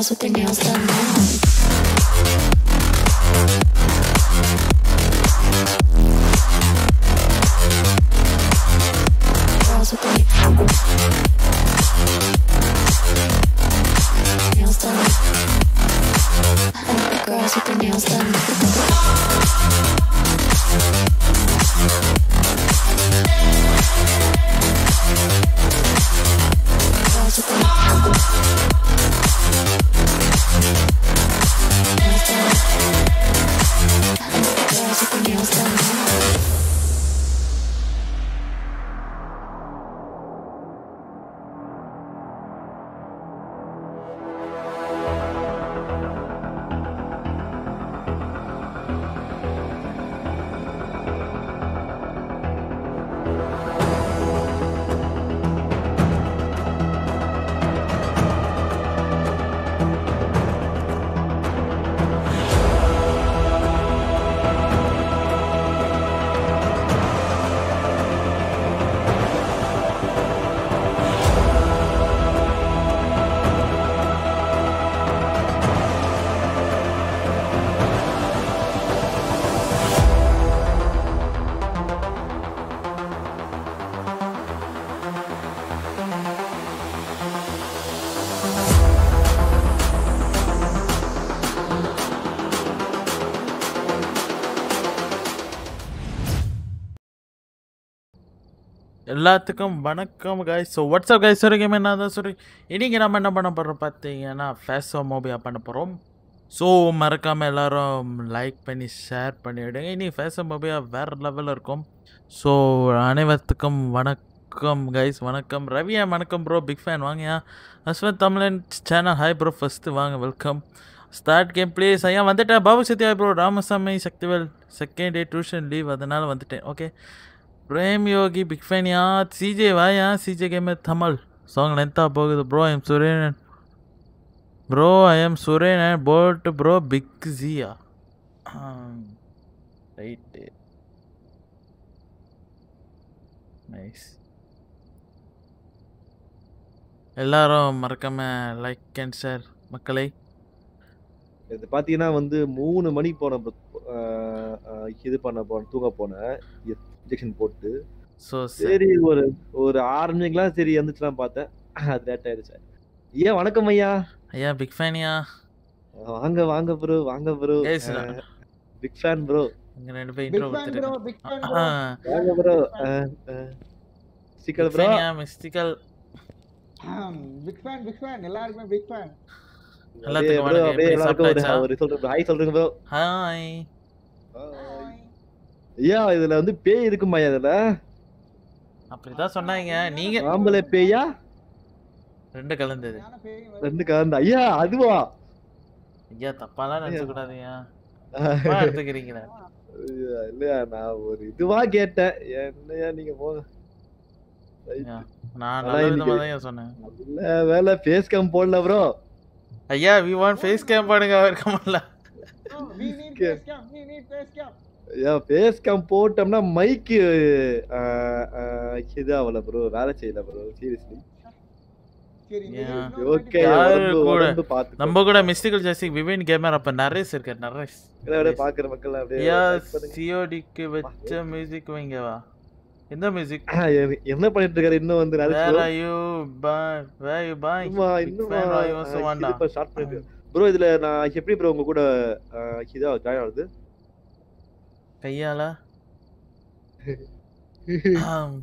Girls with their nails done now. Girls with their nails done. And girls with their nails done. Girls with their nails done. And girls with their nails done. எல்லாத்துக்கும் வணக்கம் guys so WhatsApp guys வரைக்கும் என்ன தான் சொல்லி இன்றைக்கி நம்ம என்ன பண்ண போகிறோம் பார்த்தீங்கன்னா ஃபேஸோ மோபியா பண்ண போகிறோம் ஸோ மறக்காமல் எல்லாரும் லைக் பண்ணி ஷேர் பண்ணிவிடுங்க இனி ஃபேஸோ மோபியா வேறு லெவலில் இருக்கும் ஸோ அனைவருக்கும் வணக்கம் கைஸ் வணக்கம் ரவியா வணக்கம் ப்ரோ பிக் ஃபேன் வாங்கயா Ashwath Tamizhan channel hi bro first வாங்க வெல்கம் ஸ்டார்ட் கேம் ப்ளீஸ் ஐயா வந்துட்டேன் Babu Sathya bro Ramasamy Sakthivel second day tuition leave அதனால் வந்துட்டேன் ஓகே பிரேம் யோகி பிக் ஃபேனியா சிஜே வாயா சிஜே கேமர் தமிழ் சாங் லென்த்தாக போகுது bro I am Surenan bro I am Surenan bot bro big Jiya right nice எல்லாரும் மறக்காம லைக் அண்ட் ஷேர் மக்களை இது பாத்தீங்கன்னா வந்து மூணு மணிக்கு போன இது பண்ண போன தூங்க போனேன் இன்ஜெக்ஷன் போட்டு ஸோ சரி ஒரு ஒரு ஆறு மணிக்கெல்லாம் சரி எந்திரிச்சுலாம் பார்த்தேன் அது லேட் ஆயிடுச்சு ஐயா வணக்கம் ஐயா ஐயா பிக் ஃபேனியா வாங்க வாங்க ப்ரோ வாங்க bro Guys, big fan bro இங்கே ரெண்டு பேர் Big இன்ட்ரோ fan bro, கொடுத்துருக்கேன் big fan bro. வாங்க ப்ரோ சிக்கல் ப்ரோ ஃபேனியா மிஸ்டிக்கல் ஆம், big fan, big fan. எல்லாருக்குமே big fan. எல்லாத்துக்கும் ப்ரோ வணக்கம். அப்படியே எப்படி எல்லாருக்கும் ஒரு சாப்பிட்டாச்சா? ஒரு சொல்றேன் ஹாய் சொல்றேங்க ப்ரோ ஹாய் ஐயா இதுல வந்து பேய் இருக்குமா இதுல அப்படிதான் சொன்னாங்க நீங்க ஆம்பளை பேயா ரெண்டு கலந்தது ஞான பேய் வருது. ரெண்டு கலந்து ஐயா அதுவா ஐயா தப்பாலாம் நினைச்சு கூடாதுயா தப்பா எடுத்துக்கிறீங்களா ஐயா, இல்லையா நான் ஒரு இதுவா கேட்டேன் என்னையா நீங்க போங்க Right. ஐயா, நான் அதான் நல்ல இன்னைக்கு- விதமா தான் சொன்னேன் நல்ல வேலை ஃபேஸ் கம் போடல ப்ரோ ஐயா வி வாண்ட் ஃபேஸ் கேம் பண்ணுங்க இருக்க முடியல Oh, we need Okay. face cam, we need face cam. ஐயா ஃபேஸ் கம் போட்டோம்னா மைக்கு இது ஆகல ப்ரோ வேலை செய்யல ப்ரோ சீரியஸ்லி சரி, Yeah. இது இன்னொரு ஓகே வாட்டி யாரு உடம்பு கூட? உடம்பு பாத்து நம்ம கூட மிஸ்டிகல் ஜாஸ்திக் விவேன் கேமர் அப்ப நரேஸ் இருக்கார் நரேஸ் அப்படியே பாக்குற மக்கள் அப்படியே ஐயா like பண்ணுங்க. சிஓடிக்கு வச்ச மியூசிக் வைங்க வா எந்த மியூசிக் ஆ, எ- என்ன பண்ணிட்டு இருக்காரு இன்னும் வந்து நிறைய where are you boy where you boy இன்னுமா இன்னுமா வாண்டா ஸ்டார்ட் பண்ணிட்டு ப்ரோ இதுல நான் எப்படி ப்ரோ உங்க கூட ஆ, இதா ஜாயின் ஆகுது கையால ஆம்.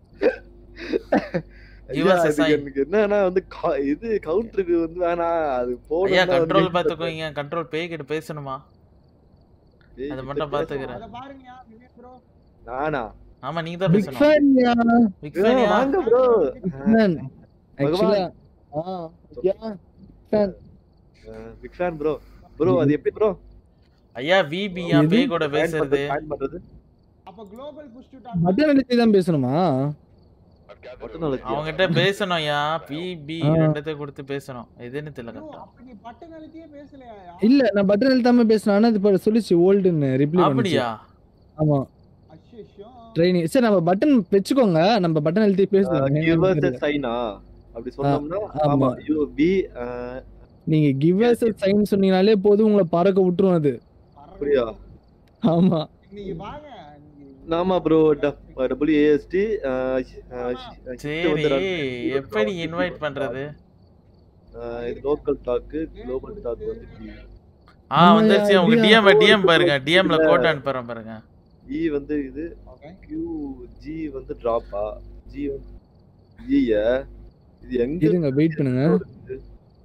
Give ஐயா, us a அதுக்கு sign. எனக்கு என்னன்னா வந்து கா- இது கவுண்டருக்கு வந்து வேணாம் அது ஐயா போனா கண்ட்ரோல் பாத்துக்கோங்க கண்ட்ரோல் பேய் கிட்ட பேசணுமா அதை மட்டும் பாத்துக்கிறேன் அதை பாருங்கயா, விவேக் bro. நானா ஆமா நீங்க தான் பிக் பேசணும் ஃபேன் யா பிக் ஏ, ஃபேனியா வாங்க ப்ரோ ஃபேன் பகவான். ஆக்சுவலா ஆ yeah fan big fan bro bro அது எப்படி ப்ரோ ஐயா விபி யா பேய் கூட பேசுறது பண்றது அப்ப global push to talk. Button அழுத்தி தான் பேசணுமா பட்டன் அழுத்தியா? அவங்ககிட்ட பேசணும் யா பிபி ஆ. ரெண்டத்தையும் கொடுத்து பேசணும் எதுன்னு தெரியல bro, கரெக்டா அப்ப நீ button அழுத்தியே பேசலையாயா? இல்ல நான் பட்டன் அழுத்தாம பேசினேன் ஆனா இது இப்ப சொல்லிச்சு ஓல்டுன்னு ரிப்ளை பண்ணுச்சு அப்படியா ஆமா அச்சச்சோ. ட்ரைனிங் சரி நம்ம பட்டன் வச்சுக்கோங்க நம்ம பட்டன் அழுத்தி Uh, give us a பேசலாம் sign ஆ? அப்படி சொன்னோம்னா ஆமா. ஆமா யூ பி நீங்க கிவ் அஸ் சைன் சொன்னீங்கனாலே போதும் உங்களை பறக்க விட்டுரும் அது அப்படியா ஆமா நீங்க வாங்க நீங்க- ஆமா ப்ரோ டபுள் ஏஎஸ்டி சரி எப்படி இன்வைட் பண்றது இது லோக்கல் டாக்கு குளோபல் டாக் வந்து டி ஆ வந்துருச்சு உங்க டிஎம் டிஎம் பாருங்க டிஎம்ல கோட் அனுப்புறேன் பாருங்க இ வந்து இது Okay. கியூ ஜி வந்து டிராப்பா ஜி வந்து ஜிய இது எங்க இருங்க வெயிட் பண்ணுங்க இருக்கு?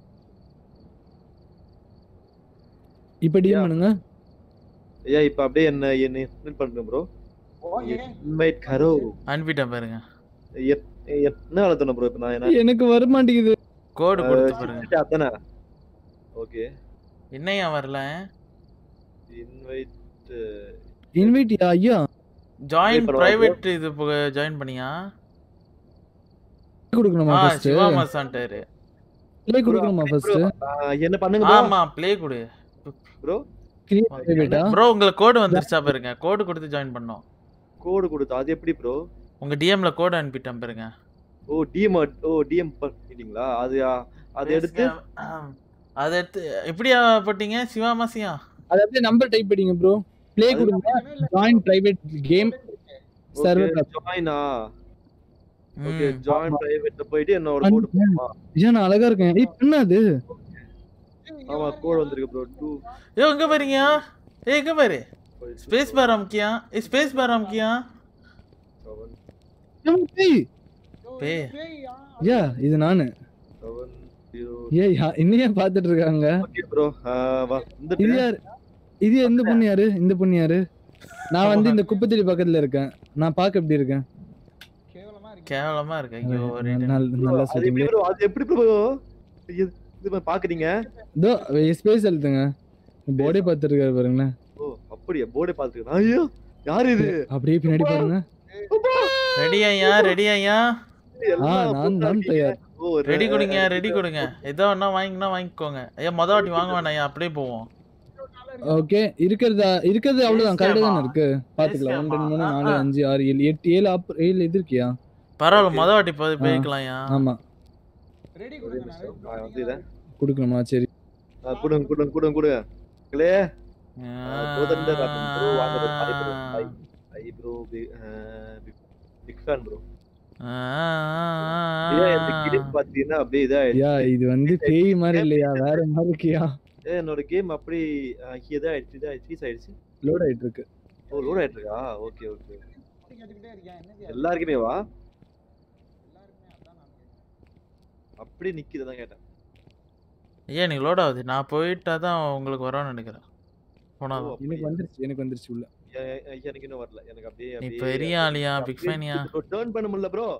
இப்ப டிஎம் பண்ணுங்க ஐயா இப்ப அப்படியே என்ன என்ன இன்வைட் பண்ணுங்க ப்ரோ Okay. இன்வைட் கரோ அனுப்பிட்டேன் பாருங்க என்ன அழுத்தணும் ப்ரோ இப்ப நான் என்ன எனக்கு வர மாட்டேங்குது கோடு கொடுத்து பாருங்க அதானே ஓகே என்னையா வரல இன்வைட் இன்வைட் ஐயா ஜாயின் பரவாயில்ல. பிரைவேட் இது ஜாயின் பண்ணியா கொடுக்கணுமா ஆ ஃபர்ஸ்ட் சிவா மசான்ட்டாரு ப்ளே கொடுக்கணுமா ஃபர்ஸ்ட் என்ன பண்ணுங்க bro? ஆமா ப்ளே கொடு ப்ரோ கிரியேட் பிரைவேட்டா ப்ரோ உங்களுக்கு கோடு வந்துருச்சா பாருங்க கோடு கொடுத்து ஜாயின் பண்ணோம் கோடு கொடுத்தா அது எப்படி ப்ரோ உங்க டிஎம்ல கோடு அனுப்பிட்டேன் பாருங்க ஓ டிஎம் ஓ டிஎம் பண்ணிட்டீங்களா அது ஆ, அதை எடுத்து அதை எடுத்து எப்படியா போட்டீங்க சிவா மாசியா அது அப்படியே நம்பர் டைப் பண்ணிங்க ப்ரோ ப்ளே கொடுங்க ஜாயின் பிரைவேட் கேம் சர்வர் ஜாயினா ஓகே ம். ஜாயின் பிரைவேட்ல போயிட்டு என்னோட கோடு போடுமா ஐயா நான் அழகா இருக்கேன் ஏய் என்னது ஆமா கோடு வந்திருக்கு ப்ரோ 2 ஏ எங்க பாருங்க ஏ எங்க பாரு ஸ்பேஸ் பார் அமுக்கியா ஏ ஸ்பேஸ் பார் அமுக்கியா ஏய் பே ஐயா இது நானு 7 0 ஏய் யா- என்னையா பாத்துட்டு இருக்காங்க ஓகே ப்ரோ வா இது இந்த யாரு இது எந்த பொண்ணு யாரு இந்த பொண்ணு யாரு நான் வந்து இந்த குப்பத்தடி பக்கத்துல இருக்கேன் நான் பாக்க எப்படி இருக்கேன் கேவலமா இருக்கு கேவலமா இருக்கு ஐயோ ஒரு நல்ல- நல்லா அது எப்படி சொல்றீங்க ப்ரோ அது எப்படி ப்ரோ இது மாதிரி பாக்குறீங்க இதோ ஸ்பேஸ் எழுத்துங்க பாடி பார்த்துட்டு இருக்காரு பாருங்களேன் ஓ அப்படியே போர்டே பாத்துக்கிறேன் ஐயோ யார் இது அப்படியே பின்னாடி பாருங்க ரெடி ஐயா ரெடி ஐயா எல்லாம் நான் தான் போட்டாங்க. தயார். ஓ ரெடி கொடுங்க ரெடி கொடுங்க ஏதோ ஒண்ணா வாங்கினா வாங்கிக்கோங்க ஐயா மொத வாட்டி வாங்க வேணாம் ஐயா அப்படியே போவோம் ஓகே இருக்கிறதா இருக்கிறது அவ்வளவுதான் கரெக்டா தானே பேசலாமா? இருக்கு பாத்துக்கலாம் ஒன்று ரெண்டு மூணு பேசலாமா? நாலு ஆ. அஞ்சு ஆறு ஏழு எட்டு ஏழு அப் ஏழு இது இருக்கியா பரவாயில்ல மொத வாட்டி போய் போய்க்கலாம் ஐயா ஆமா ரெடி ஒரே கொடுங்க நிமிஷம். நான் நான் வந்து இதை கொடுக்கணுமா சரி ஆ, கொடுங்க கொடுங்க கொடுங்க கொடுங்க கிளே கோதண்ட ராமன் bro, வாங்க bro, hi bro, hi. Hi bro, big- அஹ், big- big fan bro. ஏன் இந்த game பாத்தீங்கன்னா அப்படியே இதாயிடுச்சு. யா இது வந்து பேய் மாதிரி இல்லையா வேற மாதிரி இருக்கியா ஏன் என்னோட கேம் அப்படி அஹ், இதாயிடுச்சு இதாயிடுச்சு freeze ஆயிடுச்சு லோட் ஆயிட்டு இருக்கு ஓ லோட் ஆயிட்டு இருக்கா ஓகே ஓகே கேட்டுக்கிட்டே இருக்கேன் என்ன எல்லாருக்குமே வா எல்லாருமே அதான் நான் கேட்டேன். அப்படியே நிக்குது அதான் கேட்டேன் ஐயா எனக்கு லோட் ஆகுது நான் போயிட்டா தான் உங்களுக்கு வரும்னு நினைக்கிறேன் போனாதான் ஓ, எனக்கு வந்துருச்சு எனக்கு வந்துருச்சு உள்ள எ- எ- எனக்கு இன்னும் வரல எனக்கு அப்படியே நீ அப்படியே பெரிய ஆளியா பிக் ஃபேனியா டர்ன் பண்ண முடியல ப்ரோ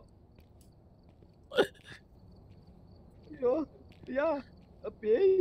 ஐயோ யா பேய்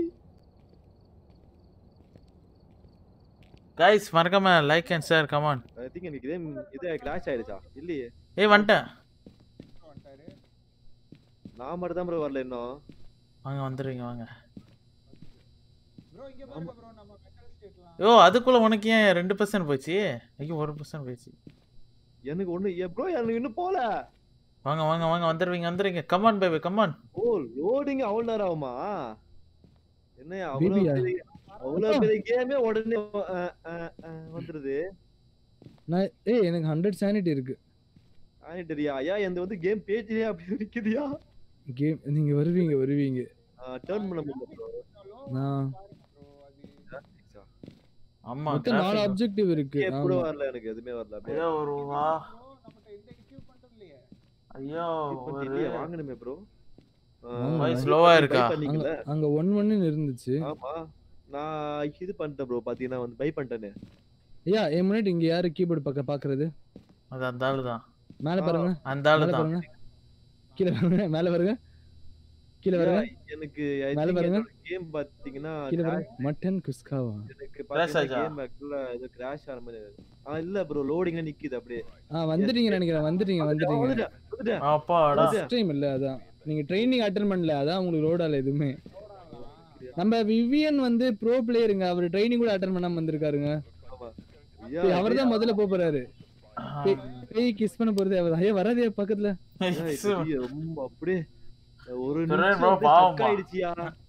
கைஸ் மறக்காம like and share come on I think எனக்கு இதே இதே கிராஷ் ஆயிடுச்சா இல்லையே ஏய் வந்துட்டேன் வந்துட்டாரு நான் மட்டும் தான் ப்ரோ வரல இன்னும் வாங்க வந்துடுவீங்க வாங்க ப்ரோ இங்க பாருங்க ப்ரோ நம்ம மெட்டல் ஸ்டேட்லாம் யோ அதுக்குள்ள உனக்கு ஏன் ரெண்டு பர்சன்ட் போச்சு ஐயோ ஒரு பர்சன்ட் போச்சு எனக்கு ஒண்ணு ஏ ப்ரோ எனக்கு இன்னும் போல வாங்க வாங்க வாங்க வந்துடுவீங்க வந்துடுவீங்க come on baby come on oh loading அவ்வளவு நேரம் ஆகுமா என்ன அவ்வளவு Baby-யா? பெரிய அவ்வளவு பெரிய கேமே உடனே அஹ், அஹ், அஹ், வந்துருது நான் ஏய் எனக்கு ஹண்ட்ரட் சானிட்டி இருக்கு ஆனிட்டரியா ஐயா எந்த வந்து கேம் பேஜ்லயே அப்படி நிக்குதியா கேம் நீங்க வருவீங்க வருவீங்க டர்ன் பண்ண முடியல ப்ரோ நான் ப்ரோ அது ஆமா மொத்தம் நாலு அப்ஜெக்டிவ் இருக்கு கூட ஆமா. வரல எனக்கு எதுவுமே வரல அப்படியே ஐயோ ஒரு வா ப்ரோ நம்மட்ட எந்த எக்யூப்மெண்ட்டும் இல்லையே ஐயோ இப்ப ஒரு இல்லையே, வாங்கணுமே ப்ரோ வாங்க. Voice low-ஆ இருக்கா? அங்க அங்க ஒன் ஒன்னு இருந்துச்சு ஆமா நான் இது பண்ணிட்டேன் ப்ரோ பாத்தீங்கன்னா வந்து பை பண்ணிட்டேனே ஐயா என் முன்னாடி இங்க யாரு கீபோர்டு பக்க பாக்குறது அது அந்த ஆளு தான் மேல பாருங்க அந்த ஆளு மேல தான் பாருங்க கீழே பாருங்க மேல பாருங்க கீழே பாருங்க எனக்கு மேல பாருங்க. கேம் பாத்தீங்கன்னா கீழே பாருங்க மட்டன் குஸ்காவா எனக்கு Crash ஆச்சா? கேம் ஆக்சுவலா ஏதோ கிராஷ் ஆன மாதிரி இருக்கு. ஆ இல்ல ப்ரோ லோடிங்ல நிக்குது அப்படியே ஆ வந்துட்டீங்க நினைக்கிறேன் வந்துட்டீங்க வந்துட்டீங்க வந்துட்டேன், வந்துட்டேன். அப்பாடா ஃபர்ஸ்ட் டைம் இல்ல அதான் நீங்க ட்ரைனிங் அட்டன் பண்ணல அதான் உங்களுக்கு லோட் ஆகல எதுவுமே நம்ம விவியன் வந்து ப்ரோ பிளேயருங்க அவர் ட்ரைனிங் கூட அட்டன் பண்ணாம வந்திருக்காருங்க ஆமா. ஐயா, அவர் தான் முதல்ல போப் போறாரு பேய் கிஸ் பண்ண போறது அவர் ஐயா வராதே பக்கத்துல ஐயா, இது ரொம்ப அப்படியே ஒரு துரை நிமிஷம் bro, அப்படியே பாவம் stuck ஆயிடுச்சியா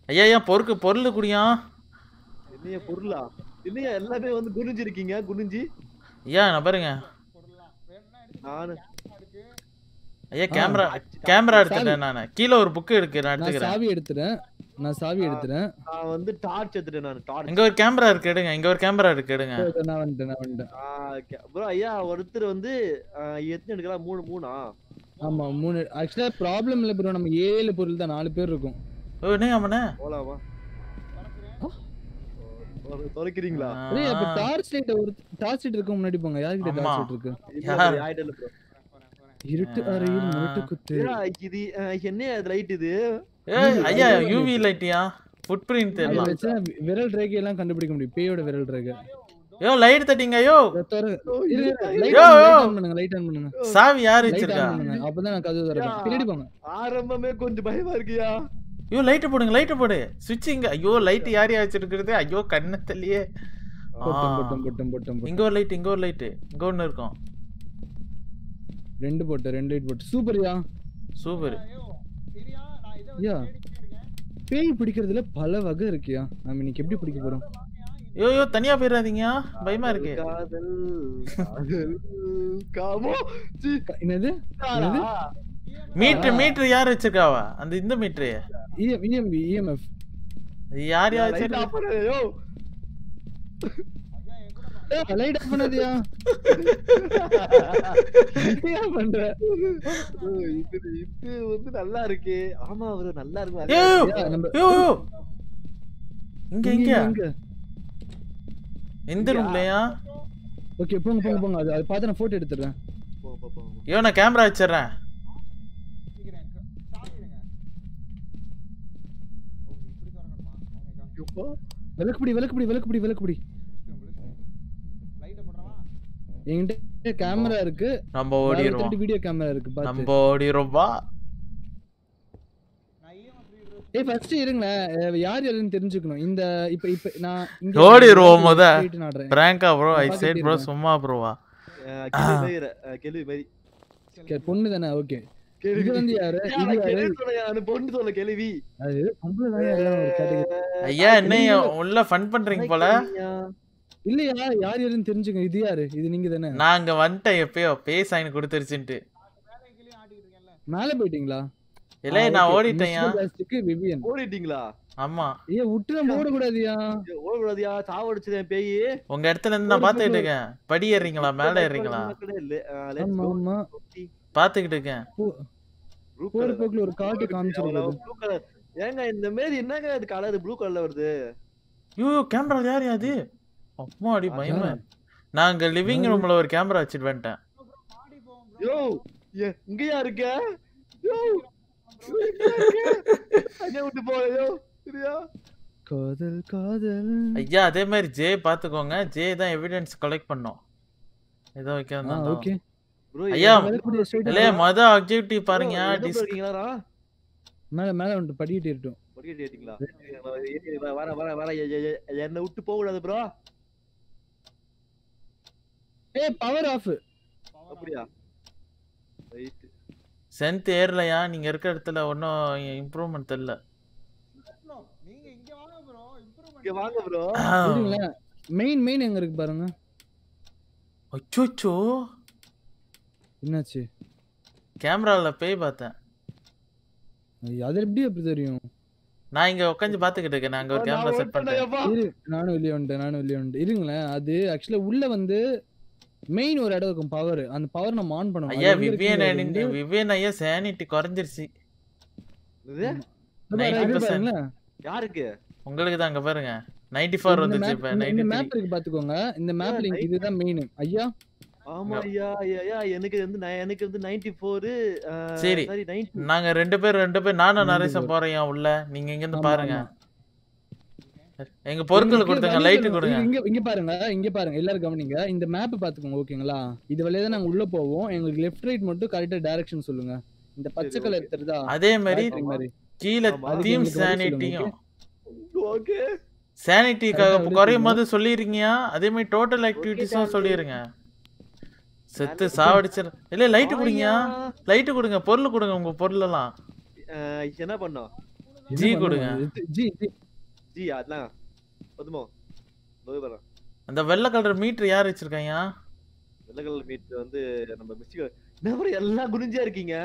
ஐயா ஐயா பொறுக்கு பொருள் குடியா என்னைய பொருளா என்னையா எல்லாமே வந்து குனிஞ்சிருக்கீங்க குனிஞ்சி ஐயா நான் பாருங்க நானு ஐயா கேமரா கேமரா எடுத்துட்டேன் நான் கீழே ஒரு புக்கு இருக்கு நான் நான் எடுத்துக்கிறேன் சாவி எடுத்துறேன் நான் சாவி எடுத்துறேன் நான் வந்து டார்ச் எடுத்துட்டேன் நான் டார்ச் இங்க ஒரு கேமரா இருக்கு எடுங்க இங்க ஒரு கேமரா இருக்கு எடுங்க நான் வந்துட்டேன் நான் வந்துட்டேன் ப்ரோ ஐயா ஒருத்தர் வந்து ஆ, எத்தனை எடுக்கலாம் மூணு மூணா ஆமா மூணு ஆக்சுவலா ப்ராப்ளம் இல்ல ப்ரோ நம்ம ஏழு பொருள் தான் நாலு பேர் இருக்கும் ஓ என்ன ஆமாண்ணே போலாமா தொலைக்கிறீங்களா ஏய் அப்ப டார்ச் லைட் ஒரு டார்ச் லைட் இருக்க முன்னாடி போங்க யார்கிட்ட ஆமா. டார்ச் லைட் இருக்கு யார்? ஆயிட்டல ப்ரோ இருட்டு அறையில் முரட்டு குத்து இது ஆ, என்ன லைட் இது ஏய் ஐயா யூவி லைட்டியா ஃபுட் பிரிண்ட் அதை தெரியலாம் வச்சு நான் விரல் ரேகை எல்லாம் கண்டுபிடிக்க முடியும் பேயோட விரல் ரேகை யோ லைட் தட்டிங்க yo light yo, yo. On பண்ணுங்க லைட் ஆன் பண்ணுங்க சாவி யார் லைட் வச்சிருக்கா ஆன் பண்ணுங்க அப்பதான் நான் கதவு திறப்பேன் பின்னாடி போங்க ஆரம்பமே கொஞ்சம் பயமா இருக்குயா ஐயோ லைட் போடுங்க லைட் போடு சுவிட்ச் இங்க ஐயோ லைட் யார் யார் வச்சிருக்கிறது ஐயோ கண்ணு தள்ளியே போட்டம் போட்டம் போட்டம் போட்டம் போட்டம். இங்க ஒரு லைட் இங்க ஒரு லைட் இங்க ஒண்ணு இருக்கும் ரெண்டு போட்டு ரெண்டு லைட் போட்டு சூப்பர்யா சூப்பர் யா பேய் பிடிக்கிறதுல பல வகை இருக்குயா நாம இன்னைக்கு எப்படி பிடிக்க போறோம் ஐயோ ஐயோ தனியா போயிடாதீங்க பயமா இருக்கு காதல் காதல் காமோ சி, என்னது காலா. மீட்டர் மீட்டர் யார் வச்சிருக்காவா அந்த இந்த மீட்டர் இஎம்பி இஎம்எஃப் யார் யார் லைட் வச்சிருக்கா ஆஃப் பண்ணு, யோ. லைட் ஆஃப் பண்ணாதயா என்னையா பண்ற ஓ, இது இது வந்து நல்லா இருக்கு ஆமா அவரு நல்லா இருக்கு ஐயோ அதே- யா, நம்ம ஐயோ ஐயோ. இங்க இங்க இங்க எந்த ரூம்லயா ஓகே போங்க போங்க போங்க அது அது பார்த்து நான் போட்டோ எடுத்துறேன் போ, போ, போ. ஐயோ நான் கேமரா வச்சிடுறேன் எப்பா? விளக்குப்பிடி விளக்குப்பிடி விளக்குப்பிடி விளக்குப்பிடி என்கிட்ட கேமரா இருக்கு நம்ம ஓடிடுவோம் வீடியோ கேமரா இருக்கு பாத்து நம்ம ஓடிடுவோம்பா ஏய் ஃபர்ஸ்ட் இருங்களேன் அஹ் யார் யாருன்னு தெரிஞ்சுக்கணும் இந்த இப்ப இப்ப நான் இங்க ஓடிருவோம் முத. போயிட்டு நாடுறேன் பிராங்கா ப்ரோ ஐ பாத்துட்டு சைட் ப்ரோ இருக்கேன். சும்மா ப்ரோவா அஹ், கேள்வி மாதிரி, அஹ், கேள்வி மாதிரி. சரி, பொண்ணு தானே ஓகே கேள்வி. இது வந்து யாரு யா, இது நான் யாரு கேள்வி சொன்னேன், நான் பொண்ணு சொல்ல கேள்வி அது பொம்பளை தான் எல்லாம் ஒரு கேட்டகரி ஐயா என்ன உள்ள ஃபன் பண்றீங்க போல இல்லையா யார் யாருன்னு தெரிஞ்சுக்கணும் இது யாரு இது நீங்க தானே நான் அங்க வந்துட்டேன் எப்பயோ பே சைன் கொடுத்துருச்சுன்ட்டு மேல போயிட்டீங்களா இல்ல நான் ஓடிட்டேன்யா விவியன் ஓடிட்டீங்களா ஆமா ஏ விட்டு நம்ம ஓடக்கூடாதுயா ஐயோ, ஓடக்கூடாதியா சாவடிச்சதேன் பேய் உங்க இடத்துல இருந்து நான் பாத்துக்கிட்டு இருக்கேன் படி ஏறீங்களா மேல ஏறீங்களா இல்ல அஹ், let's ஆமா go. ஆமா பாத்துக்கிட்டு இருக்கேன் Blue போற color. போக்குல ஒரு காட்டு காமிச்சிருக்காது Blue color. ஏங்க இந்த மாதிரி என்னங்க அது கலர் ப்ளூ கலர்ல வருது ஐயோ கேமரா யார் அது அம்மா அடி பயமா நான் அங்க லிவிங் ரூம்ல ஒரு கேமரா வச்சுட்டு வந்துட்டேன் யோ ஏ- இங்கயா இருக்க யோ யோ, எங்கயா இருக்க? அங்க விட்டு போல யோ சரியா காதல் காதல் ஐயா அதே மாதிரி ஜே பாத்துக்கோங்க ஜே தான் எவிடன்ஸ் கலெக்ட் பண்ணோம் ஏதோ ஆ வைக்க ஓகே ப்ரோ ஐயா, ஸ்ட்ரைட் இல்ல மொத ஆப்ஜெக்டிவ் பாருங்க டிஸ் இருக்கீங்களா மேல மேல வந்து படிக்கிட்டு இருக்கட்டும் படிக்கட்டு ஏத்திங்களா வர வர வர எ- எ- எ- என்னை விட்டு போக கூடாது ப்ரோ ஏய் பவர் ஆஃப் அப்படியா ரைட் சென்த் ஏறலையா நீங்க இருக்க இடத்துல ஒன்றும் இம்ப்ரூவ்மெண்ட் தெரியல இங்க வாங்க ப்ரோ இருங்களேன் மெயின் மெயின் எங்க இருக்கு பாருங்க அச்சோச்சோ என்னாச்சு கேமரால பேய் பார்த்தேன் ஐயோ, அது எப்படி அப்படி தெரியும் நான் இங்க உட்காந்து பாத்துக்கிட்டு இருக்கேன் நான் அங்க ஒரு கேமரா செட் பண்ணிட்டேன் இரு நானும் வெளியே வந்துட்டேன் நானும் வெளியே வந்துட்டேன் இருங்களேன் அது ஆக்சுவலா உள்ள வந்து மெயின் ஒரு இடம் இருக்கும் பவர் அந்த பவர் நம்ம ஆன் பண்ணணும் ஐயா அது எங்க விவியன் இருக்குங்கிறது வந்து- அணிந்து விவியன் ஐயா சேனிட்டி குறைஞ்சிருச்சு இது இதோ பாரு, இது 90%. பாருங்களேன். யாருக்கு உங்களுக்கு தான் அங்க பாருங்க 94 ஃபோர் இந்த வந்துச்சு map- இப்ப இந்த- இந்த 93 மேப் இருக்கு பாத்துக்கோங்க இந்த மேப்ல night- இதுதான் மெயின் ஐயா ஆமா ஐயா ஐயா ஐயா எனக்கு வந்து நை- எனக்கு வந்து நைன்டி ஃபோர் சரி. சாரி நைன்டி நாங்க ரெண்டு பேர் ரெண்டு பேர் நானும் ரெண்டு நரேசன் பேர். போறேன் உள்ள நீங்க இங்க இருந்து ஆமா, பாருங்க ஆமா. எங்க பொருட்கள் இங்க கொடுத்துங்க வழி லைட் சொல்லணும். கொடுங்க இங்க இங்க பாருங்க இங்க பாருங்க எல்லாரும் கவனிங்க இந்த மேப் பாத்துக்கோங்க ஓகேங்களா இது வழியா தான் நாங்க உள்ள போவோம் எங்களுக்கு லெஃப்ட் ரைட் மட்டும் கரெக்டா டைரக்ஷன் சொல்லுங்க இந்த பச்சை சரி, கலர் தெரியுதா அதே மாதிரி battery மாதிரி கீழே ஆமா. அதுக்கு தீம் எங்களுக்கு வழி சொல்லுங்க, சானிட்டியும் ஓகே சானிட்டி Correct ஆ வழி குறையும் போது சொல்லிருக்கீங்க அதே மாதிரி டோட்டல் ஆக்டிவிட்டிஸும் சொல்லிருங்க செத்து சாவடிச்சிரு இல்ல லைட் கொடுங்க லைட் கொடுங்க பொருள் கொடுங்க உங்க பொருள் எல்லாம் என்ன பண்ணோம் என்ன ஜி பண்ண கொடுங்க. முடியுது? ஜி ஜி ஜி அதெல்லாம் போதுமோ நோய் வரேன் அந்த வெள்ளை கலர் மீட்டர் யார் வச்சிருக்காங்க வெள்ளை கலர் மீட் வந்து நம்ம மிஸ்டிகல் என்ன bro எல்லாம் குனிஞ்சா இருக்கீங்க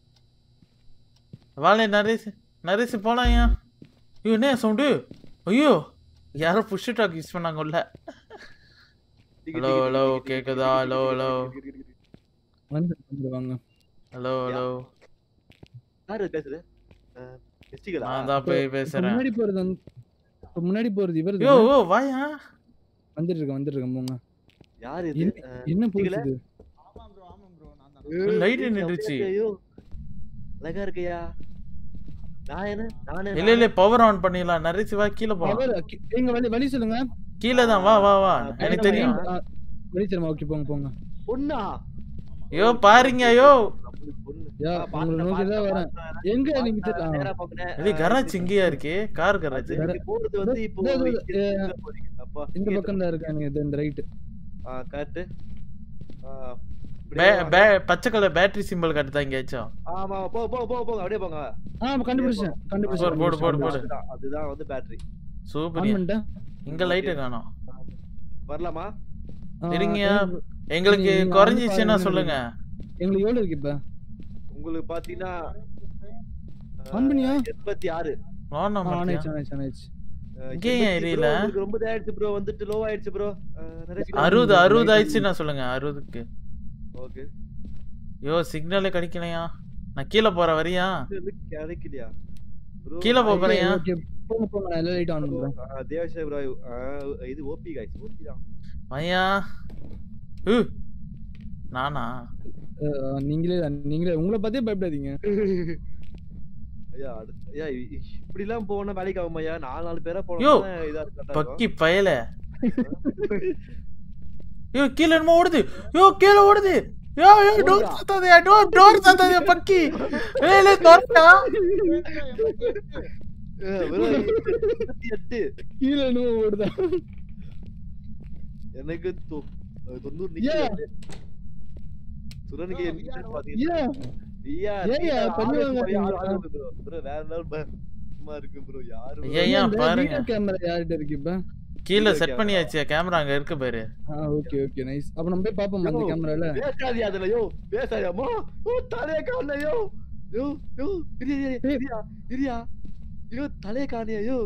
வாழை நரேஷ் நரேஷ் போலாம்யா ஐயோ என்ன சவுண்டு ஐயோ யாரோ புஷ் டாக் யூஸ் பண்ணாங்க உள்ள ஹலோ ஹலோ கேக்குதா ஹலோ ஹலோ வந்து வந்துருவாங்க ஹலோ ஹலோ யாரு பேசுது மிஸ்டிகலா நான் தான் போய் இப்ப பேசுறேன் முன்னாடி போறது வந்து இப்ப முன்னாடி போறது இவர் யோ ஓ வாயா வந்துட்டு இருக்க வந்துட்டு இருக்க போங்க யாரு இது என்ன- அஹ், என்ன மிஸ்டிகலா? போகுது ஆமா ப்ரோ ஆமா ப்ரோ நான் தான் ஏய், light ஏய், நின்னுடுச்சு. ஐயோ அழகா இருக்கையா நான் என்ன நானே இல்ல இல்ல பவர் ஆன் பண்ணிடலாம் நரேஷ் வா கீழே போலாம் அவர் கி- எங்க வழி வழி சொல்லுங்க கீழே தான் வா வா வா ஆ, எனக்கு மேல தெரியும் வா. ஆ, வழி தெரியுமா ஓகே போங்க போங்க பொண்ணா யோ பாருங்க யோ நம்மளுக்கு பொண்ணு யா, ஆ, உங்களை பார்த்தேன், நோக்கி தான் பார்த்தேன், வரேன் பார்த்தேன். எங்க நீங்க பார்த்தேன், தெரியல நேரா பார்க்கிறேன். இது அஹ், கராஜ் இங்கேயா இருக்கு கார் கராஜ் அது நீங்க போறது வந்து இப்போ இதோ, இதோ, இங்க இதோ, இங்க போறீங்க. அப்பா, இந்த இங்க பக்கம் தான் இருக்காங்க இது இந்த ரைட் ஆ, காட்டு. ஆ, இப்படியே பே- வாங்க. பே- பச்சை கலர் பேட்டரி சிம்பிள் கட்டுதா எங்கேயாச்சும் ஆமா போ போ போ போங்க அப்படியே போங்க ஆ கண்டுபிடிச்சேன் போடு, கண்டுபிடிச்சேன் போடு, போடு, போடு. அதுதான் அதுதான் வந்து பேட்டரி சூப்பர் ஆன் பண்ணிட்டேன் இங்க லைட்டு காணோம் வரலாமா ஆ, இருங்கயா. எங்க- எங்களுக்கு நீங்க- நீங்க குறைஞ்சிச்சுன்னா ஆன் சொல்லுங்க எங்களுக்கு எவ்வளவு இருக்கு இப்ப உங்களுக்கு பாத்தீங்கன்னா ஆன் பண்ணியா எண்பத்தி ஆறு ஆன் ஆ, ஆன் ஆன் ஆயிடுச்சு ஆன் ஆயிடுச்சு ஆன் ஆயிடுச்சு இங்கே ஏன் எரியல? ரொம்ப ஆயிடுச்சு ப்ரோ வந்துட்டு லோ ஆயிடுச்சு ப்ரோ அறுபது அறுபது ஆயிடுச்சு நான் சொல்லுங்க அறுபதுக்கு ஓகே யோ சிக்னலே கிடைக்கலையா நான் கீழே போற வரியா கிடைக்கலையா ப்ரோ கீழே போ போறியா ஓகே போங்க போங்க நான் எல்லா லைட் ஆன் பண்றேன் தேவசே ப்ரோ இது ஓபி गाइस ஓபி தான் பையா உ நானா ஆ, நீங்களே தான், நீங்களே உங்களை பார்த்தே பயப்படாதீங்க ஐயா அடுத்து ஐயா இ- இப்படி எல்லாம் போனா வேலைக்கு ஆகும் ஐயா நாலு நாலு பேரா யோ, போனா இதா இருக்கா பக்கி பயல யோ கீழ என்னமோ ஓடுது யோ கீழ ஓடுது யோ யோ டோர் சாத்தாதே டோர் டோர் சாத்தாதே பக்கி ஏய் லே தோறடா எட்டு கீழே என்னமோ ஓடுதா எனக்கு தொ- தொண்ணூறு ஏன்? நிக்குது சுரனுக்கு Bro, என்ன VR பாத்தீங்கன்னா ஏன் ஐயா, ஏன் நீங்க ஐயா, பண்ணுவாங்க ஆளுக்கு போய் நீங்க? ஆளுக்கு bro. bro, வேற level bro. சும்மா இருக்கு bro. யாரு bro? ஐயா, ஏன் இந்த பாருங்க. வீடியோ கேமரா யார்கிட்ட இருக்கு இப்ப கீழ செட் பண்ணியாச்சு கேமரா அங்க இருக்கு பாரு ஆ ஓகே ஓகே நைஸ் அப்ப நம்ம போய் பாப்போம் அந்த யோ, கேமரால பேசாதீயா அதுல, யோ. பேசாதீயா, அம்மா. யோ, தலையை காணல, யோ. யோ, யோ, இரு, இரு, இரு, இரியா, இரியா. யோ, தலையை காணியா, யோ.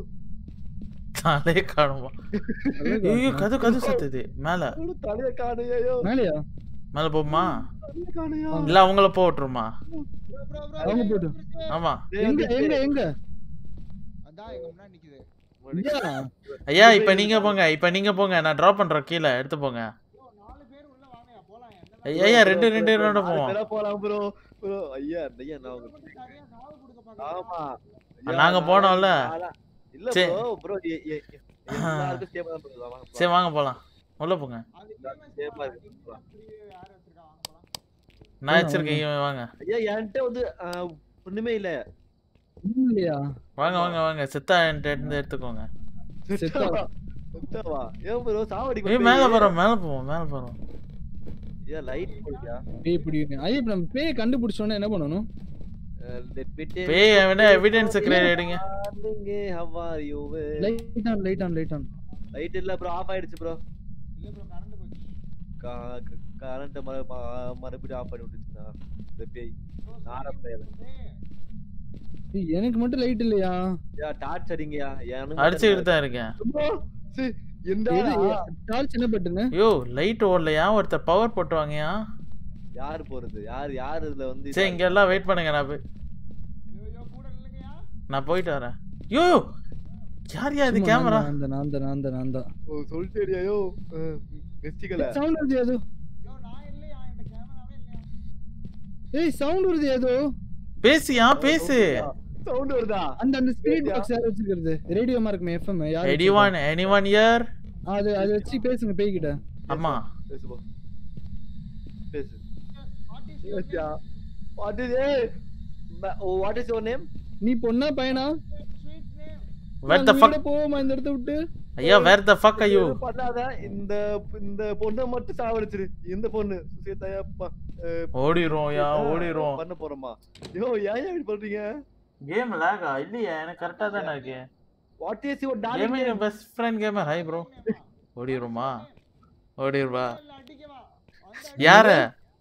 தலே காணுமா ஐயோ கது கது சத்துது மேல யோ, தலையை காணியா, யோ. மேலையா மேல போமா தலையை காணியா. இல்ல அவங்கள போட்டுருமா ப்ரோ ப்ரோ ப்ரோ அவங்க போட்டு. ஆமா டேய், எங்க வந்துச்சு. எங்க எங்க அதான் எங்க முன்னாடி நிக்குது இங்கயா? ஐயா இப்ப நீங்க போங்க இப்ப நீங்க போங்க நான் டிராப் பண்றேன் கீழே எடுத்து போங்க ப்ரோ நாலு பேர் உள்ள வாங்கயா போலாம் எந்த ஐயா, ஐயா ரெண்டு bro, ரெண்டு bro, ரெண்டு நாலு போவோம் பேரா போலாம் bro. bro, ஐயா, ஐயா, நான் மட்டும் உங்களுக்கு சரியா சாவு கொடுக்க பாக்குறேன் ஆமா நாங்க நான்லாம் போனோம்ல. நான்லாம் இல்ல சரி. ப்ரோ ப்ரோ எல்லாருக்கும் சேமா தான் bro. வாங்க சரி வாங்க போலாம் உள்ள போங்க அது சேமா இருக்கு. யார் வச்சிருக்கா வாங்க போலாம் நான் வச்சிருக்கேன் இவன் வாங்க ஐயா என்கிட்ட வந்து ஆஹ், ஒண்ணுமே இல்ல ஒண்ணும் இல்லையா வாங்க வாங்க வாங்க செத்தா என்கிட்ட இருந்து எடுத்துக்கோங்க செத்தா செத்தாவா? ஏன் ப்ரோ சாவடி ஏய் மேல போறோம் மேல போவோம் மேல போறோம் ஐயா லைட் போடுயா பேய் பிடிக்கும் ஐயா இப்ப நம்ம பேய் கண்டுபிடிச்சோன்னா என்ன பண்ணணும் லெட் மீ டேக் பேய் வேணா எவிடன்ஸ் கிரியேட் எடுங்க darling how are you light on light on light on light இல்ல ப்ரோ ஆஃப் ஆயிடுச்சு ப்ரோ இல்ல ப்ரோ கரண்ட் போச்சு கரண்ட் மறு ம- மறுபடியும் ஆஃப் பண்ணி விட்டுச்சுனா இந்த பேய் Bro, நார sorry பேய் bro. ஏய், எனக்கு மட்டும் லைட் இல்லையா யா டார்ச் அடிங்கயா எனக்கு அடிச்சுக்கிட்டு தான் இருக்கேன் எந்த எது டார்ச் என்ன பட்டுன்னு ஐயோ லைட் ஓடலையா ஒருத்தர் பவர் போட்டு வாங்கயா யார் போறது யார் யார் இதுல வந்து சரி இங்க எல்லாம் வெயிட் பண்ணுங்க நான் போய் ஐயோ, ஐயோ, கூட இல்லைங்கயா நான் போயிட்டு வரேன் யோ யார் யா இது சும்மா கேமரா நான் தான் நான் தான் நான் தான் நான் தான் ஓ சொல்லிட்டேடியாயோ வெஸ்டிகல சவுண்ட் வருது ஏதோ ஐயோ நான் இல்லையா என்கிட்ட கேமராவே இல்லையா ஏய் சவுண்ட் வருது ஏதோ பேசியா பேசு சவுண்ட் வருதா அந்த அந்த ஸ்பீட் கேட்டியா? பாக்ஸ் யார் வச்சிருக்கிறது ரேடியோமா இருக்குமே எஃப்எம் யார் எனிவான் எனிவான் இயர் வச்சிருக்கா? அது அது வச்சு பேசுங்க பேய்கிட்ட ஆமா பேசு போ பேசு What is your பேசியா what is a what is your name நீ பொண்ணா பையனா sweet name? Where the fuck போவோமா இந்த இடத்த விட்டு ஐயா வேர் த ஃபக் ஐயோ பண்ணாத இந்த இந்த பொண்ணை மட்டும் சாவடிச்சிரு இந்த பொண்ணு சுசேதாயா ப- அஹ், ஓடிரும் யா ஓடிரும் பண்ண போறோமா யோ ஏன் இப்படி பண்றீங்க கேம் லாகா இல்லையா எனக்கு கரெக்டா தானே இருக்கு what is your darling gaming best friend gamer hi bro ஓடிடுமா ஓடிடுவா அடிக்கவா யார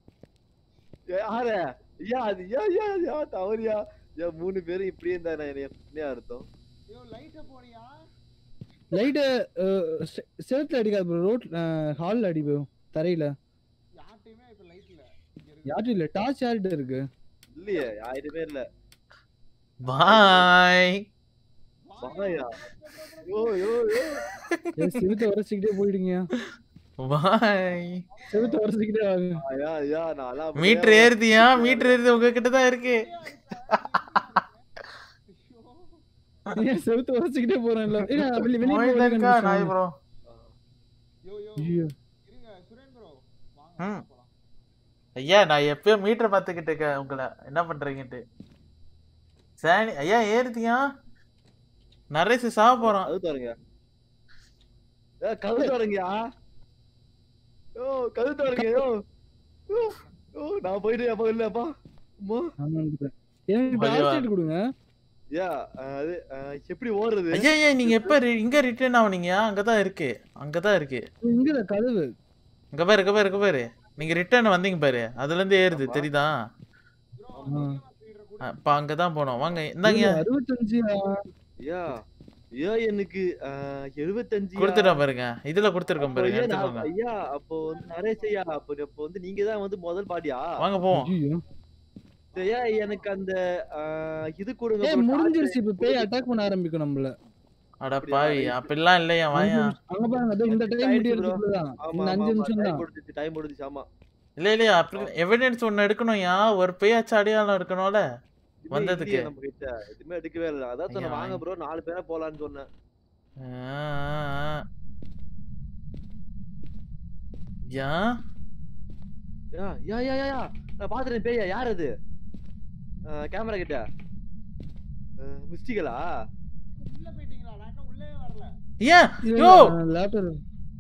யாரு ஐயா அது யா யா யா தவறியா யா மூணு பேரும் இப்படியே இருந்தா நான் என்ன அர்த்தம் ஐயோ லைட்ட போறியா லைட்டு செவத்துல அடிக்காது ப்ரோ ரோட் ஹாலில் அடி bro. தரையில யார்ட்டையுமே இப்ப லைட் இல்ல இங்க இருக்கு யார்ட்டும் இல்லை டார்ச் யார்கிட்ட இருக்கு இல்லையே யாருமே இல்ல பாய் வாயா யோ யோ யோ ஏய், செவுத்த உரசிக்கிட்டே போயிடுங்கயா பாய் செவுத்த உரசிக்கிட்டே வாங்க ஐயா ஐயா நான் மீட்டர் ஏறுதியா மீட்டர் ஏறுது உங்ககிட்ட தான் இருக்கு ஏன் செவுத்த உரசிக்கிட்டே போறேன்ல ஏய், நான் வெளிய வெளிய போய் போயிட்டு இருக்கா வெளிய நாய் ப்ரோ யோ யோ ஐயோ. இருங்க சுரேன் ப்ரோ வாங்க ம். போலாம் ஐயா நான் எப்பயும் மீட்டர் பார்த்துக்கிட்டு இருக்கேன் உங்களை என்ன பண்றீங்கன்ட்டு சாணி ஐயா ஏறுதியா நரேஷ் சாவ போறான் அது பாருங்க ஏ கழுத்து வரங்கயா யோ கழுத்து வரங்க யோ யோ, யோ நான் போயிட்டு அப்பா இல்லப்பா அம்மா ஆமாங்க எனக்கு வலிவா. டார்ச் லைட் கொடுங்க யா அது அஹ், எப்படி ஓடுறது ஐயா ஐயா நீங்க எப்ப ரி- இங்க ரிட்டர்ன் ஆவனீங்க அங்கதான் இருக்கு அங்கதான் இருக்கு இங்க கதவு இங்க பாரு இங்க பாரு இங்க பாரு நீங்க ரிட்டர்ன் வந்தீங்க பாரு அதுல இருந்து ஏறுது ஆமா. தெரியுதா ஆ. அப்ப அங்கதான் போனோம் வாங்க இந்தாங்க ஐயோ, அறுபத்தஞ்சு யா ஐயா எனக்கு அஹ், 75 கொடுத்துட்டோம் பாருங்க இதுல கொடுத்துருக்கோம் அப்போ பாருங்க ஐயா, நான்- எடுத்துக்கோங்க ஐயா அப்போ வந்து நரேஷ் ஐயா அப்போ அப்போ வந்து நீங்க தான் வந்து முதல் பாடியா வாங்க போவோம் ஐயோ. ஐயா எனக்கு அந்த அஹ், இது கொடுங்க ஏய் bro, முடிஞ்சிருச்சு இப்ப பேய் torch. அட்டாக் பண்ண ஆரம்பிக்கும் நம்மள அட அப்படியா? பாவி Right. அப்படிலாம் இல்லையா வாயா அங்க பாருங்க அதோ இந்த டைம் ஆயிடுச்சு bro. முடியறதுக்குள்ளதான் ஆமா இந்த ஆமா அஞ்சு ஆமா நிமிஷம் டைம் தான் முடிஞ்சிச்சு டைம் முடிஞ்சிச்சு ஆமா இல்ல இல்லையா அப்படி எவிடன்ஸ் ஒண்ணு எடுக்கணும்யா ஒரு பேயாச்சு அடையாளம் இருக்கணும்ல இதுவே வந்ததுக்கு. இல்லையே நம்ம கிட்ட எதுவுமே எடுக்கவே இல்ல அதான் சொன்னேன் ஐயா, வாங்க ப்ரோ நாலு பேரா போலான்னு சொன்னேன் ஆ, ஆ, ஆ. ஏன் யா யா யா யா, யா நான் பாத்துறேன் பேயா யார் அது கேமரா கிட்ட மிஸ்டிகளா உள்ள போயிட்டீங்களா நான் இன்னும் உள்ளே வரல ஏன் யோ லேப்டாப்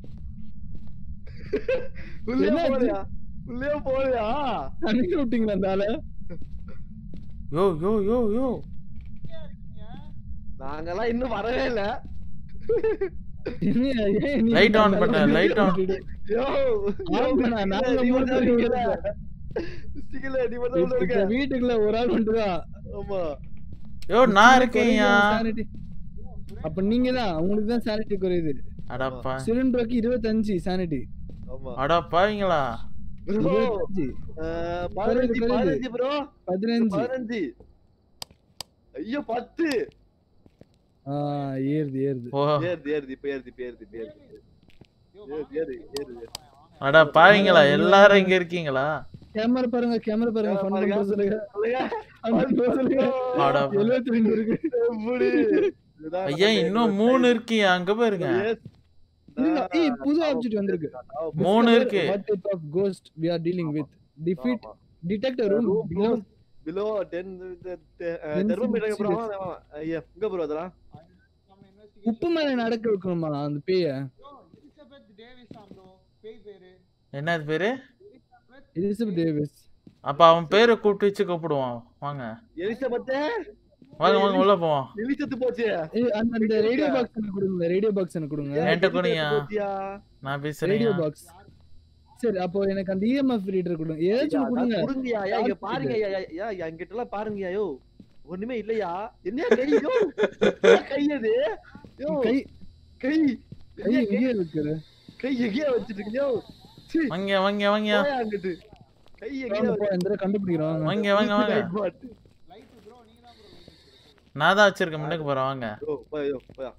உள்ளே என்னாச்சு? போலையா உள்ளே போலையா அனுப்பி விட்டீங்களா அந்த ஆளை யோ யோ யோ யோ நாங்கெல்லாம் இன்னும் வரவே இல்ல என்னையா, ஏன் நீ Light on இந்த பண்ணு, அளவுக்கு light on. விட்டுட்டு? யோ ஆமாண்ணா, நாங்க நீ மூணு மட்டும் பேர் இருக்கல. இருக்கல. மிஸ்டிகள நீ மட்டும் உள்ள இப்ப இருக்க வீட்டுக்குள்ள ஒரு ஆள் மட்டும்தான் ஆமா யோ நான் இருக்கேன்யா sanity. அப்ப நீங்க தான் உங்களுக்கு தான் சானிட்டி குறையுது அடப்பா சிலிண்டருக்கு இருபத்தஞ்சு சானிட்டி ஆமா அட பாவிங்களா ப்ரோ இருபத்தஞ்சு பதினஞ்சு குறையுது. பதினஞ்சு ப்ரோ பதினஞ்சு பதினஞ்சு ஐயோ பத்து ஆஹ் ஏறுது ஏறுது ஓ ஏறுது ஏறுது இப்ப ஏறுது இப்ப ஏறுது இப்ப ஏறுது ஏறுது ஏறுது ஏறுது அட பாவிங்களா எல்லாரும் இங்க இருக்கீங்களா கேமரா பாருங்க கேமரா பாருங்க Camera ஃபன் பாருங்க. பண்றது சொல்லுங்க சொல்லுங்க. fun பண்றது சொல்லுங்க அட எழுபத்தி ரெண்டு இருக்கு எப்படி? இதுதான் ஐயா நம்ம இன்னும் மூணு இருக்கியா அங்க பாருங்க Yes. இல்ல, ஏய், புது நான் ஆப்ஜெக்ட் வந்திருக்கு நான் மூணு இருக்கு what type of ghost we are dealing with defeat ஆமா. detect a room Room, below room. below 10 the- the- uh, Ten thermometer க்கு அப்புறம் centigrade. ஆமா, ஆமா. ஐயா, எங்க bro அதெல்லாம்? நம்ம இன்வெஸ்டிகேஷன் உப்பு மேல நடக்க வைக்கணுமா அந்த பேய எலிசபெத் டேவிஸ் ப்ரோ பேய் பேரு என்னது பேரு எலிசபெத் டேவிஸ் அப்ப அவன் பேரை கூப்பிட்டு வச்சு கூப்பிடுவான் வாங்க எலிசபெத்து? வாங்க வாங்க உள்ள போவோம் எலி செத்து போச்சு. ஏய், அந்த அந்த ரேடியோ பாக்ஸ் எனக்கு கொடுங்க ரேடியோ பாக்ஸ் எனக்கு கொடுங்க ஏன் என்கிட்ட எலி கொடுங்க. செத்து போச்சியா? நான் ரேடியோ பேசுறேன் பாக்ஸ் சரி அப்போ எனக்கு அந்த இஎம்எஃப் ரீடர் கொடுங்க ஐயா, ஏதாச்சும் ஒண்ணு அதான் கொடுங்க கொடுங்கய்யா. ஐயா, இங்க Torch பாருங்க ஐயா, ஐயா, ஐயா, ஐயா, இங்கிட்ட எல்லாம் பாருங்கய்யா, யோ. ஒண்ணுமே இல்லையா என்ன கை யோ? என்ன கை அது யோ, கை கை கை என்ன கை? எங்கே இருக்குது கை எங்கேயா வச்சிட்டு இருக்கீங்க யோ? சீ, வாங்க வாங்க வாங்க போயா அங்கிட்டு. கை எங்கேயா வாங்க, போ, இந்த தடவை கண்டுபிடிக்கிறோம் வாங்க. வாங்க வாங்க வாங்க வச்சிட்டு லைட் ப்ரோ நீங்க தான் ப்ரோ லைட் நான் தான் வச்சிருக்கேன் முன்னுக்கு போறேன் வாங்க யோ, போயா, யோ, போயா.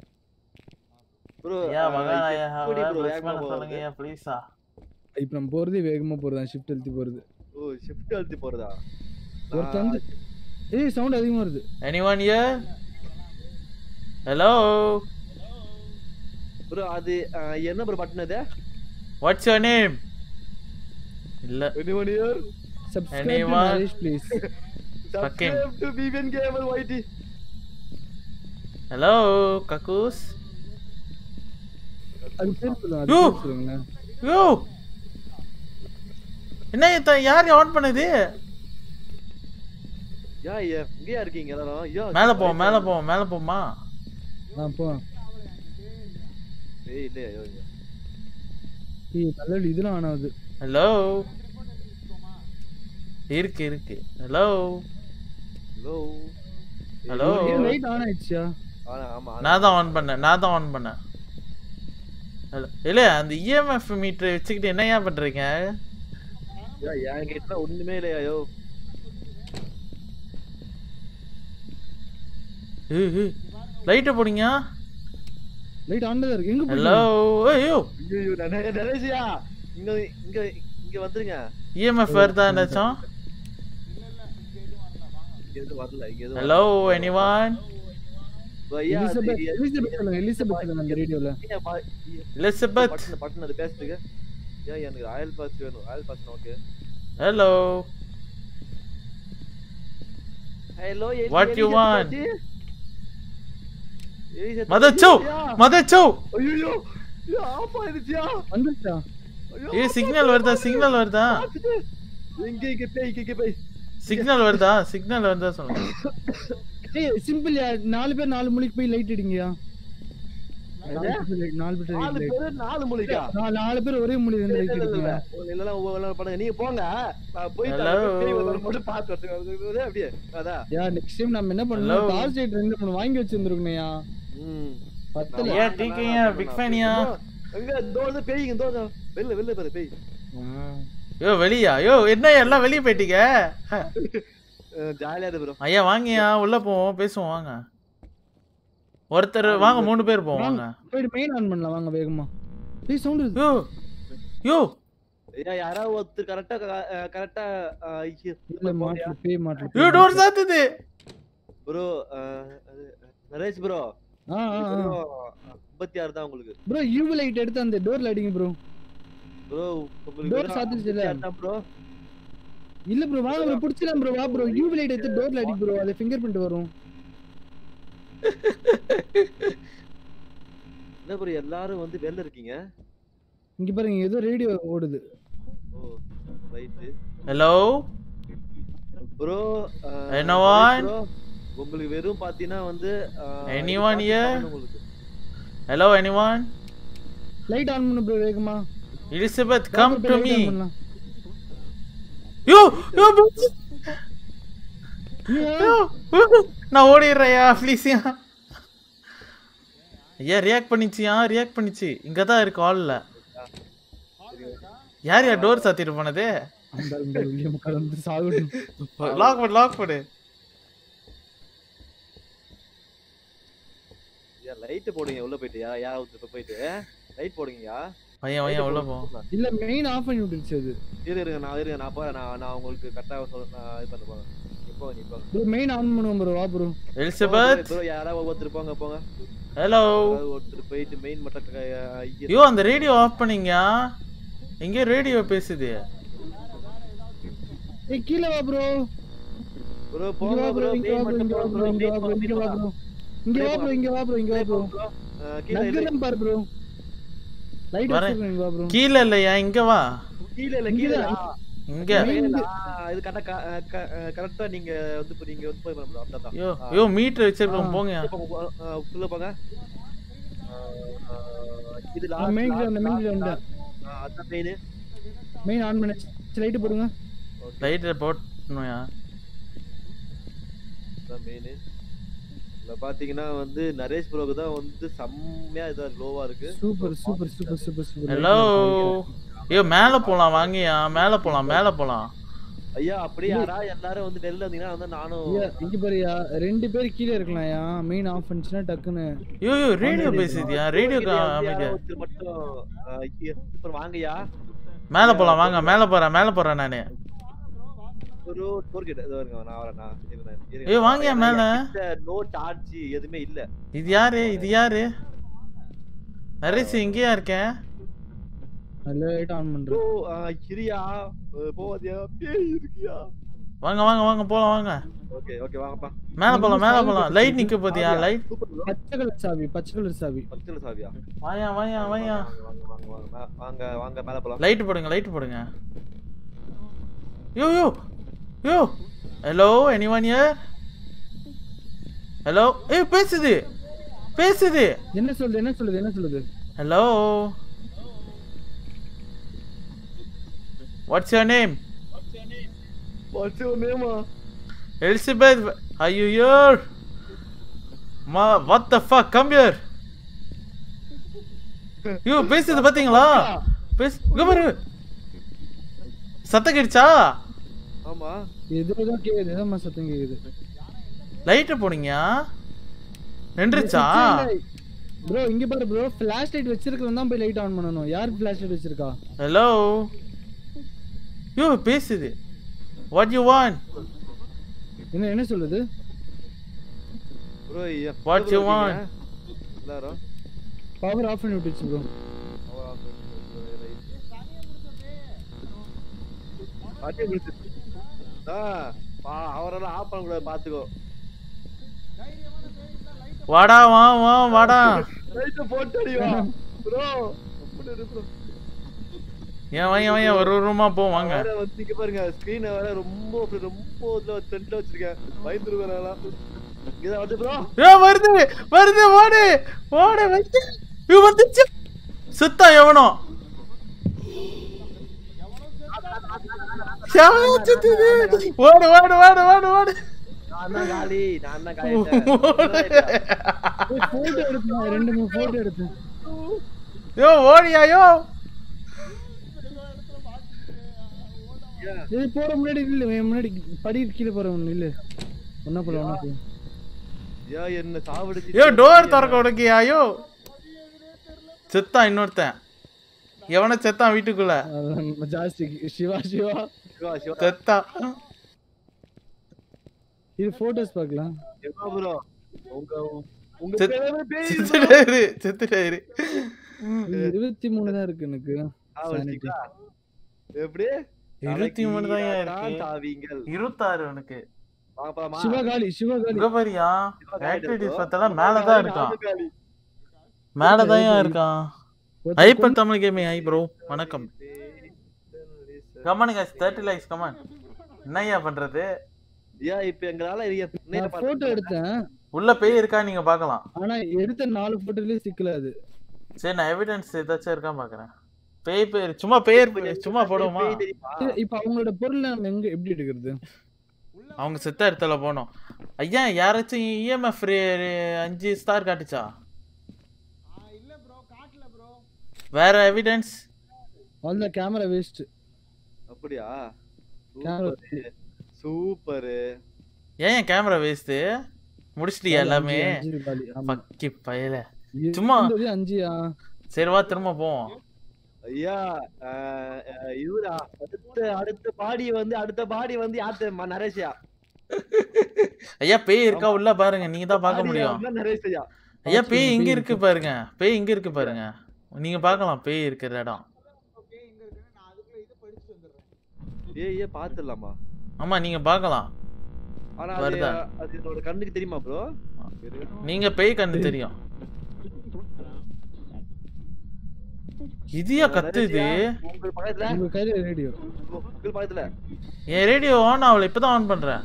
Bro, ஐயா ஆ, மகன் ஐயா எப்படி bro ப்ளஸ் வேகமா பண்ண போறது? சொல்லுங்க ஐயா ப்ளீஸா இப்ப நம்ம போறதே வேகமா போறதா ஷிஃப்ட் எழுதி போறது ஓ ஷிஃப்ட் அழுத்தி போறதா ஒருத்தன் வந்து ஏய் சவுண்ட் அதிகமா வருது எனிவன் ஹியர் ஹலோ ப்ரோ அது ஆ, என்ன ப்ரோ பட்டன் அது வாட்ஸ் யுவர் நேம் இல்ல anyone here subscribe to Anyone? Naresh please Fucking. subscribe to BBN Gamer YT hello கக்கூஸ் அது பேர் சொல்லுங்க அது யோ. பேர் சொல்லுங்களேன் யோ என்ன இத்த யார் ஆன் பண்ணது யா ஐயா இங்கேயா இருக்கீங்க எல்லாரும் ஐயா மேல போவோம் மேல போவோம் மேல போமா ஆ போ ஏய் இல்லையா ஐயோ ஐயோ. ஏய் தலைவலி இதெல்லாம் ஆனாது ஹலோ இருக்கு இருக்கு ஹலோ ஹலோ ஹலோ ஏன் லைட் ஆன் ஆயிடுச்சா ஆனா ஆமா ஆனா. நான் தான் ஆன் பண்ணேன் நான் தான் ஆன் பண்ணேன் ஹலோ இல்ல அந்த இஎம்எஃப் மீட்டர் வச்சுக்கிட்டு என்ன ஏன் பண்றீங்க ஐயா என்கிட்ட ஒண்ணுமே இல்லையா ஐயோ லைட்டை போடுங்க லைட் ஆன் தான் இருக்கு எங்க ஹலோ போய் ஐயோ ஐயோ நிறைய நிறையா இங்க இங்க இங்க வந்துருங்க இஎம்எஃப் வருதா ஏதாச்சும் இங்க எதுவும் வரல இங்க எதுவும் ஹலோ எனிவான் வரல. ஐயா அது எலிசபெத் எ- எலிசபெத் சொல்லுங்க எலிசபெத் சொல்லுங்க அந்த ரேடியோல ஐயா, பா- ஐயா, எலிசபெத் பட்டன் பட்டன் அது பேசுறதுக்கு ஏன் எனக்கு ஆயில் பாஸ் வேணும் oil pass okay hello hello What you want? மதச்சோ மதச்சோ ஐயோ ஆஃப் ஆயிடுச்சியா வந்துச்சா ஐயோ ஏ சிக்னல் வருதா சிக்னல் வருதா இங்க இங்க பேய் இங்க பேய் சிக்னல் வருதா சிக்னல் வருதா சொல்லுங்க ஏய் சிம்பிள் நாலு பேர் நாலு மணிக்கு போய் லைட் அடிங்கயா நாலு பேர் light- நாலு பேர் நாலு light. பேரு நாலு மூலிகா நாலு நாலு பேர் ஒரே மொழி வந்து லைட் இல்ல, இல்ல, இல்ல. அடிங்க இல்ல, இல்ல, உங்க பண்ணுங்க நீங்க போங்க நான் போயிட்டு Hello. அந்த பேய் வருதான்னு மட்டும் பார்த்து வரட்டுங்க. அப்படியே அதான் யா நெக்ஸ்ட் டைம் நம்ம என்ன பண்ணணும் Hello. டார்ச் லைட் ரெண்டு மூணு வாங்கி வச்சிருந்துருக்கணையா ம் பத்தல ஐயா டீக்கையா பிக் ஃபேனியா அங்க இந்த வந்து பேய்ங்க இந்த வந்து வெளில வெளில பாரு பேய் யோ வெளியா யோ என்ன எல்லாம் வெளிய போயிட்டீங்க ஜாலியா இருக்கு ப்ரோ ஐயா வாங்கயா உள்ள போவோம் பேசுவோம் வாங்க ஒருத்தர் வாங்க மூணு பேர் போவோம் வாங்க போயிட்டு மெயின் ஆன் பண்ணலாம் வாங்க வேகமா ப்ளீஸ் சவுண்ட் யோ யோ ஐயா யாராவது ஒருத்தர் கரெக்டா கரெக்டா இல்ல மாட்டல பேய் மாட்டல யோ டோர் சாத்துது ப்ரோ நரேஷ் ப்ரோ ஆ ஆ முப்பத்தி ஆறு தான் உங்களுக்கு ப்ரோ யூவி லைட் எடுத்து அந்த டோர்ல அடிங்க ப்ரோ ப்ரோ உங்களுக்கு Door வெறும் சாத்திடுச்சுல? 56 தான் ப்ரோ இல்ல ப்ரோ வாங்க ப்ரோ புடிச்சலாம் ப்ரோ வா ப்ரோ யூவி லைட் எடுத்து டோர்ல அடி ப்ரோ அது ஃபிங்கர் பிரிண்ட் வரும் என்ன ப்ரோ எல்லாரும் வந்து வெளில இருக்கீங்க இங்க பாருங்க ஏதோ ரேடியோ ஓடுது oh right hello bro Anyone? உங்களுக்கு வெறும் பாத்தீங்கன்னா வந்து அஹ், Anyone இது here? உங்களுக்கு ஹலோ எனிவான் லைட் ஆன் பண்ணு ப்ரோ வேகமா Elizabeth come Light to on me பண்ணலாம். யோ யோ ஏன்? யோ, நான் ஓடிடுறேயா ப்ளீஸ்யா ஐயா ரியாக்ட் பண்ணிச்சியா ரியாக்ட் பண்ணிச்சு இங்க தான் இருக்கு ஆல்ல யார் யார் டோர் சாத்திட்டு போனது அந்த ஆள் இந்த வில்லியம் கலந்து சாகட்டும் லாக் பண்ணு லாக் பண்ணு லைட் போடுங்க உள்ள போயிட்டு யா யா இப்ப போயிட்டு லைட் போடுங்கயா பையன் பையன் உள்ள போ இல்ல மெயின் ஆஃப் பண்ணி விட்டுருச்சு அது இரு இருங்க நான் இருங்க நான் போறேன் நான் நான் உங்களுக்கு கரெக்டா சொல்ல நான் இது பண்ண போறேன் இப்போ நீ போங்க ப்ரோ மெயின் ஆன் பண்ணுவோம் ப்ரோ வா ப்ரோ எலிசபெத் ப்ரோ யாராவது ஒவ்வொருத்தர் போங்க போங்க ஹலோ யாராவது ஒருத்தர் போயிட்டு மெயின் மட்டும் க- ஐயா. ஐயோ அந்த ரேடியோ ஆஃப் பண்ணீங்க எங்க ரேடியோ பேசுது ஏய் கீழ வா ப்ரோ ப்ரோ இங்க போங்க வா ப்ரோ ப்ரோ இங்க வா மெயின் ப்ரோ மட்டும் இங்க வா போங்க ப்ரோ ப்ரோ இங்க வா ப்ரோ இங்க வா ப்ரோ இங்க வா ப்ரோ இங்க வா ப்ரோ இங்க வா ப்ரோ கீழே இல்ல நகரம் பாரு ப்ரோ லைட் வரேன். வச்சிருக்கேன் இங்க வா ப்ரோ கீழே இல்லையா இங்க வா கீழே இல்ல கீழே இல்ல. இங்க இல்ல, ஆ, இது கரெக்டா கரெக்டா நீங்க வந்து இப்ப நீங்க வந்து போய் பண்ணணும் அதான் ஐயோ ஐயோ மீட்டர் வச்சிருக்கோம் போங்க உள்ள போங்க ஆ, ஆ, இது ஆ, main ground, main ground. அதான் மெயின் மெயின் ஆன் பண்ணு லைட் போடுங்க லைட்டர் போட்டணும்யா அதான் மெயின் இதுல பாத்தீங்கன்னா வந்து நரேஷ் ப்ரோக்கு தான் வந்து செம்மையா இதா லோவா இருக்கு super super super super super hello ஐயோ மேல போலாம் வாங்கயா மேல போலாம் மேல போலாம் ஐயா அப்படியே யாரா எல்லாரும் வந்து வெளில வந்தீங்கன்னா வந்து நானும் ஐயா இங்க பாருயா ரெண்டு பேர் கீழ இருக்கலாம்யா மெயின் ஆஃப் பண்ணிச்சுனா டக்குன்னு ஐயோ ஐயோ ரேடியோ பேசுதியா ரேடியோ வந்து காமிக்க யாரோ ஒருத்தர் மட்டும் ஆ, ஐயா, இப்ப வாங்கய்யா மேல போலாம் வாங்க மேல போறேன் மேல போறேன் நானு ஒரு டோர் கிட்ட இதோ இருங்க நான் வரேன் நான் இருங்க, இருங்க. ஏய், வாங்கய்யா மேல. நோ சார்ஜ் எதுவுமே இல்ல இது யாரு இது யாரு நரேஷ் இங்கேயா இருக்கேன் லைட் ஆன் ப்ரோ பண்றேன் கிரியா போவாதியா பேய் இருக்கியா வாங்க வாங்க வாங்க போலாம் வாங்க ஓகே ஓகே வாங்கப்பா மேல போலாம் மேல போலாம் லைட் நிக்க போதியா லைட் சூப்பர் ப்ரோ பச்சை கலர் சாவி பச்சை கலர் சாவி பச்சை சாவியா வாயா வாயா வாயா வாங்க வாங்க வாங்க மே- வாங்க வாங்க மேல போலாம் லைட் போடுங்க லைட் போடுங்க yo yo yo hello anyone here hello ஏய் பேசுது பேசுது என்ன சொல்லுது என்ன சொல்லுது என்ன சொல்லுது ஹலோ what's your name what's your நேமா எலிசபெத் are you here மா what the fuck come here ஐயோ பேசுது பாத்தீங்களா பேசு இங்க பாரு சத்தம் கேடுச்சா ஆமா எதுதான் கேக்குது எதமா சத்தம் கேக்குது லைட்ட போனீங்க நின்றுச்சா ப்ரோ இங்க பாரு ப்ரோ ஃபிளாஷ் லைட் வச்சிருக்கவன் தான் போய் லைட் ஆன் பண்ணனும் யார் ஃபிளாஷ் லைட் வச்சிருக்கா ஹலோ யோ பேசுது வாட் யூ வாண்ட் என்ன என்ன சொல்லுது ப்ரோ What you want? எல்லாரும் பவர் ஆஃப் பண்ணி விட்டுச்சு ப்ரோ பாட்டியை பிடிச்சு ஆ பா அவரெல்லாம் ஆஃப் பண்ண கூடாது பாத்துக்கோ வாடா வா வா வாடா லைட்ட போட்டு அடிவா ப்ரோ ப்ரோ ஏன் வாங்க வாங்க ஒரு ஒரு ரூமா போ வாங்க வேற வந்து இங்க பாருங்க ஸ்கிரீனை வேற ரொம்ப அப்படி ரொம்ப இதுல ஃப்ரண்ட்ல வச்சிருக்கேன் பயந்துருவேன் நான் இங்கதான் வந்து ப்ரோ ஏ வருது வருது ஓடு ஓடு வந்து ஐயோ வந்துச்சு சுத்தா எவனோ எவனோ சுத்துது ஓடு ஓடு ஓடு ஓடு ஓடு நான் தான் காலி நான் தான் காலி போட்டோ எடுத்தேன் ரெண்டு மூணு போட்டோ எடுத்தேன் யோ ஓடியா யோ இது போற முன்னாடி இல்ல என் முன்னாடி படி கீழே போறவன் இல்ல ஒன்னா போல ஒன்னா போல யா என்ன சாவடிச்சு யோ டோர் திறக்க உடக்கியா யோ செத்தான் இன்னொருத்தன் எவன செத்தான் வீட்டுக்குள்ள அதான் ஜாஸ்தி சிவா சிவா சிவா சிவா செத்தான் இது போட்டோஸ் பார்க்கலாம் சிவா ப்ரோ உங்க உங்க செத்- பேரே பேய் செத்துட்டாரு செத்துட்டாரு இது இருபத்தி மூணு தான் இருக்கு எனக்கு சாவடிச்சிங்களா எப்படி இருபத்தி மூணு தான் தலைகீழா இருக்கு தாவீங்கள் இருபத்தாறு உனக்கு வாங்க போலாமா சிவா காலி சிவா காலி இங்க பாரியா சிவா காலி ஆக்டிவிட்டிஸ் bro. பார்த்தாலும் மேலதான் இருக்கான் நானும் காலி. மேலதான் இருக்கான் ஒருத்தன் ஐப்பர் தமிழ் கேமிங் ஐ ப்ரோ வணக்கம் கமான் guys 30 லைக்ஸ் கமான் என்னய்யா பண்றது யா இப்ப எங்களால இது கொண்டு- நேரா நான் பார்த்து- போட்டோ எடுத்தேன் உள்ள பேய் இருக்கா நீங்க பார்க்கலாம் ஆனா எடுத்த நாலு போட்டோலயே சிக்கல அது சரி நான் எவிடன்ஸ் ஏதாச்சும் இருக்கா பாக்குறேன் பேய் பேர் சும்மா பேர் சும்மா போடுவோமா பேய் தெரியுமா? இல்ல, இப்ப அவங்களோட பொருள் நம்ம எங்க எப்படி எடுக்கிறது அவங்க செத்த இடத்துல போனோம் ஐயா யாராச்சும் இஎம்எஃப் அஞ்சு ஸ்டார் காட்டுச்சா வேற எவிடன்ஸ் அந்த கேமரா வேஸ்ட் அப்படியா கேமரா சூப்பர் ஏன் கேமரா வேஸ்ட் முடிச்சிட்டியா எல்லாமே ஆமா பக்கி பயல இது சும்மா- இருந்தது அஞ்சுயா சரி வா திரும்ப போவோம் ஐயா அஹ், அஹ், இவரா அடுத்த அடுத்த பாடி வந்து அடுத்த பாடி வந்து யாத்து ம- நரேஷயா ஐயா பேய் இருக்கா உள்ள பாருங்க நீங்க தான் பார்க்க பாடி முடியும் வந்து நரேஷயா ஐயா பேய் இங்க இருக்கு பாருங்க பேய் இங்க இருக்கு பாருங்க நீங்க பார்க்கலாம் பேய் இருக்கிற இடம் ஏய் ஏ பாத்துடலாமா ஆமா நீங்க பார்க்கலாம் ஆனா அது வருதா? அது என்னோட கண்ணுக்கு தெரியுமா ப்ரோ நீங்க பேய் கண்ணு தெரியும் இதியா கத்துது உங்க பக்கத்துல உங்க கையில ரேடியோ உங்க பக்கத்துல என் ரேடியோ ஆன் ஆகல இப்பதான் ஆன் பண்றேன்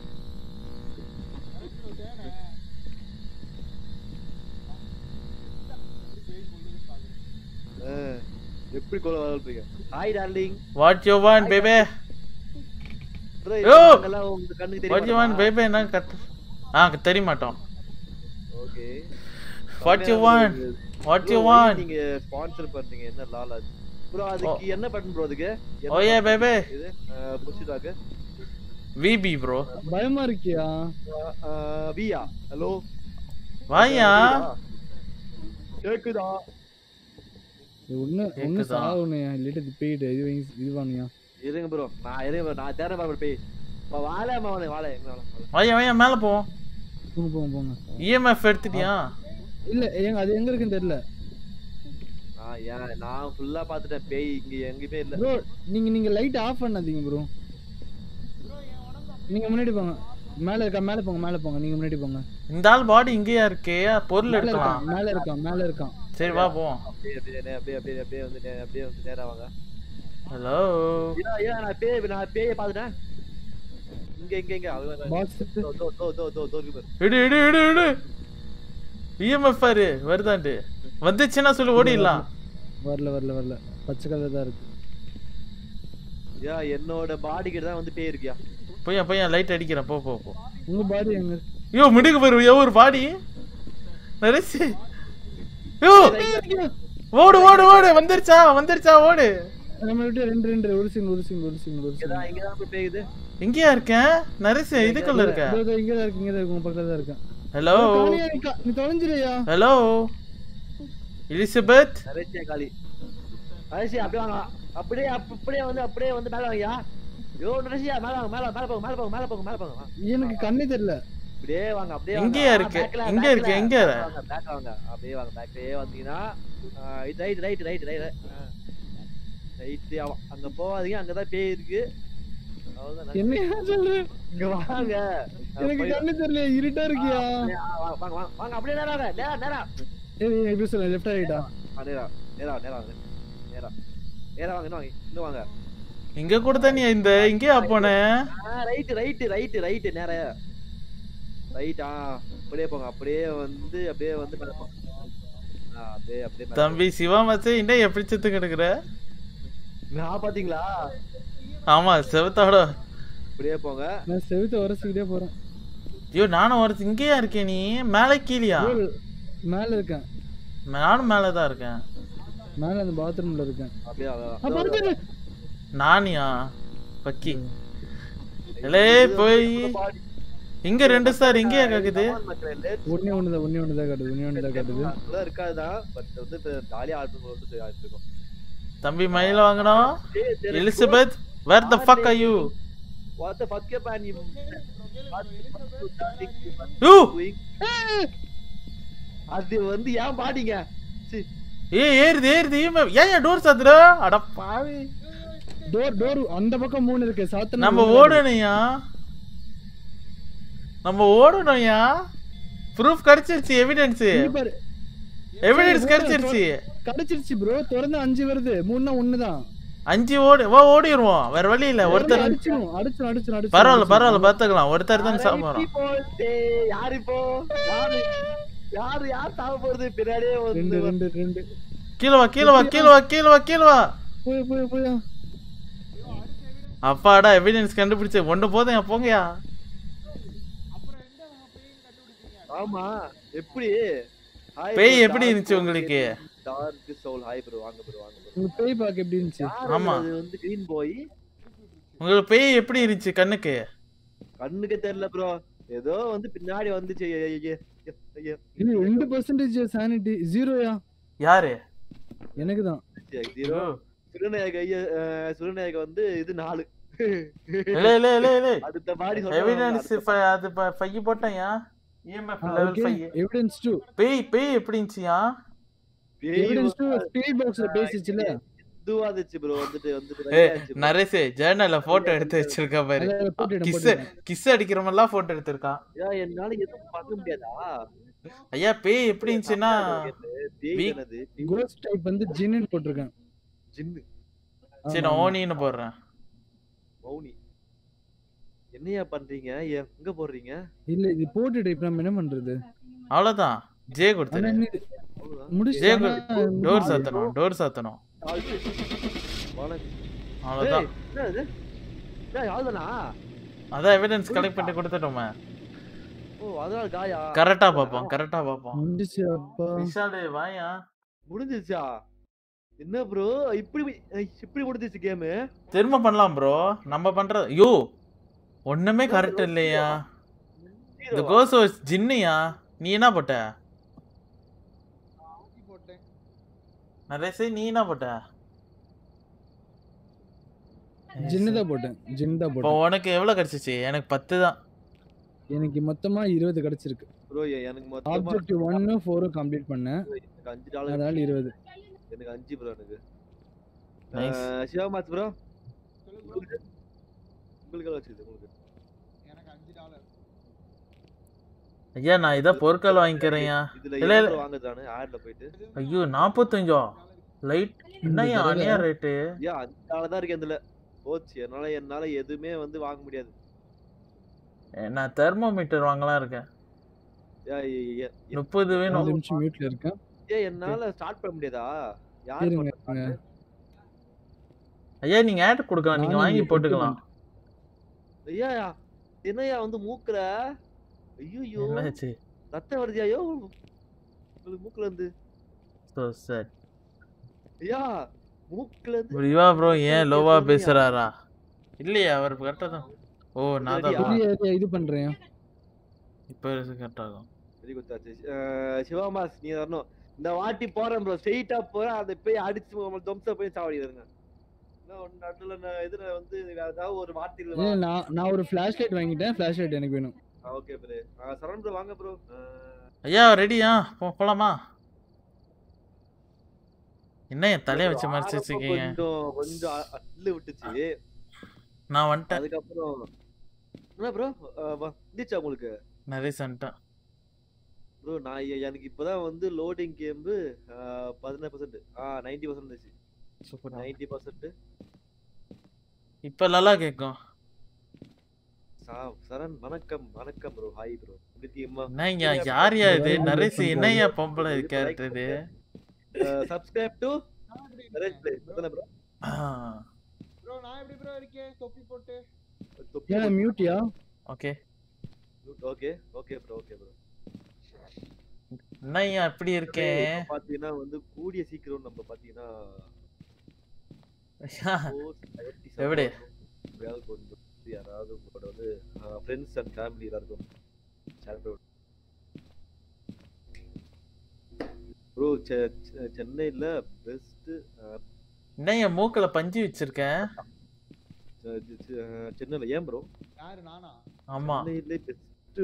அஹ், எப்படி கொலை வாழ்றீங்க hi darling what you want babe bro yo! உங்க கண்ணுக்கு வாட் யூ தெரியுமா வாண்ட் பேபே என்ன கத்து ஆ தெரிய மாட்டோம் okay what you want what you want நீங்க ஸ்பான்சர் பண்றீங்க என்ன லால் அது ப்ரோ அதுக்கு என்ன பட்டன் ப்ரோ அதுக்கு என்ன ஓ ஏ button? பேபே இது புஷிடாக்கு விபி ப்ரோ பயமா இருக்கியா வியா ஹலோ வாயா கேக்குதா ஒண்ணு ஒண்ணு கேக்குதா? சாவுனையா இல்லாட்டி இது போயிட்டு இது வாங்கி இது வாங்கியா இருங்க ப்ரோ நான் இருங்க bro, நான் தேட பாரு போய் வா, வாழை மாவனே வாழை எங்க வாழை வாழை. வாயா வாயா மேல போவோம் போங்க போங்க போங்க இஎம்எஃப் எடுத்துட்டியா இல்ல எங்க அது எங்க இருக்குன்னு தெரியல நான் ஏன் நான் ஃபுல்லா பாத்துட்டேன் பேய் இங்க எங்கேயுமே இல்ல ப்ரோ நீங்க நீங்க லைட் ஆஃப் பண்ணாதீங்க ப்ரோ நீங்க முன்னாடி போங்க மேல இருக்கா மேல போங்க மேல போங்க நீங்க முன்னாடி போங்க இந்த ஆள் பாடி இங்கேயா இருக்கே பொருள் மேல எடுக்கலாம் இருக்கான் மேல இருக்கான் மேல இருக்கான் சரி வா போவோம் அப்படியே அப்படியே நே- அப்படியே அப்படியே அப்படியே வந்து நே- அப்படியே வந்து நேரா வாங்க ஹலோ ஏன் ஏன் நான் பேய் நான் பேயை பாத்துட்டேன் இங்க இங்க இங்க அது பாக்ஸ் தோ தோ தோ தோ தோ தோ இருக்கு பாரு. இடு இடு இடு இடு இஎம்எஃப் பாரு வருதாண்டு வந்துச்சுன்னா சொல்லி ஓடிடலாம் வரல வரல வரல பச்சை கலர் தான் இருக்கு யா என்னோட பாடி கிட்ட தான் வந்து பேய் இருக்கியா பையன் பையன் லைட் அடிக்கிறேன் போ போ போ உங்க பாடி எங்க இருக்கு? ஐயோ மிடுக்கு பாரு ஐயோ ஒரு பாடி நரிசி ஐயோ ஓடு ஓடு ஓடு வந்துருச்சா வந்துருச்சா ஓடு நம்ம விட்டு ரெண்டு ரெண்டு ஒரு சிங் ஒரு சிங் ஒரு சிங் ஒரு சிங் இங்கதான் இங்கதான் போய் பேயுது எங்கேயா இருக்கேன் நரிசி இதுக்குள்ள இருக்க இதோ, இதோ, இங்க தான் இருக்கு இங்க தான் இருக்கு உங்க பக்கத்துல தான் இருக்கேன் ஹலோ காளியா இருக்கா? நீ தொலைஞ்சிருயா ஹலோ எலிசபெத் நரேஷியா காளி நரேஷியா அப்படியே வாங்க அப்படியே அப்~ அப்படியே வந்து அப்படியே வந்து மேல வாங்கயா யோ நரேஷியா மேல வாங்க மேல மேல போங்க மேல போங்க மேல போங்க மேல போங்க வா. எனக்கு கண்ணே தெரியல அப்படியே வாங்க அப்படியே எங்கேயா வாங்க. இருக்கு? ஆ, back ல, எங்க back இருக்கு? ல. எங்க? back வாங்க பேக் வாங்க அப்படியே வாங்க பேக்லயே வந்தீங்கன்னா ஆ, இது right right right right right அங்க போகாதீங்க அங்கதான் பேய் இருக்கு அவ்வளவுதான் என்ன சொல்ற இங்க வாங்க எனக்கு கண்ணு தெரியல இருட்டா இருக்கியா அப்படியே, ஆ, வாங்க வாங்க வாங்க, வாங்க அப்படியே நேரா வாங்க நேரா நேரா ஏய் நீ எப்படி சொல்ல லெஃப்ட் ரைட்டா ஆ, நேரா நேரா நேரா வாங்க நேரா நேரா வாங்க இன்னும் வாங்க இன்னும் வாங்க இங்க கூட தான் நீ இந்த இங்கேயா போனேன் ரைட் ரைட் ரைட் ரைட் நேரா ரைட் ஆ அப்படியே போங்க அப்படியே வந்து அப்படியே வந்து மேல போங்க. ஆ, அப்படியே அப்படியே மேல தம்பி சிவா மச்சே இன்னும் எப்படி செத்து கிடக்குற போங்க. நான் பாத்தீங்களா ஆமா செவத்தோட அப்படியே போங்க நான் செவுத்த உரசிக்கிட்டே போறேன் ஐயோ நானும் ஒரு இங்கேயா இருக்கேன் நீ மேலே கீழியா bro, மேல இருக்கேன் நானும் மேலே தான் இருக்கேன் மேல அந்த பாத்ரூம்ல இருக்கேன் அப்படியே ஆ, அவ்வளவுதான். படுத்துரு. நானியா பக்கி எலே போய் பாடி. இங்க ரெண்டு சார் இங்கேயா கேக்குது கமான் மக்களே, let's ஒண்ணே ஒண்ணுதான் ஒண்ணே ஒண்ணுதான் காட்டுது ஒண்ணே ஒண்ணுதான் காட்டுது அதெல்லாம் இருக்காதுதான் பட் வந்து இப்ப ஜாலியா ஆடுறது வந்து ஆடிட்டு இருக்கோம் தம்பி மயில வாங்கணும் ஏய், there is Elizabeth where the fuck are you What the fuck up and you What the fuck you darling, you are you doing? அது வந்து ஏன் பாடிங்க சி, ஏய் ஏறுது ஏறுது ஏன் ஏன் டோர் சாத்துற அட பாவி டோர் டோர் அந்த பக்கம் மூணு இருக்கு சாத்தன நம்ம ஓடணும்யா நம்ம ஓடணும்யா ப்ரூஃப் கிடைச்சிருச்சு எவிடன்ஸ் பாரு எவிடன்ஸ் கிடைச்சிருச்சு கிடைச்சிருச்சு ப்ரோ திறந்து அஞ்சு வருது மூணுனா ஒண்ணுதான் அஞ்சு ஓடி வா ஓடிடுவோம் வேற வழி இல்ல ஒருத்தர் அடிச்சிரும் அடிச்சிரும் அடிச்சிரும் அடிச்சிரும் பரவாயில்ல பரவாயில்ல பாத்துக்கலாம் ஒருத்தர் தான் யாரை சாப்பிடுறோம் இப்படி போகுது? யார் இப்போ யாரு யாரு யார் சாவ போறது பின்னாடியே ரெண்டு வந்து ரெண்டு ரெண்டு கீழே வா கீழே வா கீழே வா கீழே வா கீழே வா போய் போய் போய் அப்பாடா எவிடன்ஸ் கண்டுபிடிச்சு ஒண்ணு போதும் போங்கயா ஆமா எப்படி பேய் எப்படி இருந்துச்சு உங்களுக்கு? டார்க் சோல் ஹாய் ப்ரோ வாங்க ப்ரோ வாங்க ப்ரோ உங்க பேய் பாக்க எப்படி இருந்துச்சு ஆமா. அது வந்து கிரீன் பாய் உங்களுக்கு பேய் எப்படி இருந்துச்சு கண்ணுக்கு கண்ணுக்கு தெரியல ப்ரோ ஏதோ வந்து பின்னாடி வந்துச்சு ஐய, ஐய, ஐய, ஐய. இது ரெண்டு பர்சன்டேஜ் சானிட்டி ஜீரோயா யாரு ஜீரோ எனக்கு தான் சிறுநாயக ஐய அஹ், சிறுநாயக வந்து இது நாலு இல்ல இல்ல இல்ல இல்ல அடுத்த பாடி எவிடன்ஸ் அது ஃபைவ் போட்டேன்யா EMF level okay five evidence 2 பேய் பேய் எப்படி இருந்துச்சியா எவிடன்ஸ் 2 ஸ்பீட் பாக்ஸ்ல பேசிச்சுல இதுவாதுச்சு ப்ரோ வந்துட்டு வந்துட்டு ஏ ரெடியாச்சு bro. நரேஷ் ஜேர்னல்ல போட்டோ எடுத்து வச்சிருக்கா பாரு அத போட்டுட்டேன் கிஸ் போட்டுட்டேன் கிஸ் அடிக்கிற மாதிரிலாம் போட்டோ எடுத்திருக்கான் ஐயா, என்னால எதுவும் பண்ண முடியாதா ஐயா பேய் எப்படி இருந்துச்சுன்னா பேய் weak- என்னது கோஸ்ட் டைப் வந்து ஜின்னு போட்டிருக்கேன் ஜின்னு சரி நான் ஓனின்னு போடுறேன் மௌனி என்னையா பண்றீங்க எங்க போடுறீங்க இல்ல இது போட்டு டைப் நம்ம என்ன பண்றது அவ்வளவுதான் ஜே ஆனா கொடுத்துரு இன்னும் அவ்வளவுதான். முடிச்சு ஜே ஆனா டோர் முடிச்சு. சாத்தணும் டோர் சாத்தணும் ஆல்ட்டு. வணக்கம். அவ்வளவுதான் ஏய், என்ன இது? ஏய், அவ்வளவுதானா? அதான் எவிடன்ஸ் கலெக்ட் பண்ணி கொடுத்துட்டோமே ஓ அதனால காயா கரெக்டா பாப்போம் கரெக்டா பாப்போம் முடிச்சு அப்பா விஷாலு வாயா முடிஞ்சிருச்சா என்ன ப்ரோ இப்படி ஐய், இப்படி முடிஞ்சிச்சு கேமு திரும்ப பண்ணலாம் ப்ரோ நம்ம பண்றது யோ ஒண்ணுமே கரெக்ட் இல்லையா இந்த கோஸ் ஜின்னியா நீ என்ன போட்ட நரேஷ் நீ என்ன போட்ட ஜின்னு தான் போட்டேன் ஜின் தான் இப்போ போட்டேன் உனக்கு எவ்வளவு கிடைச்சிச்சு எனக்கு பத்து தான் எனக்கு மொத்தமா இருபது கிடைச்சிருக்கு ப்ரோ எனக்கு மொத்தமா ஆப்ஜெக்டிவ் ஒன்னும் ஃபோரும் கம்ப்ளீட் பண்ணேன் எனக்கு அஞ்சு டாலர் அதனால இருபது எனக்கு அஞ்சு ப்ரோ எனக்கு Nice. அஹ், சிவமாத் ப்ரோ உங்களுக்கு உங்களுக்கு எவ்வளவு வச்சுது உங்களுக்கு ஐயா நான் இதை பொருட்கள் வாங்கிக்கிறேன்யா இதுல இல்ல, இல்ல. எவ்வளவு வாங்குதானு ஆட்ல போயிட்டு ஐயோ நாற்பத்தஞ்சோ லைட் என்னய்யா தடவை அநியா ரேட்டு ஏன் அஞ்சு டாலர் தான் இருக்கு இதுல போச்சு என்னால என்னால எதுவுமே வந்து வாங்க முடியாது நான் தெர்மோமீட்டர் வாங்கலாம் இருக்கேன் ஏய், ஏய், ஏய், ஏய், முப்பது நாலு வேணும் நிமிஷம் மியூட்ல இருக்கேன் ஏய், என்னால ஸ்டார்ட் பண்ண முடியாதா யார் இருங்க, பண்றா? இருங்க. ஐயா நீங்க ஆட் கொடுக்கலாம் நீங்க நானும் வாங்கி இங்க போட்டுக்கலாம் ஐயா என்னய்யா வந்து மூக்குற ஐயோ என்னாச்சு ரத்தம் வருது ஐயோ உங்களுக்கு மூக்குல இருந்து ஸோ சார் ஐயா மூக்குல இருந்து இவா ப்ரோ ஏன் லோவா பேசுறாரா இல்லையா அவர் கரெக்டாக தான் ஓ நான் தான் சரியா? புதிய இது பண்றேன் இப்போ கரெக்ட் ஆகும் வெரி குட் ஆச்சு சிவமாஸ் நீ வரணும் இந்த வாட்டி போறேன் ப்ரோ ஸ்ட்ரெயிட்டா போறேன் அதை போய் அடிச்சு நம்ம தொம்ச போய் சாவடிடுங்க என்ன ஒன்று நடுல நான் இதுல வந்து வேற ஏதாவது ஒரு வார்த்தைகள் இல்ல, நான் நான் ஒரு ஃபிளாஷ் லைட் வாங்கிட்டேன் ஃபிளாஷ் லைட் எனக்கு வேணும் ஓகே ப்ரோ சரண் ப்ரோ வாங்க ப்ரோ ஐயா ரெடியா போ போலாமா என்ன என் தலையை வச்சு மறைச்சு வச்சிருக்கீங்க கொஞ்சம் கொஞ்சம் அ- அள்ளு விட்டுச்சு நான் வந்துட்டேன் அதுக்கப்புறம் என்ன ப்ரோ வந்துச்சா உங்களுக்கு நிறைய சன்ட்டேன் ப்ரோ நான் எ- எனக்கு இப்போதான் வந்து லோடிங் கேம்பு பதினாறு பர்சன்ட் ஆ நைன்டி பர்சன்ட் இருந்துச்சு சூப்பர் நைன்டி பர்சன்ட் இப்போ நல்லா கேட்கும் சரண் வணக்கம் வணக்கம் ப்ரோ ஹாய் ப்ரோ இருக்கீங்கம்மா என்னய்யா யார் யா இது நரேஷ் என்னய்யா பொம்பளை கேரக்டர் இது சப்ஸ்கிரைப் டு நரேஷ் பிளே அதானே ப்ரோ ஆ, ப்ரோ நான் எப்படி ப்ரோ இருக்கேன் தொப்பி போட்டு ஏன் மியூட்டியா okay okay okay bro okay bro என்னய்யா இப்படி இருக்கேன் பாத்தீங்கன்னா வந்து கூடிய சீக்கிரம் நம்ம பாத்தீங்கன்னா ஐயா, post 97 எப்படி? வேலை கொண்டு வந்து யாராவது உங்களோட வந்து ஃப்ரெண்ட்ஸ் அண்ட் ஃபேமிலி எல்லாருக்கும் ஷேர் பண்ணி ப்ரோ சென்னையில பெஸ்ட் என்னய்யா மூக்குல பஞ்சு வச்சிருக்கேன் சென்னையில ஏன் ப்ரோ யாரு நானா ஆமா சென்னையில பெஸ்ட்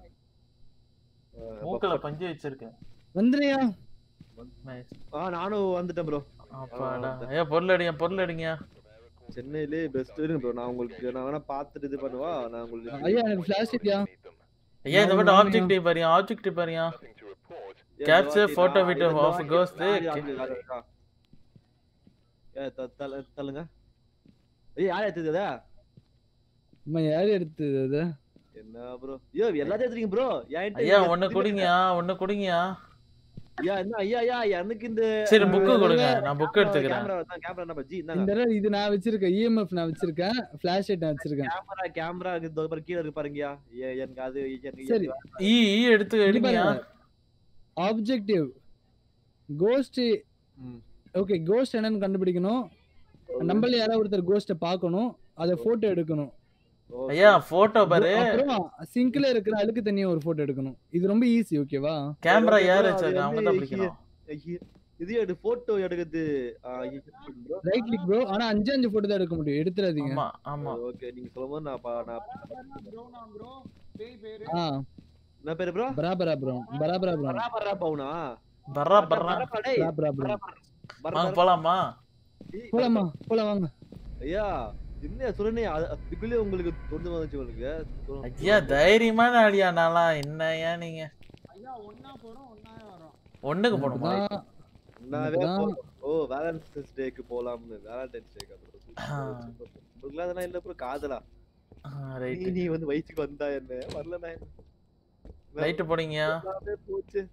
மூக்குல பஞ்சு வச்சிருக்கேன் வந்துறியா Nice. ஆ நானும் வந்துட்டேன் ப்ரோ அப்பாடா ஐயா பொருள் அடிங்க பொருள் அடிங்க சென்னையிலே பெஸ்ட் இருங்க ப்ரோ நான் உங்களுக்கு நான் வேணா பார்த்துட்டு இது பண்ணுவா நான் உங்களுக்கு ஐயா எனக்கு ஃபிளாஷ் லைட்யா ஐயா இந்த மட்டும் ஆமாங்க. ஆப்ஜெக்டிவ் பாருங்க ஆப்ஜெக்டிவ் பாருங்க ஏன் capture இந்த வாட்டி photo நான் video இந்த of வாட்டி ghost. யார் யாரு இருக்கா? ஏ, த- தல- தள்ளுங்க ஏய் யார் எடுத்தது அத? அம்மா யார் எடுத்தது அது என்ன ப்ரோ ஐயோ எல்லாத்தையும் எடுத்துறீங்க ப்ரோ ஐயா ஒண்ணு குடிங்கயா ஒண்ணு குடிங்கயா ஐயா என்ன ஐயா ஐயா எனக்கு இந்த சரி புக்கு கொடுங்க நான் புக் எடுத்துக்கிறேன் கேமரா தான் கேமரா நம்ம ஜி இந்த இந்தாங்க தடவை இது நான் வச்சிருக்கேன் இஎம்எஃப் நான் வச்சிருக்கேன் ஃபிளாஷ் லைட் நான் வச்சிருக்கேன் கேமரா கேமரா இது பாரு கீழ இருக்கு பாருங்கயா ஏ- எனக்கு அது எனக்கு சரி. ஈ ஈ எடுத்து எடுங்கயா ஆப்ஜெக்டிவ் கோஸ்ட் ம். ஓகே கோஸ்ட் என்னன்னு கண்டுபிடிக்கணும் நம்மள யாராவது ஒருத்தர் கோஸ்ட பார்க்கணும் அதை போட்டோ எடுக்கணும் ஓகே. ஐயா போட்டோ பாரு அப்புறம் சிங்க்ல இருக்கிற அழுக்கு தண்ணியை ஒரு போட்டோ எடுக்கணும் இது ரொம்ப ஈஸி ஓகேவா கேமரா ஓகே யார் bro, வச்சிருக்கா அது அவங்க வந்து தான் பிடிக்கணும் ஐய, இது எடு போட்டோ எடுக்கிறது ப்ரோ ரைட் கிளிக் ப்ரோ ஆனா அஞ்சு அஞ்சு போட்டோ தான் எடுக்க முடியும் எடுத்துறாதீங்க ஆமா ஆமா ஓகே நீங்க சொல்லும்போது நான் பா- நான் ப்ரோ நான் ப்ரோ பேய் பேரு ஆ என்ன பேரு ப்ரோ பராபரா ப்ரோ பராபரா ப்ரோ பரா பரா பவுனா பர்றா பர்றா பரா டேய் பராபரா ப்ரோ பரா பரா வாங்க போலாமா ஏய், போலாமா போலாம் வாங்க ஐயா என்ன சுரனே அதுக்குள்ளே உங்களுக்கு தொண்டு வந்துச்சு உங்களுக்கு ஐயா தைரியமான ஆடியா நான்லாம் என்னய்யா நீங்க ஐயா ஒண்ணா போறோம் ஒண்ணா வரோம் ஒண்ணுக்கு போகணுமா இப்பதான் நாவே இப்பதான் போ- ஓ வேலண்டைன்ஸ் டேக்கு போலாம்னு வேலண்டைன்ஸ் டேக்கு உங்களுக்குலாம் அதெல்லாம் இல்ல ப்ரோ காதலா நீ ரைட் நீ வந்து வயசுக்கு வந்தா என்ன வரல நான் என்ன? ரைட்டு போனீங்கயா எல்லாமே போச்சு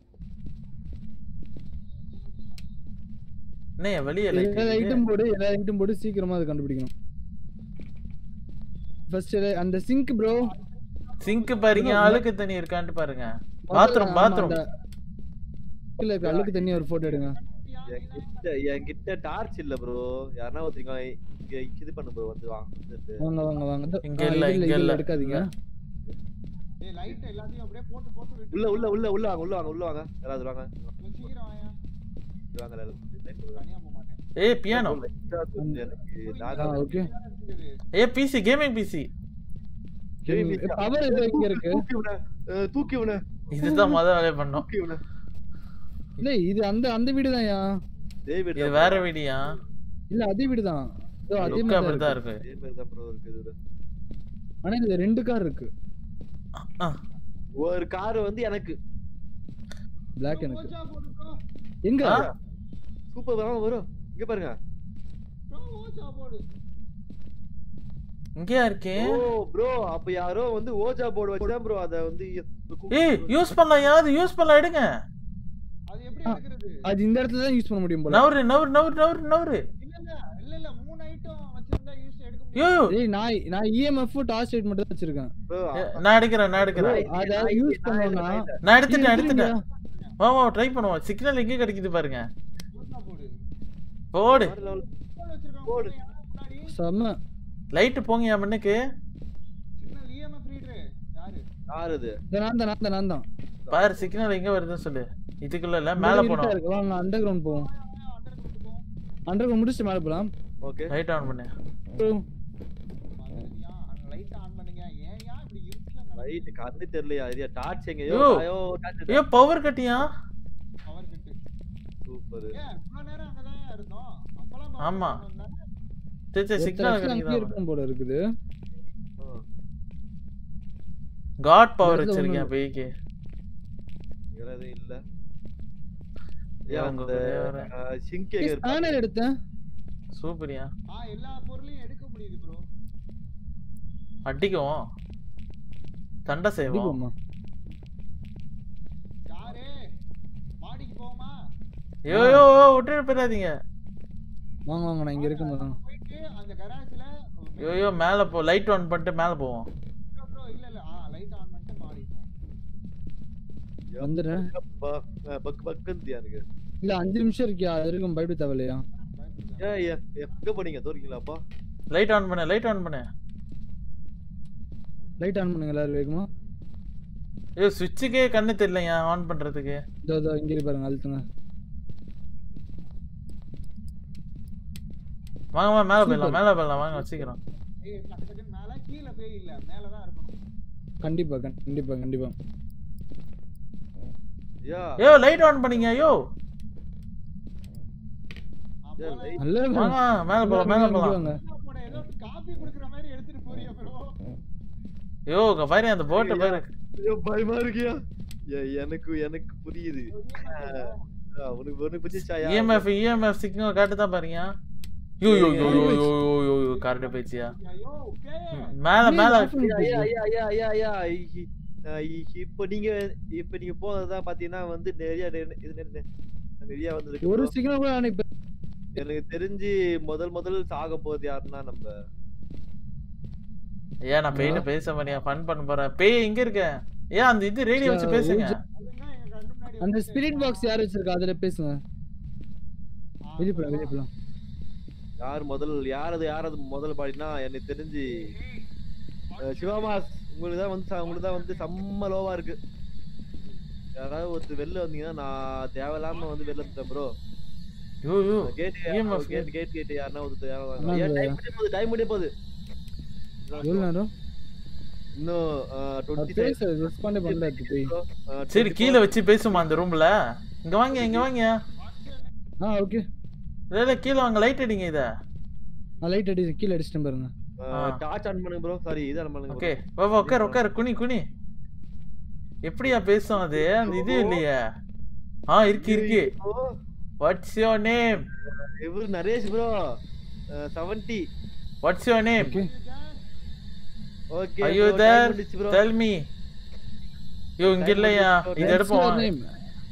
என்ன வெளியே எல்லா லைட் ஐட்டம் போடு எல்லா ஐட்டம் போடு சீக்கிரமா அதை கண்டுபிடிக்கணும் ஃபர்ஸ்ட் அந்த சிங்க் ப்ரோ சிங்க் பாருங்க அழுக்கு தண்ணி இருக்கான்ட்டு பாருங்க பாத்ரூம் பாத்ரூம் இல்ல இருக்க அழுக்கு தண்ணி ஒரு போட்டோ எடுங்க என்கிட்ட என்கிட்ட டார்ச் இல்ல ப்ரோ யாருன்னா ஒருத்தங்க இங்க இது பண்ணு ப்ரோ வந்து வா வந்துட்டு. வாங்க வாங்க வாங்க இதோ, இங்க ஆ, இல்ல, இது இங்க இல்ல. எடுக்காதீங்க ஏய் லைட் எல்லாத்தையும் அப்படியே போட்டு போட்டு விட்டு உள்ள உள்ள உள்ள உள்ள வாங்க உள்ள வாங்க உள்ள வாங்க யாராவது வாங்க கொஞ்சம் சீக்கிரம் வாயா இங்க வாங்க எல்லாரும். Light போடுங்க. தனியா போக மாட்டேன் ஏய் பியானோ Light ஆ கொஞ்சம் எனக்கு ஆ lag ஆகுது. ஓகே இருக்குது. ஏய் பிசி கேமிங் பிசி பவர் இது இங்க இருக்கு தூக்கி விட அஹ், தூக்கி விட இதுதான் முத வேலையை பண்ணோம் தூக்கி விட இல்ல இது அந்த அந்த வீடு தான்யா டேவிட் இது வேற வீடியா இல்ல அதே வீடு தான் இதோ அதே லுக் மாதிரி தான் அப்படிதான் இருக்கு. இருக்கு அதே மாதிரி தான் ப்ரோ இருக்கு இதுல ஆனா இதுல ரெண்டு கார் இருக்கு ஆ, ஒரு கார் வந்து எனக்கு பிளாக் எனக்கு ஓச்சா போடு bro. எங்க ஆ? சூப்பர் வரும் வரும் இங்க பாருங்க bro, ஓச்சா போடு இங்கேயா இருக்கேன் ஓ ப்ரோ அப்ப யாரோ வந்து ஓஜா போர்டு வச்சுதான் ப்ரோ அத வந்து ஏய் யூஸ் பண்ணலாம் யாவது யூஸ் பண்ணலாம் எடுங்க அது எப்படி ஆ. எடுக்கிறது அது இந்த இடத்துல தான் யூஸ் பண்ண முடியும் போல நவரு நவரு நவரு நவரு நவரு இல்ல இல்ல இல்ல இல்ல மூணு ஐட்டம் வச்சிருந்தா யூஸ் எடுக்க யோ முடியும் ஏய் நான் நான் இஎம்எஃப் டார்ச் லைட் மட்டும் தான் வச்சிருக்கேன் ப்ரோ நான் எடுக்கிறேன் நான் எடுக்கிறேன் அத யூஸ் பண்ணோம்னா நான் எடுத்துட்டேன் இது எடுத்துட்டேன் எடுத்துட்டியா? வா வா ட்ரை பண்ணுவோம் சிக்னல் எங்கே கிடைக்குது பாருங்க ஓஜா போர்டு போடு போர்டு வச்சிருக்காங்க போடு. முன்னாடி செம்ம லைட்டு போங்க என் மண்ணுக்கு சிக்னல் இஎம்எஃப் ரீடர் யாரு யாரு இது இது நான் தான் நான் தான் நான் தான் பாரு சிக்னல் எங்க வருதுன்னு சொல்லு இதுக்குள்ள இல்ல மேல இருட்டா போனோம் இருக்கு வாங்க அண்டர் கிரவுண்ட் போவோம் அண்டர் கிரவுண்ட் போ அண்டர் கிரவுண்ட் முடிச்சுட்டு மேல போலாம் ஓகே லைட் ஆன் பண்ணு மதுரையா லைட் ஆன் பண்ணுங்க ஏன் ஏன் இப்படி இருட்டுல ரைட் கண்ணு தெரியலையா ஐயா டார்ச் எங்க யோ. ஐயோ டார்ச் ஐயோ பவர் கட்டியா பவர் கட்டு சூப்பர் ஏன் இவ்வளவு நேரம் அங்கதான் இருந்தோம் அப்பலாம் power ஆமா. cut பண்ணோம்ல? சரி சரி சிக்னல் அங்கேயே கிடைக்குதா இருக்கும் போல இருக்குது காட் பவர் இடத்துல வச்சிருக்கேன் ஒண்ணும் இல்ல பேய்க்கு இல்ல ஏன் ஏன் உங்க அந்த கூடயே வரேன். சிங்க் எங்க இருக்கு ஸ்பேனர் எடுத்தேன் சூப்பரியா ஆ எல்லா பொருளையும் எடுக்க முடியுது ப்ரோ அடிக்கும் சண்டை செய்வோம் அடிப்போமா யாரு மாடிக்கு போமா ஐயோ ஐயோ விட்டுட்டு போயிடாதீங்க வாங்க வாங்க நான் இங்க இருக்கேன் பாருங்க. போயிட்டு அந்த கராஜ்ல ஐயோ ஐயோ மேல போ லைட் ஆன் பண்ணிட்டு மேல போவோம் ப்ரோ இல்ல இல்ல ஆ லைட் ஆன் பண்ணிட்டு மாடி போ வந்துடுறேன் பக் பக்குந்தியா எனக்கு இல்ல அஞ்சு நிமிஷம் இருக்கியா அது இருக்கும் பயப்பட தேவையில்லையா ஏன் ஏன் எங்க போனீங்க தோறீங்களாப்பா லைட் ஆன் பண்ணு லைட் ஆன் பண்ணு லைட் ஆன் பண்ணுங்க எல்லாரும் வேகமா ஐயோ சுவிட்சுக்கே கண்ணு தெரியலையா ஆன் பண்றதுக்கு இதோ இதோ இங்க இருக்கு பாருங்க அழுத்துங்க வாங்க வாங்க மேல போயிடலாம் Super. மேல போயிடலாம் வாங்க வச்சுக்கிறோம் ஏய் டக்கு டக்குன்னு மேல கீழ போய் இல்ல மேல தான் இருக்கணும் கண்டிப்பா கண்டிப்பா கண்டிப்பா யா ஐயோ லைட் ஆன் பண்ணீங்க ஐயோ ஏன் அப்போ light- நல்ல வாங்க மேல போலாம் மேல போலாம் வாங்க போட ஏதோ காபி குடுக்குற மாதிரி எடுத்துட்டு போறியா ப்ரோ ஐயோ இங்க பாரு அந்த போட்டை பாரு ஐயோ, பயமா இருக்கியா ஏ- எனக்கு எனக்கு புரியுது ஆ, உனக்கு உனக்கு புரிஞ்சிச்சா யா? இஎம்எஃப் இஎம்எஃப் சிக்னல் காட்டு தான் பாருங்க யோ yo yo yo yo yo yo யோ கரெக்ட் போயிடுச்சியா ஐயோ பேய் மேல மேல ஐயா, ஐயா, ஐயா, ஐயா, ஐயா, ஐயா, இ- ஆ, இ- இப்போ நீங்க இப்ப நீங்க போனதுதான் பாத்தீங்கன்னா வந்து நிறைய நெ- இது நெ- நெ- நிறைய வந்து ஒரு சிக்னல் கூட நான் இப்ப எனக்கு தெரிஞ்சு முதல் முதல் சாக போறது யாருன்னா நம்ம ஏன் நான் பேய்கிட்ட பேச மாட்டியா ஃபன் பண்ண போறேன் பேய் எங்க இருக்க ஏன் அந்த இது ரேடியோ வச்சு பேசுங்க அதுதான் எங்க கண்ணு முன்னாடி அந்த வந்து ஸ்பிரிட் பாக்ஸ் யார் வச்சிருக்கா அதுல பேசுங்க ஆ, வெளிய போலாம் வெளிய போலாம் யார் முதல் யாரது யாரது முதல் பாடினா எனக்கு தெரிஞ்சு அஹ், சிவமாஸ் உங்களுக்கு தான் வந்து ச- உங்களுக்கு தான் வந்து செம்ம லோவா இருக்கு யாராவது ஒருத்தர் வெளில வந்தீங்கன்னா நான் தேவையில்லாம வந்து வெளில வந்துட்டேன் ப்ரோ யோ யோ கேட் EMF கேட் கேட் கேட் யாருன்னா ஒருத்தர் யாராவது ஆமா, வாங்க. ஏன் bro. டைம் முடிய போகுது டைம் முடிய போகுது எவ்வளவு நேரம் இன்னும் அவர் டுவெண்ட்டி பேச ரெஸ்பாண்டே பண்ணல அது போய் சரி கீழே வச்சு பேசுமா அந்த ரூம்ல இங்க வாங்க இங்க வாங்க ஆ ஓகே இல்ல இல்ல கீழே வாங்க லைட் அடிங்க இத நான் லைட் அடி கீழே அடிச்சிட்டேன் பாருங்க டார்ச் ஆன் பண்ணுங்க ப்ரோ சாரி இது ஆன் பண்ணுங்க ஓகே வா வா உட்கார் உட்கார் குனி குனி எப்படியா பேசும் அது அந்த இது இல்லையே ஆ இருக்கு இருக்கு வாட்ஸ் யோர் நேம் இவரு Naresh bro seventy what's your name okay okay Are you there? Tell me yo இங்க இல்லையா இது எடுப்போம் நேம்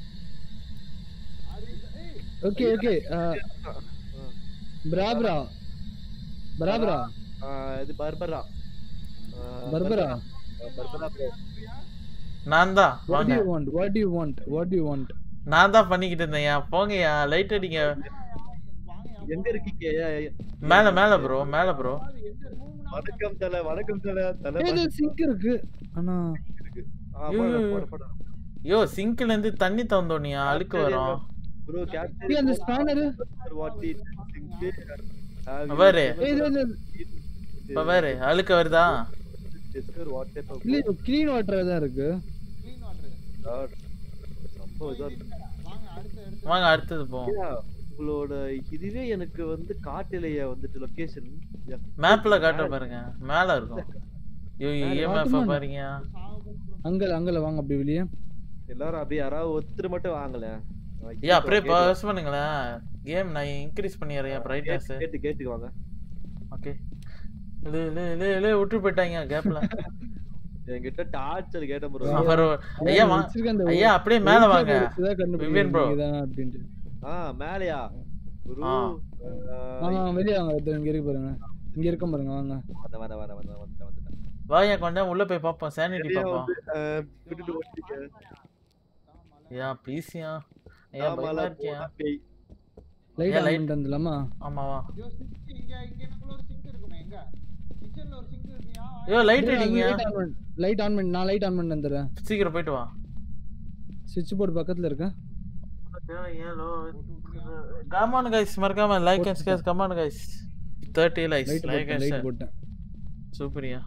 ஓகே ஓகே பிராப்ரா பிராப்ரா இது பர்பரா பர்பரா பர்பரா ப்ரோ நான் தான் வாட் வாங்க you want what you want what you want நான் தான் பண்ணிக்கிட்டு இருந்தேன் ஏன் போங்கய்யா லைட் அடிங்க எங்க இருக்கீங்க ஏ, ஏ, மேல மேல ப்ரோ மேல ப்ரோ வணக்கம் தல வணக்கம் தல தல ஏதோ சிங்க் இருக்கு ஆனா ஆ ஐயோ, போடு ஐயோ. போடு போடு யோ சிங்க்ல இருந்து தண்ணி தந்தோனியா அழுக்கு வரும் ப்ரோ ஏய், கேப்டன் அந்த ஸ்பேனர் வாட் இட் பாரு. ஏய் இது இது இப்ப வேறு அழுக்கு வருதா டிஸ்கவர் வாட் டைப் ஆஃப் இல்ல க்ளீன் வாட்டர் தான் இருக்கு clean water. காட் ரொம்ப இதா இருக்கு வாங்க அடுத்து அடுத்து வாங்க அடுத்தது போவோம் ஐயா, உங்களோட இதுவே எனக்கு வந்து காட்டலையா வந்துட்டு லொகேஷன் மேப்ல காட்டுற பாருங்க மேல இருக்கும் யோ இஎம்எஃப் காட்டுமா? பாருங்க அங்கல அங்கல வாங்க அப்படி வெளியே எல்லாரும் அப்படியே யாராவது ஒருத்தர் மட்டும் வாங்கல ஏ அப்படியே பாஸ் பண்ணுங்களேன் கேம் நான் இன்க்ரீஸ் பண்ணிடுறேன் பிரைட்னஸ் கேட்டு கேட்டுக்கு வாங்க ஓகே லே லே லே லே விட்டு போயிட்டாங்க கேப்ல என்கிட்ட டார்ச்சர் கேட்ட ப்ரோ அவர் ஐயா வா வச்சிருக்க அந்த ஐயா அப்படியே மேல வாங்க விவேன் விவேன் bro. ப்ரோ அப்படின்ட்டு ஆ மேலையா குரு ஆ. ஆமா வெளியே வாங்க ஒருத்தர் இங்க இருக்கு பாருங்க இங்க இருக்க பாருங்க வாங்க வந்த வந்த வந்த வந்த வந்துட்டேன் வந்துட்டேன் வாயா கொஞ்ச நேரம் உள்ள போய் பாப்போம் சானிட்டி சரியா பாப்போம் வந்து அஹ், விட்டுட்டு ஓட்டிக்க ஐயா ப்ளீஸ்யா ஐயா பயமா ஆமால இருக்கியா போடா பேய். லைட் ஏன் ஆன் light? பண்ணிட்டு வந்துடலாமா ஆமாவா ஐயோ சிங்க் இங்க இங்க எனக்குள்ள ஒரு சிங்க் இருக்குமே எங்க கிச்சன்ல ஒரு சிங்க் இருக்குயா ஐயோ லைட் அடிங்க லைட் ஆன் பண்ணி நான் லைட் ஆன் பண்ணி வந்துடுறேன் சீக்கிரம் போயிட்டு வா சுவிட்ச் போர்டு பக்கத்துல இருக்கேன் கமான் கைஸ் மறக்காம like and share come on guys 30 likes light like போட்டேன் அண்ட் லைட் ஷேர் போட்டேன் சூப்பரியா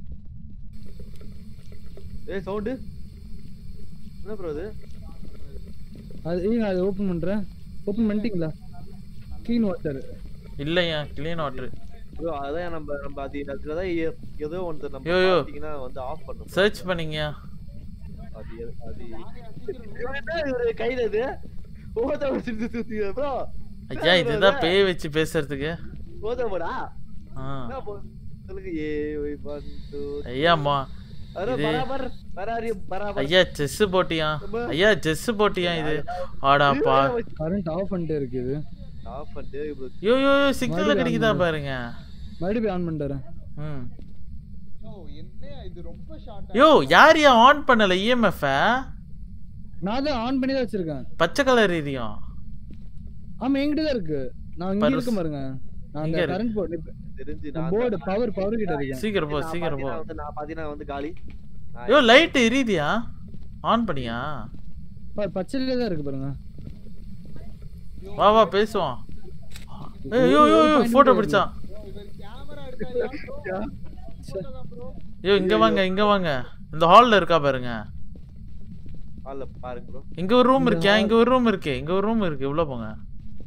ஏய் சவுண்ட் என்ன ப்ரோ இது அது ஏங்க அது ஓபன் பண்றேன் ஓபன் பண்ணிட்டீங்களா க்ளீன் வாட்டர் இல்லையா க்ளீன் வாட்டர் ப்ரோ அதான் நம்ம நம்ம அது அதுல தான் ஏ- ஏதோ ஒன்று நம்ம யோ, யோ. பாத்தீங்கன்னா வந்து ஆஃப் பண்ணும் சர்ச் பண்ணீங்கயா அது எது- அது இவன் என்ன இவரு கையில இது ஓத வச்சுட்டு சுத்தி ப்ரோ ஐயா இதுதான் பேய் வச்சு பேசுறதுக்கு ஓத போடா ஆ என்ன போ சொல்லுங்க ஏ ஒய் ஒன் டூ ஐயா மா அரே இது- பராபர் பராரி பராபர் ஐயா செஸ் போட்டியா ஐயா செஸ் போட்டியா இது ஆடாப்பா கரண்ட் ஆஃப் பண்ணிட்டே இருக்கு இது ஆஃப் பண்ணிட்டு ப்ரோ யோ யோ சிக்னல் மறுபடியும் கிடைக்குதா on பாருங்க மறுபடியும் ஆன் பண்ணிட்டு வரேன் ம் ஓ என்ன இது ரொம்ப ஷார்ட் யோ யார் யா ஆன் பண்ணல இஎம்எஃப் நான் தான் ஆன் பண்ணி தான் வச்சிருக்கேன் பச்சை கலர் இதையும் ஆமா என்கிட்ட தான் இருக்கு நான் இங்க பருஸ். இருக்க பாருங்க நான் எங்க அந்த இருக்கு? கரண்ட் போர்டு தெரிஞ்சு நான் போர்டு பவர் பவர் கிட்ட இருக்கேன் சீக்கிரம் போ நான் சீக்கிரம் போ பாத்தீங்கன்னா வந்து நான் பாத்தீங்கன்னா வந்து காலி நான் யோ லைட் எரியுதியா ஆன் பண்ணியா ப- பச்சையிலே தான் இருக்கு பாருங்க வா வா பேசுவோம் ஏய், யோ யோ யோ போட்டோ பிடிச்சான் இவர் கேமரா எடுத்தா போட்டோ தான் ப்ரோ யோ இங்க வாங்க இங்க வாங்க இந்த ஹால்ல இருக்கா பாருங்க ஆல்ல பாருங்க ப்ரோ இங்க ஒரு ரூம் இருக்கே இங்க ஒரு ரூம் இருக்கு இங்க ஒரு ரூம் இருக்கு உள்ள போங்க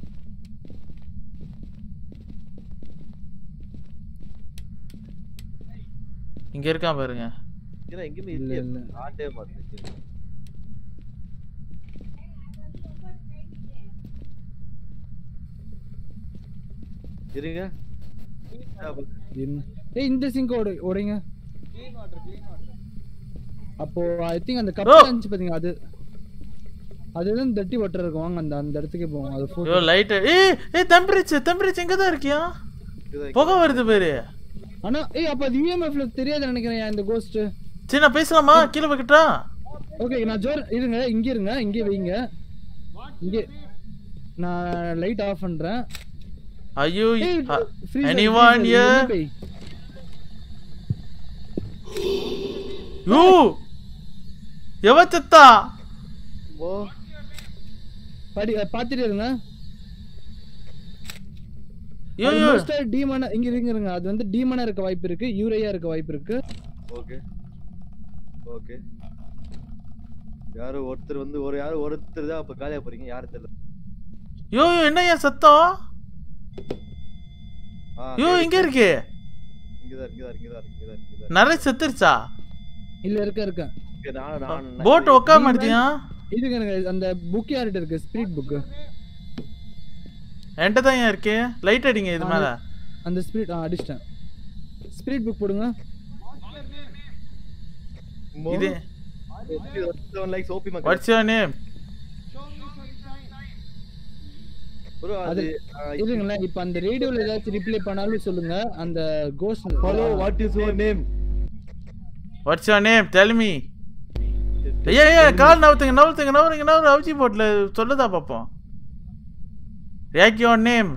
இங்க இருக்கான் பாருங்க ஏன்னா எங்கேயுமே இல்ல, இல்லையே இல்ல. ஆட்டே மாட்டேங்குது இருங்க என்ன ஏய் இந்த சிங்க் ஓட ஓடைங்க க்ளீன் வாட்டர் க்ளீன் வாட்டர் அப்போ ஐ திங்க் அந்த Bro. கப் இருந்துச்சு பாத்தீங்க அது அதுதான் தட்டி வாட்டர் இருக்கும் வாங்க அந்த அந்த இடத்துக்கே போவோம் அது யோ photo- லைட் ஏய் ஏய் டெம்பரேச்சர் டெம்பரேச்சர் இங்க தான் இருக்கியா புகை வருது பாரு ஆனா ஏய் அப்ப அது யூஎம்எஃப்ல தெரியாது நினைக்கிறேன் இந்த கோஸ்ட் சரி நான் பேசலாமா கீழே வைக்கட்டா ஓகே நான் ஜோர் இருங்க இங்க இருங்க இங்கே வைங்க இங்கே நான் லைட் ஆஃப் பண்றேன் ஐயோ ஏய், freezer, anyone freezer, here? வெளிய போய். யோ எவ செத்தா ஓ படி பாத்துட்டு இருங்க யோ யோ டீமனா இங்க இருங்க இருங்க அது வந்து டீமனா இருக்க வாய்ப்பு இருக்கு யூரையா இருக்க வாய்ப்பு இருக்கு ஓகே ஓகே யாரோ ஒருத்தர் வந்து ஒரு யாரோ ஒருத்தர் தான் அப்ப காலியா போறீங்க யாரு தெரியல யோ யோ என்ன ஏன் சத்தம் ஆ, யோ சரி, எங்க இருக்கு இங்கதான் இங்கதான் இங்கதான் இங்கதான் இங்கதான் நிறைய செத்துருச்சா இல்ல இருக்க இருக்க இங்க நானும் நான் போட் உட்கார மாட்டியா இதுங்க இருங்க அந்த புக் யார்கிட்ட இருக்கு ஸ்பிரிட் புக் என்கிட்ட தான் ஏன் இருக்கு லைட் அடிங்க இது மேல அந்த ஸ்பிரிட் ஆ அடிச்சிட்டேன் ஸ்பிரிட் புக் போடுங்க இது லைக் சோப்பி மக்கள் வாட்ஸ் யுவர் நேம் ப்ரோ அது இருங்களேன் இப்ப அந்த ரேடியோல ஏதாச்சும் ரிப்ளை பண்ணாலும் சொல்லுங்க அந்த ghost hello what is your name what's your name tell me ஐயா ஐயா கால் நவுத்துங்க நவுத்துங்க நவுறுங்க நவுறு அவுச்சி போட்ல சொல்லுதா பாப்போம் write your name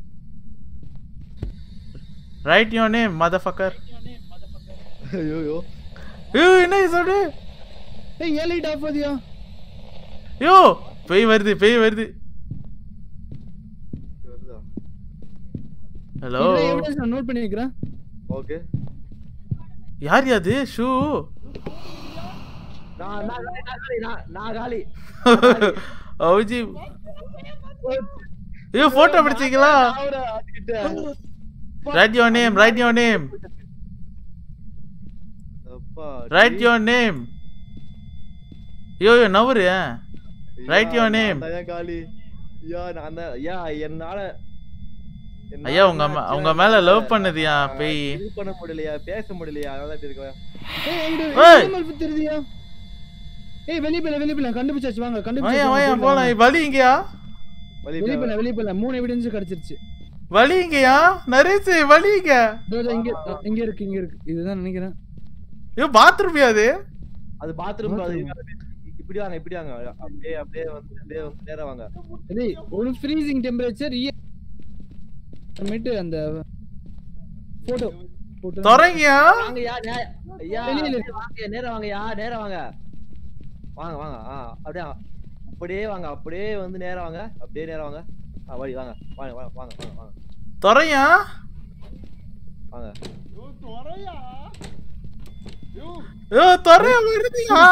write your name motherfucker ஐயோ யோ ஐயோ என்ன இது சொல்லு ஏய் ஏன் லைட் ஆஃப் ஆதியா யோ பேய் வருது பேய் வருது வருதா ஹலோ எவிடன்ஸ் நான் நோட் பண்ணி வைக்கிறேன் ஓகே யார் யாது ஷூ நான் நான் காலி, நான் காலி நான் நான் காலி அவுஜி ஐயோ போட்டோ பிடிச்சிங்களா அவரா அதுகிட்ட write your name write your name அப்பா ரைட் யுவர் நேம் ஐயோ ஐயோ நவரு write your name. நான் காலி யா நான் தான் யா என்னால என்ன ஐயா உங்க என்ன ம- ஆச்சு? உங்க மேல லவ் பண்ணுதியா பேய் இது பண்ண முடியலையா பேச முடியலையா அதான் இப்படி இருக்கா ஏய் இங்க ஏய். ஏய் தெரியுதியா ஏய் வெளிய போல வெளிய போல கண்டுபிடிச்சாச்சு வாங்க வாயா கண்டுபிடிச்சாச்சு வாயா வாங்க, போலாம் வலி இங்கயா வலி வெளிய போல வெளிய போல மூணு எவிடன்ஸ் கிடைச்சிருச்சு வலி இங்கயா நரேஷ் வலி இங்க இதோ, இதோ இங்க அ, இங்க இருக்கு இங்க இருக்கு இதுதான் நினைக்கிறேன் ஐயோ பாத்ரூமியா அது அது பாத்ரூம் அது Bathroom. இப்படி வாங்க இப்படி வாங்க அப்படியே அப்படியே வந்து அப்படியே வந்து நேரா வாங்க டேய் ஒரு ஃப்ரீசிங் டெம்பரேச்சர் அப்புறமேட்டு அந்த போட்டோ போட்டோ தொடங்கியா வாங்கய்யா நே- ஐயா வெளியில அப்படியே வாங்க நேரா வாங்கய்யா நேரா வாங்க வாங்க வாங்க ஆ அப்படியே அப்படியே வாங்க அப்படியே வந்து நேரா வாங்க அப்படியே நேரா வாங்க ஆ வழி வாங்க வாங்க வாங்க வாங்க வாங்க வாங்க துறையா வாங்க யோ துறையா யோ ஐயோ துறையா வருதியா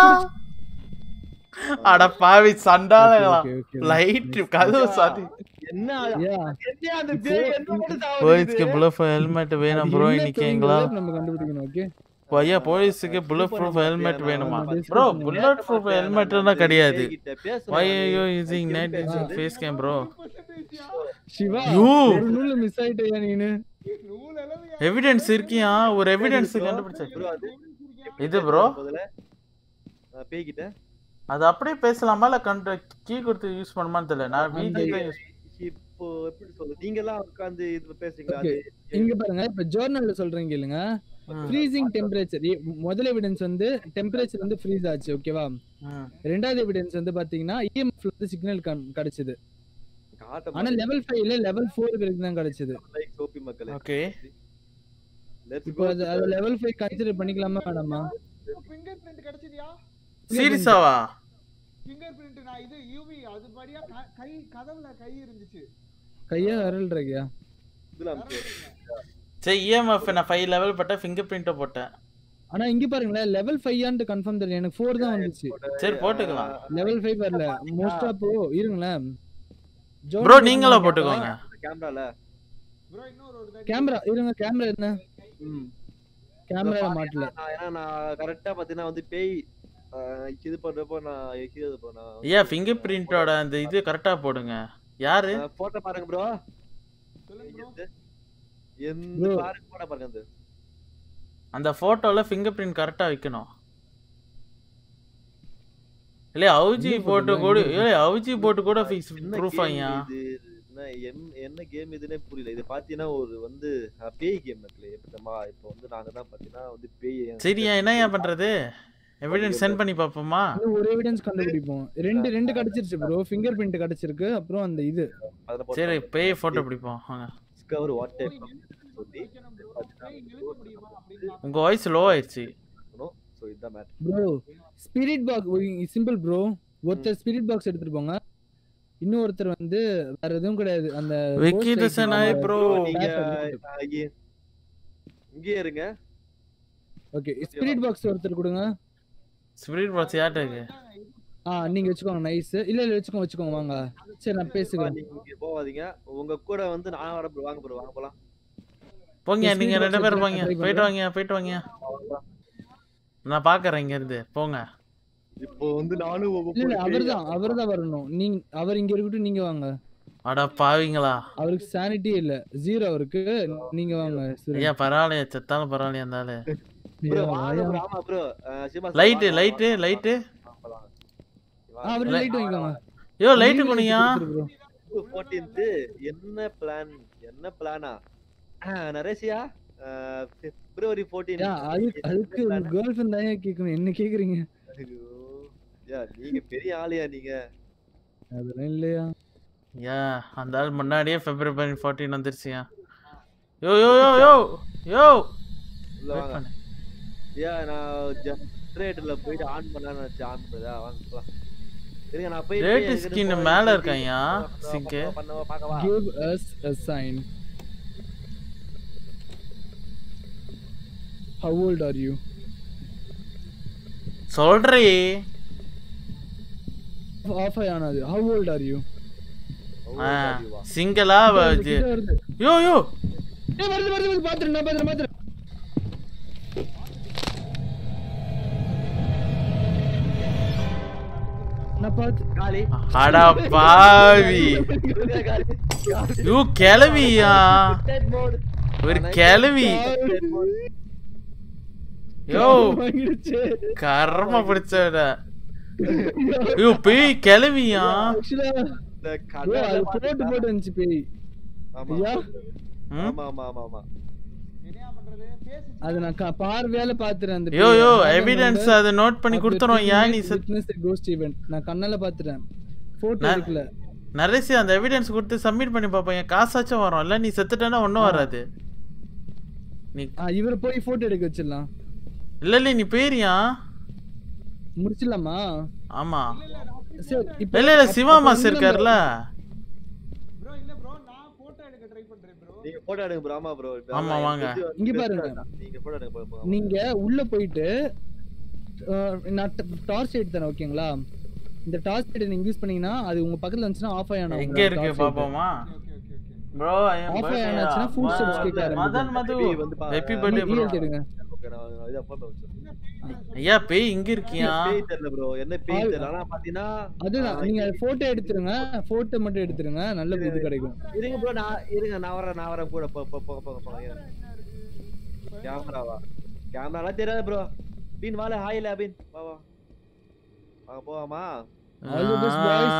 அட பாவி சண்டாளங்களா Okay, okay, okay. லைட் கதவு சாத்தி என்ன யா என்ன அந்த பேய் என்ன மட்டும் போலீஸ்க்கு சாவடிக்குது? புல்லட் ஹெல்மெட் வேணும் ப்ரோ இன்னைக்குங்களா நம்ம கண்டுபிடிக்கணும் ஓகே ஐயா போலீஸுக்கு புல்லட் ப்ரூஃப் ஹெல்மெட் வேணுமா ஆமா, ப்ரோ discuss புல்லட் ப்ரூஃப் ஹெல்மெட்னா கிடையாது பேய்கிட்ட பேசுறேன் வை நானு. ஐயோ யூசிங் நைட் பேசுறது. ஃபேஸ் கேம் ப்ரோ percentage-யா? சிவா யூ. ஒரு நூல் மிஸ் ஆயிட்டயா நீனு நூல் அளவுயா? எவிடன்ஸ் இருக்கியா ஒரு எவிடன்ஸ் கண்டுபிடிச்ச bro, அது இது ப்ரோ முதல்ல நான் பேய்கிட்ட அது அப்படியே பேசலாமா இல்ல கண்ட கீ கொடுத்து யூஸ் பண்ணுமான்னு தெரியல நான் வீடியோ தான் யூஸ் இப்போ எப்படி சொல்றது நீங்க எல்லாம் உட்கார்ந்து இது பேசுறீங்களா Okay. அது இங்க பாருங்க இப்ப ஜோர்னல்ல சொல்றேன் கேளுங்க ஃப்ரீசிங் டெம்பரேச்சர் முதல் எவிடன்ஸ் வந்து டெம்பரேச்சர் வந்து ஃப்ரீஸ் ஆச்சு ஓகேவா ரெண்டாவது எவிடன்ஸ் வந்து பாத்தீங்கன்னா இஎம்எஃப்ல வந்து சிக்னல் கிடைச்சது காட்ட ஆனா லெவல் ஃபைவ்ல லெவல் ஃபோர் வரைக்கும் தான் கிடைச்சது லைக் சோப்பி மக்களே ஓகே லெட்ஸ் இப்போ அது அது லெவல் ஃபைவ் கன்சிடர் பண்ணிக்கலாமா வேணாமா fingerprint கிடைச்சதுயா? சீரியஸாவா fingerprint நான் இது UV அது படியா க- கை கதவுல கை இருந்துச்சு கையா விரல் இருக்கியா இதெல்லாம் சரி இஎம்எஃப் நான் ஃபைவ் லெவல் போட்டேன் ஃபிங்கர் பிரிண்ட்டை போட்டேன் ஆனா இங்க பாருங்களேன் லெவல் ஃபைவ் ஆன்ட்டு கன்ஃபார்ம் தெரியல எனக்கு ஃபோர் தான் வந்துச்சு சரி போட்டுக்கலாம் லெவல் ஃபைவ் வரல மோஸ்ட் ஆப் இருங்களேன் ப்ரோ நீங்களா போட்டுக்கோங்க கேமரால ப்ரோ இன்னொரு ஒரு தாட்டி கேமரா இருங்க கேமரா என்ன கேமரா மாட்டல நான் ஏன்னா நான் கரெக்டா பாத்தீங்கன்னா வந்து பேய் ஆஹ், இது பண்றப்போ நான் இது பண்ணேன் ஐயா ஃபிங்கர் பிரிண்டோட அந்த இது கரெக்டா போடுங்க யாரு போட்டோ பாருங்க ப்ரோ சொல்லுங்க ப்ரோ எந்த Bro. பாருங்க போட்டோ பாருங்க அந்த அந்த போட்டோல ஃபிங்கர் பிரிண்ட் கரெக்டா வைக்கணும் இல்லையா அவுஜி எந்த போட்டு photo? கூட எந்த இல்லையா அவுஜி போட்டு கூட ஃபிக்ஸ் என்ன ப்ரூஃப் game ஐயா இது என்ன என்ன- என்ன கேம் இதுன்னே புரியல இது பாத்தீங்கன்னா ஒரு வந்து அஹ், பேய் கேம் மக்களே எப்படிமா இப்போ வந்து நாங்க தான் பாத்தீங்கன்னா வந்து பேய் சரியா என்னய்யா பண்றது எவிடன்ஸ் சென்ட் பண்ணி பாப்போமா இன்னும் ஒரு எவிடன்ஸ் கண்டுபிடிப்போம் ரெண்டு ரெண்டு கிடைச்சிருச்சு ப்ரோ ஃபிங்கர் பிரிண்ட் கிடைச்சிருக்கு அப்புறம் அந்த இது அதுல சரி பேய் போட்டோ பிடிப்போம் வாங்க டிஸ்கவர் வாட் டைப் சொல்லி வைக்கணும் ப்ரோ கை இழுக்க முடியுமா அப்படின்னு உங்க வாய்ஸ் லோ ஆயிடுச்சு ஸோ இதுதான் மேட் bro spirit box simple bro ஒருத்தர் ஸ்பிரிட் பாக்ஸ் எடுத்துட்டு போங்க இன்னொருத்தர் வந்து வேற எதுவும் கிடையாது அந்த விக்கி ghost தசன் item ஆயி அந்த- ப்ரோ நீங்க Paper. அஹ், இங்கே- இங்கேயே இருங்க ஓகே ஸ்பிரிட் பாக்ஸ் ஒருத்தர் கொடுங்க ஸ்பிரிட் பாக்ஸ் யார்ட்ட இருக்கு ஆ நீங்க வச்சுக்கோங்க நைஸ் இல்ல இல்ல வச்சுக்கோங்க வச்சுக்கோங்க வாங்க சரி நான் பேசுகிறேன் நீங்க இங்க போகாதீங்க உங்க கூட வந்து நான் வர bro. வாங்க ப்ரோ வாங்க போலாம் போங்க Yes, நீங்க speed ரெண்டு box பேரும் எடுத்து போங்க try போயிட்டு பண்றேன். வாங்க போயிட்டு வாங்க நான் பாக்குறேன் இங்க இருந்து போங்க இப்போ வந்து நானும் உங்க இல்ல இல்ல கூட அவர்தான் அவர்தான் வரணும் நீங்க அவர் இங்க இருக்கட்டும் நீங்க வாங்க அட பாவிங்களா அவருக்கு சானிட்டி இல்ல ஜீரோ அவருக்கு நீங்க வாங்க சரி. ஐயா பரவாயில்லையா செத்தாலும் பரவாயில்லையா இருந்தாலும் bro, ஐயா, வாங்க ஐயா. bro. ஆமா bro Shiva light light light ஆ, அவரு லைட் வாங்கிக்கோங்க ஐயோ லைட்டு குனியா bro. ஃபோர்டீன்த் என்ன பிளான் என்ன பிளானா நரேஷியா பிப்ரவரி ஃபோர்டீன் யா, அதுக்கு அதுக்கு உங்க கேர்ள் ஃபிரெண்ட் தான் ஏன் கேட்கணும் என்ன கேக்குறீங்க யா நீங்க பெரிய ஆளியா நீங்க அதெல்லாம் இல்லையா யா அந்த ஆள் முன்னாடியே பிப்ரவரி ஃபோர்டீன் வந்துருச்சியா யோ யோ யோ யோ யோ உள்ள Wait வாங்க பண்ணு. யா நான் ஜெனரேட்டர்ல போயிட்டு ஆன் பண்ணலாம்னு வச்சு ஆன் பண்ணுதா வாங்க போலாம் இருங்க நான் போய் Rate போய் skin எங்கிட்டு மேல போய் இருக்கான்யா, பண்ணவா, sink. பண்ணவா, பண்ணவா பார்க்கவா give us a sign how old are you சொல்றீ off ஆனது how old are you சிங்கிளா கிட்ட வருது யோ யோ ஏய் வருது வருது வருது பாத்துறேன் நான் பாத்துறேன் பாத்துறேன் நான் பார்த்து காலி அடா பாவி காலி யூ கிளவியா Dead mode. ஒரு கிளவி யோ வாங்கிடுச்சு கர்ம பிடிச்சட யோ பேய் கிளவியா ஆக்சுவலா இந்த bro, அது கண்ணால போட்டு பாத்தீங்கன்னா- போட்டு வந்துச்சு பேய் ஆமா ஐயா ம்? ஆமா ஆமா ஆமா ஆமா என்னையா பண்றது பேசி அது நான் க- பார்வையால பாத்துறேன் அந்த யோ பேய். யோ அதான் எவிடன்ஸ் என்னோட அதை நோட் பண்ணி கொடுத்துறோம் ஏன் நீ செத் witness a ghost event. நான் கண்ணால பாத்துட்டேன் போட்டோ நான்- எடுக்கல நரேசி அந்த எவிடன்ஸ் கொடுத்து சப்மிட் பண்ணி பார்ப்போம் என் காசாச்சும் வரும் இல்ல நீ செத்துட்டேன்னா ஒன்றும் வராது நீ ஆ, இவரை போய் போட்டோ எடுக்க வச்சிடலாம் இல்ல இல்ல நீ பேரியா முடிச்சிடலாமா ஆமா சரி இப்போ இல்ல இல்ல அப்ப- சிவா அப்ப மாஸ் வந்து இருக்காருல்ல ப்ரோ இல்ல ப்ரோ நான் போட்டோ எடுக்க ட்ரை பண்றேன் ப்ரோ நீங்க போட்டோ எடுங்க bro ஆமா ப்ரோ ஆமா, வாங்க. இங்க பாருங்க. நீங்க போட்டோ எடுங்க bro, bro. நீங்க உள்ள போயிட்டு அஹ், நான் டார்ச் லைட் தானே ஓகேங்களா இந்த டார்ச் லைட் நீங்க யூஸ் பண்ணீங்கன்னா அது உங்க பக்கத்துல வந்துச்சுன்னா ஆஃப் ஆயிடும் எங்க இருக்கு பாப்போமா okay okay okay bro Off ஆனாச்சுன்னா food steps கேட்க மதன் மது Baby வந்து பா- ஹாப்பி பர்த்டே ப்ரோ ஈஎல் எடுங்க Okay, நான் நான் இதை photo வச்சிடுறேன். ஐயா பேய் இங்க இருக்கியா பேய் தெரியல bro என்ன பேய் தெரியல ஆனா பாத்தீங்கன்னா அதுதான் நீங்க போட்டோ எடுத்துருங்க போட்டோ மட்டும் எடுத்துருங்க நல்ல இது கிடைக்கும் இருங்க ப்ரோ நான் இருங்க நான் வரேன் நான் வரேன் கூட போ போ போங்க போங்க போங்க கேமராவா கேமராலாம் தெரியாது ப்ரோ பீன் வால ஹாய்ல பீன் வா வா வாங்க போவாமா All the best, boys.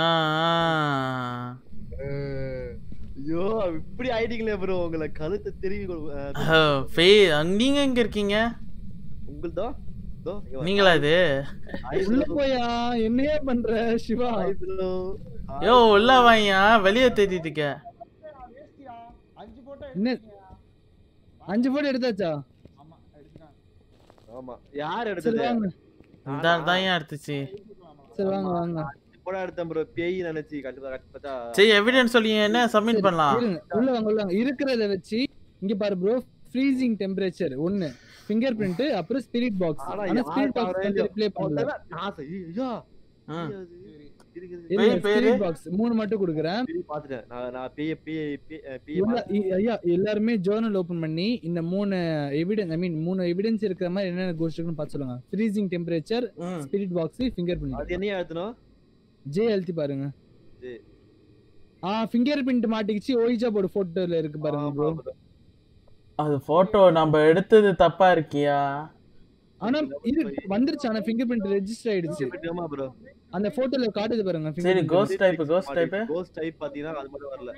ஐயோ இப்படி ஆயிட்டீங்களே ப்ரோ உங்களை கழுத்தை திரும்பி கொடு- அஹ், ஆ, பேய் அங்க நீங்க எங்க இருக்கீங்க உங்களுதோ தோ இங்க வா. நீங்களா இது Hi உள்ள bro. போயா என்னையே பண்ற சிவா Hi bro. Hi. யோ உள்ள வாயா வெளியே தேடிட்டு இருக்க வேஸ்டியா அஞ்சு போட்டோ என்ன அஞ்சு போட்டோ எடுத்தாச்சா ஆமா எடுத்துட்டேன் ஆமா யார் சரி எடுத்தது வாங்க இந்த தான் ஏன் எடுத்துச்சு சரி வாங்க வாங்க போடா எடுத்தேன் ப்ரோ பேய் நினைச்சு கட்டு கட்டு சரி எவிடன்ஸ் சொல்லி என்ன சப்மிட் பண்ணலாம் இருங்க உள்ள வாங்க உள்ள வாங்க இருக்கிறத வச்சு இங்க பாரு ப்ரோ ஃப்ரீசிங் டெம்பரேச்சர் ஒன்னு ஃபிங்கர் பிரிண்ட் அப்புறம் ஸ்பிரிட் பாக்ஸ் ஆனா ஆனா யார் ஸ்பிரிட் பாக்ஸ் பாக்குறேன் வந்து ரிப்ளை பண்ணல முதல்ல நான் செய்- ஐயா ம். இருக்கு, இருக்கு. இருங்க பேய் பேரு? ஸ்பிரிட் பாக்ஸ் மூணு மட்டும் கொடுக்குறேன் பேய் பாத்துட்டேன் நான் நான் பேய் பேய் பேய் பேய் எல்லா- இ- ஐயா எல்லாருமே ஜேர்னல் ஓபன் பண்ணி இந்த மூணு எவிடன்ஸ் ஐ மீன் மூணு எவிடன்ஸ் இருக்கிற மாதிரி என்னென்ன கோஸ்ட் இருக்குன்னு பார்த்து சொல்லுங்க ஃப்ரீசிங் டெம்பரேச்சர் ம். ஸ்பிரிட் பாக்ஸ் ஃபிங்கர் பிரிண்ட் அது என்னையா எடுத்தணும் ஜே அழுத்தி பாருங்க J. ஆ ஃபிங்கர் பிரிண்ட் மாட்டிக்கிச்சு ஓய்ஜா போர்டு போட்டோல இருக்கு பாருங்க ப்ரோ அது போட்டோ நம்ம எடுத்தது தப்பா இருக்கியா ஆனா இது வந்துருச்சு ஆனா ஃபிங்கர் பிரிண்ட் ரெஜிஸ்டர் ஆயிடுச்சு ஆமா ப்ரோ அந்த போட்டோல காட்டுது பாருங்க சரி fingerprint. Ghost type ghost type ghost type பாத்தீங்கன்னா அது மட்டும் வரல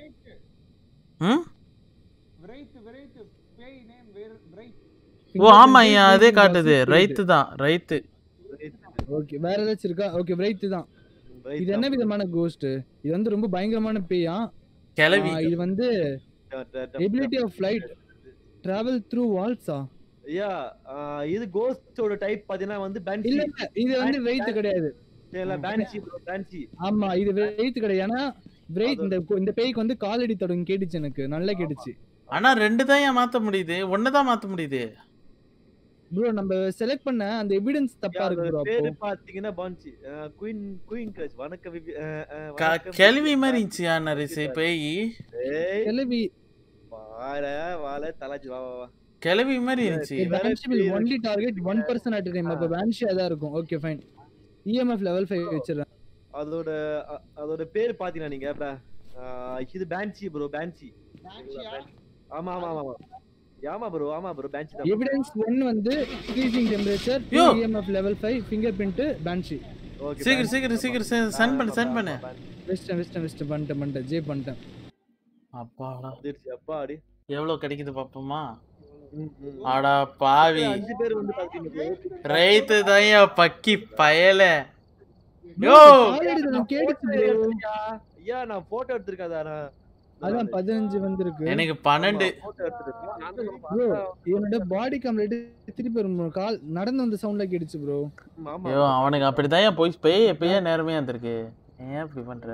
ம் விரைட் விரைட் பேய் நேம் வேற விரைட் ஓ Fingerprint, ஆமா ஐயா அதே freezing காட்டுது box, ரைத்து தான் ரைத்து ஓகே வேற ஏதாச்சும் இருக்கா ஓகே ரைட் தான் Right இது என்ன தான். விதமான கோஸ்ட் இது வந்து ரொம்ப பயங்கரமான பேயா கிளவி ஆ, இது வந்து ட- ட- ட- ability of flight travel through வால்ஸா ஐயா ஆ, இது கோஸ்டோட டைப் பாத்தீங்கன்னா வந்து பேன்சி இல்ல இல்ல இது வந்து வெயிட் கிடையாது இல்ல பேன்சி ப்ரோ பேன்சி ஆமா இது வெயிட் கிடையாது ஏன்னா வெயிட் இந்த இந்த பேய்க்கு வந்து காலடி தொடங்கி கேட்டுச்சு எனக்கு நல்லா கேட்டுச்சு ஆனா ரெண்டு தான் ஏன் மாத்த முடியுது ஒன்னு தான் மாத்த முடியுது ப்ரோ நம்ம செலக்ட் பண்ண அந்த எவிடன்ஸ் தப்பா இருக்கு ப்ரோ பேரு அப்போ பாத்தீங்கன்னா பான்சி குயின் குயின் கிரஷ் வணக்கம் விபி- ஆ, ஆ, க- வணக்கம் கிளவி மாதிரி இருந்துச்சியா நரிசு பேய் ஏய் கிளவி வார வாழ தலாச்சி வா வா வா கிளவி மாதிரி இருந்துச்சு Banshee will only target one person at a time அப்ப Banshee தான் இருக்கும் ஓகே ஃபைன் EMF level 5 வச்சிரேன் அதோட அ- அதோட பேர் பாத்தீங்கன்னா நீங்க bro, ஆ, இது பேன்சி ப்ரோ பேன்சி பேன்சியா ஆமா ஆமா ஆமா ஆமா ப்ரோ ஆமா ப்ரோ பேன்சி தான் எவிடன்ஸ் 1 வந்து freezing temperature யோ. EMF level 5 fingerprint Banshee okay சீக்கிரம் சீக்கிரம் சீக்கிரம் சென்ட் பண்ணு சென்ட் பண்ணு வெஸ்ட் வெஸ்ட் வெஸ்ட் பண்ணிட்டேன் பண்ணிட்டேன் ஜே பண்ணிட்டேன் அப்பாடா அப்பா அடி எவ்வளவு கிடைக்குது பாப்போமா ம், ம். ஆடா பாவி அஞ்சு பேர் வந்து பாத்தீங்கன்னா ரைத்து தான் பக்கி பயல யோ ஆல்ரெடி நான் கேடுச்சு bro ஐயா நான் போட்டோ எடுத்திருக்கேன் நான் அதான் 15 வந்திருக்கு எனக்கு பன்னெண்டு போட்டோ எடுத்திருக்கேன் நான் தான் ப்ரோ என்னோட பாடி கேம்ல திருப்பி ஒரு கால் நடந்து வந்த சவுண்ட்ல கேடுச்சு ப்ரோ ஆமா ஐயோ அவனுக்கு அப்படிதான் போய் பேய் எப்பயே நேர்மையா இருந்திருக்கு ஏன் இப்படி பண்ற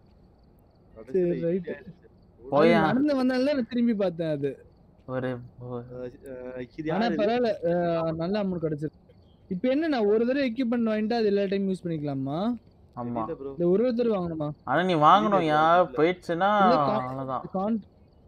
சரி ரைட் போயா நடந்து வந்தால நான் திரும்பி பார்த்தேன் அது ஒரு ஒரு- இது ஆனா யாரு பரவாயில்ல அஹ், நல்ல அமௌண்ட் கிடைச்சிருக்கு இப்போ என்ன நான் ஒரு தடவை எக்யூப்மெண்ட் வாங்கிட்டு அது எல்லா டைம் யூஸ் பண்ணிக்கலாமா ஆமா ப்ரோ இந்த ஒரு தடவை வாங்கணுமா ஆனா நீ வாங்கணும் யா போயிடுச்சுன்னா இல்ல, கா- அவ்வளவுதான் கான்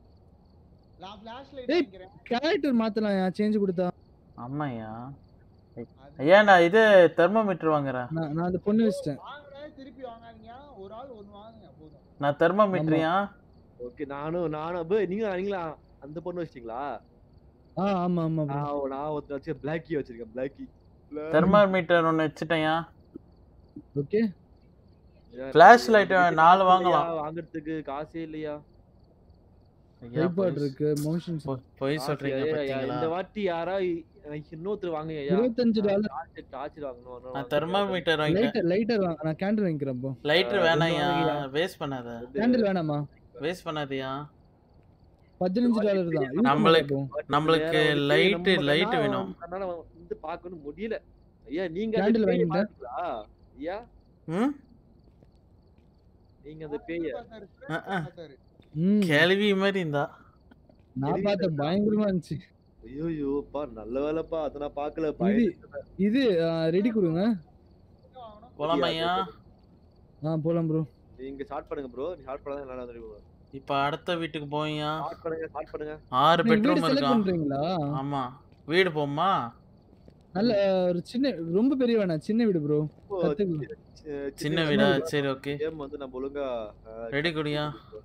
நான் ஃபிளாஷ் லைட் ஏய். வாங்கிக்கிறேன் கேரக்டர் மாத்தலாம் சேஞ்ச் கொடுத்தா ஆமாய்யா ஐயா நான் இது தெர்மோமீட்டர் வாங்குறேன் நான் நான் அந்த பொண்ணு வச்சிட்டேன் வாங்குறேன் திருப்பி வாங்காதீங்க ஒரு ஆள் ஒண்ணு வாங்குங்க போதும் நான் தெர்மோமீட்டரியா ஓகே நானும் நானும் bro, நீங்க நீங்களா அந்த பொண்ணு வச்சிட்டீங்களா ஆ ஆமா ஆமா bro. நான் நான் ஒருத்தர் வச்சு பிளாக்கி வச்சிருக்கேன் பிளாக்கி தெர்மோமீட்டர் ஒன்று வச்சுட்டேன்யா ஓகே Flash light நாலு வாங்கலாம். வாங்குறதுக்கு காசே இல்லையா ஐயா, ட்ரைபாட் பொய் இருக்கு மோஷன் பொய்- பொய் காசு சொல்றீங்க ஐயா, ஐயா, பாத்தீங்களா இந்த வாட்டி யாரா இ- எனக்கு இன்னொருத்தர் வாங்க இருபத்தஞ்சு டாலர் டார்ச் வாங்கணும் நான் தெர்மோமீட்டர் வாங்கிட்டேன் லைட்டர் லைட்டர் வாங்க நான் கேண்டில் வாங்கிக்கிறேன் இப்போ லைட்டர் வேணாம்யா வாங்கியா? வேஸ்ட் பண்ணாத கேண்டில் வேணாமா வேஸ்ட் பண்ணாதியா பதினஞ்சு டாலர் தான் use நம்மளுக்கு- பண்ணலாம் இப்போ. நம்மளுக்கு light- light வேணும். அதனால வந்து பார்க்கணும் முடியல ஐயா நீங்க அந்த Candle பேயை வாங்கிட்டேன். பார்த்தீங்களா? ஐயா ம் நீங்க அந்த பேய பார்த்தாரு, அஹ், அஹ். பார்த்தாரு. ம் கேள்வி மாதிரி இருந்தா நான் பார்த்தேன் பயங்கரமா இருந்துச்சு ஐயோ பா நல்ல வேலைப்பா அத நான் பார்க்கல இது பயந்துட்டேன். இது ரெடி கொடுங்க எங்க வாங்கணும்? போலாமையா ஆ போலாம் ப்ரோ நீங்க ஸ்டார்ட் பண்ணுங்க ப்ரோ நீ ஸ்டார்ட் பண்ணா நல்லா வந்துருங்க இப்ப அடுத்த வீட்டுக்கு போய்யா ஸ்டார்ட் பண்ணுங்க ஸ்டார்ட் பண்ணுங்க ஆறு நீங்க வீடு பெட்ரூம் செலக்ட் இருக்கா பண்றீங்களா ஆமா வீடு போமா நல்ல ஒரு சின்ன ரொம்ப பெரிய வேணாம் சின்ன வீடு ப்ரோ இப்போ கத்துக்கலாம். சி- சின்ன வீடா சரி ஓகே கேம் வந்து நம்ம ஒழுங்கா அஹ், ரெடி குடியா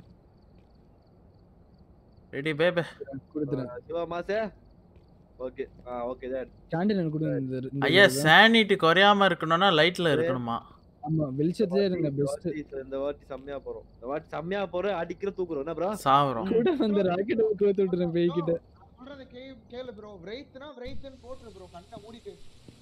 ரெடி பேபே கொடுத்துறேன் சிவா மாசே ஓகே ஆ ஓகே தான் கேண்டில் எனக்கு கொடுங்க இந்த இந்த ஐயா இதுல. சானிட்டி குறையாம இருக்கணும்னா லைட்ல இருக்கணுமா ஆமா வெளிச்சத்திலே இருங்க பெஸ்ட் இந்த வாட்டி செம்மையா போறோம் இந்த வாட்டி செம்மையா போறோம் அடிக்கிற தூக்குறோம் என்ன ப்ரோ சாவரம் கூட அந்த ராக்கெட் கோத்து விட்டுறேன் பேய்கிட்ட சொல்றத கே- கேளு ப்ரோ விரைத்துனா விரைத்துன்னு போட்டுரு ப்ரோ கண்ணை மூடிட்டு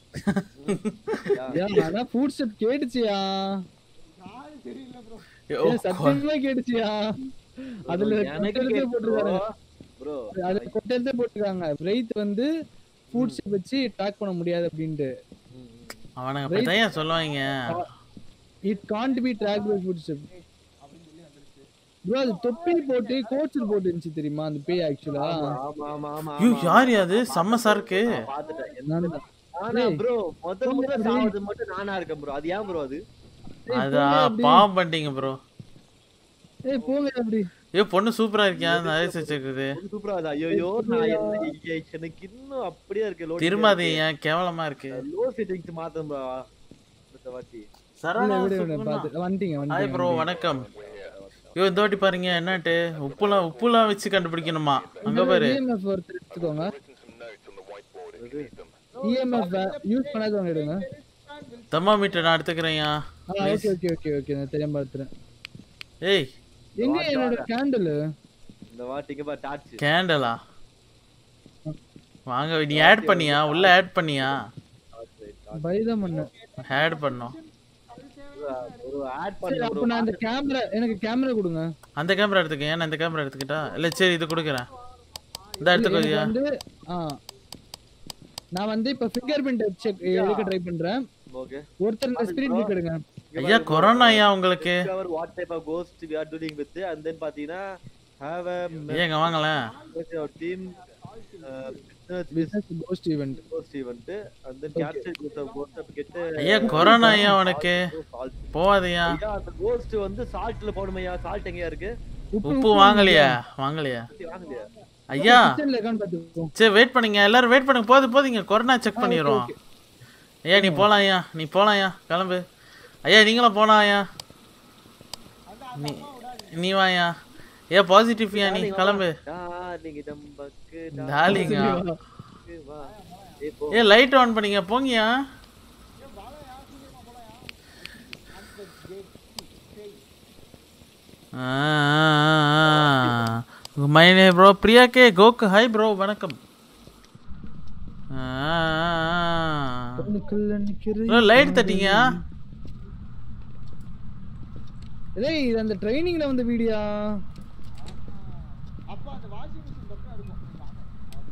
ஏன் ஆனா ஃபுட் ஸ்டெப் கேட்டுச்சியா யாரு தெரியல ப்ரோ ஏன் சத்தியமா கேட்டுச்சியா அதுல கொட்டெழுத்தே போட்டிருக்காங்க ப்ரோ அதுல கொட்டெழுத்தே போட்டிருக்காங்க பிரைத் வந்து ஃபுட் ஸ்டெப் வச்சு ட்ராக் பண்ண முடியாது அப்படின்ட்டு அவனுங்க அப்படிதான் ஏன் சொல்லுவாங்க it can't be track by foot step அப்படின்னு சொல்லி வந்துருச்சு ப்ரோ அது தொப்பி போட்டு கோச்சல் போட்டு இருந்துச்சு தெரியுமா அந்த பேய் ஆக்சுவலா ஆமா ஆமா ஆமா ஐயோ யார் அது செம்ம சரக்கு பாத்துட்டேன் நான் தான். ஆனா டேய். ப்ரோ முதல் போங்க முதல்ல டேய். சாவது மட்டும் நானா இருக்கேன் ப்ரோ அது ஏன் ப்ரோ அது ஏய், அதா போங்க அப்படி. பாவம் பண்ணிட்டீங்க ப்ரோ ஏய் போங்க அப்படி ஐயோ பொண்ணு சூப்பரா இருக்கியா நிறைய வச்சிருக்குது சூப்பரா அது ஐயோ நான் என்ன இங்க எனக்கு இன்னும் அப்படியே இருக்கு லோ திரும்பாதீங்க கேவலமா இருக்கு லோ செட்டிங்ஸ் மாத்தம் ப்ரோ இந்த வாட்டி இல்ல, சரவணா விடு, விடு, சுகுணா. பாத்து- வந்துட்டீங்க ஹாய் வந்துட்டீங்க ப்ரோ வணக்கம் ஐயோ இந்த வாட்டி பாருங்க என்னட்டு உப்புலாம் உப்புலாம் வச்சு கண்டுபிடிக்கணுமா அங்க பாரு இஎம்எஃப் ஒருத்தர் எடுத்துக்கோங்க இஎம்எஃப் யூஸ் பண்ணாதவங்க எடுங்க தெர்மாமீட்டர் நான் எடுத்துக்கிறேன்யா ஆ ஓகே ஓகே ஓகே ஓகே நான் தெரியாம பார்த்துறேன் ஏய் எங்க என்னோட கேண்டில் இந்த வாட்டி இங்க பா டார்ச் கேண்டலா வாங்க நீ ஆட் பண்ணியா உள்ள ஆட் பண்ணியா பைதான் பண்ண ஆட் பண்ணோம் ஒரு ஆட் சரி பண்ண அப்ப நான் அந்த கேமரா எனக்கு கேமரா கொடுங்க அந்த கேமரா எடுத்துக்க ஏன் இந்த கேமரா எடுத்துக்கிட்டா இல்ல சரி இது கொடுக்குறேன் இந்த எனக்கு எடுத்துக்கோயா வந்து ஆ நான் வந்து இப்ப ஃபிங்கர் பிரிண்ட் செக் எடுக்க ட்ரை பண்றேன் ஓகே ஒருத்தர் இந்த ஸ்பிரிட் புக் எடுங்க ஐயா கொரோனாயா உங்களுக்கு what type of ghost we are doing with and then பாத்தீங்கன்னா ஹேவ் a ஏங்க வாங்களேன் your team uh, business business ghost event ghost event and then capture ghost of ghost of get ஐயா corona ஐயா உனக்கு salt போவாதையா ஐயா அந்த cost வந்து சால்ட்ல போடுமையா salt எங்கயா இருக்கு உப்பு வாங்கலையா வாங்கலையா வாங்கலையா ஐயா கிச்சன்ல இருக்கான்னு பாத்துக்கோ சரி வெயிட் பண்ணுங்க எல்லாரும் வெயிட் பண்ணுங்க போது போதுங்க கொரோனா செக் பண்ணிடுறோம் ஐயா நீ போலாம் ஐயா நீ போலாம் ஐயா கிளம்பு ஐயா நீங்களும் போலாம் ஐயா நீ நீ வாயா ஏ பாசிட்டிவ் ஐயா நீ கிளம்பு டார்லிங் டம்பக்கு டார்லிங்கா டார்லிங்கு வா ஏய் போ ஏ லைட் ஆன் பண்ணீங்க போங்கயா மைனே ப்ரோ பிரியா கே கோக்கு ஹாய் ப்ரோ வணக்கம் கண்ணுக்குள்ள நிக்கிற லைட் தட்டிங்க டேய் இது அந்த ட்ரைனிங்ல வந்த வீடியோ அப்ப அந்த வாஷிங் மிஷின் பக்கம் இருக்கும் நீங்க வாங்க.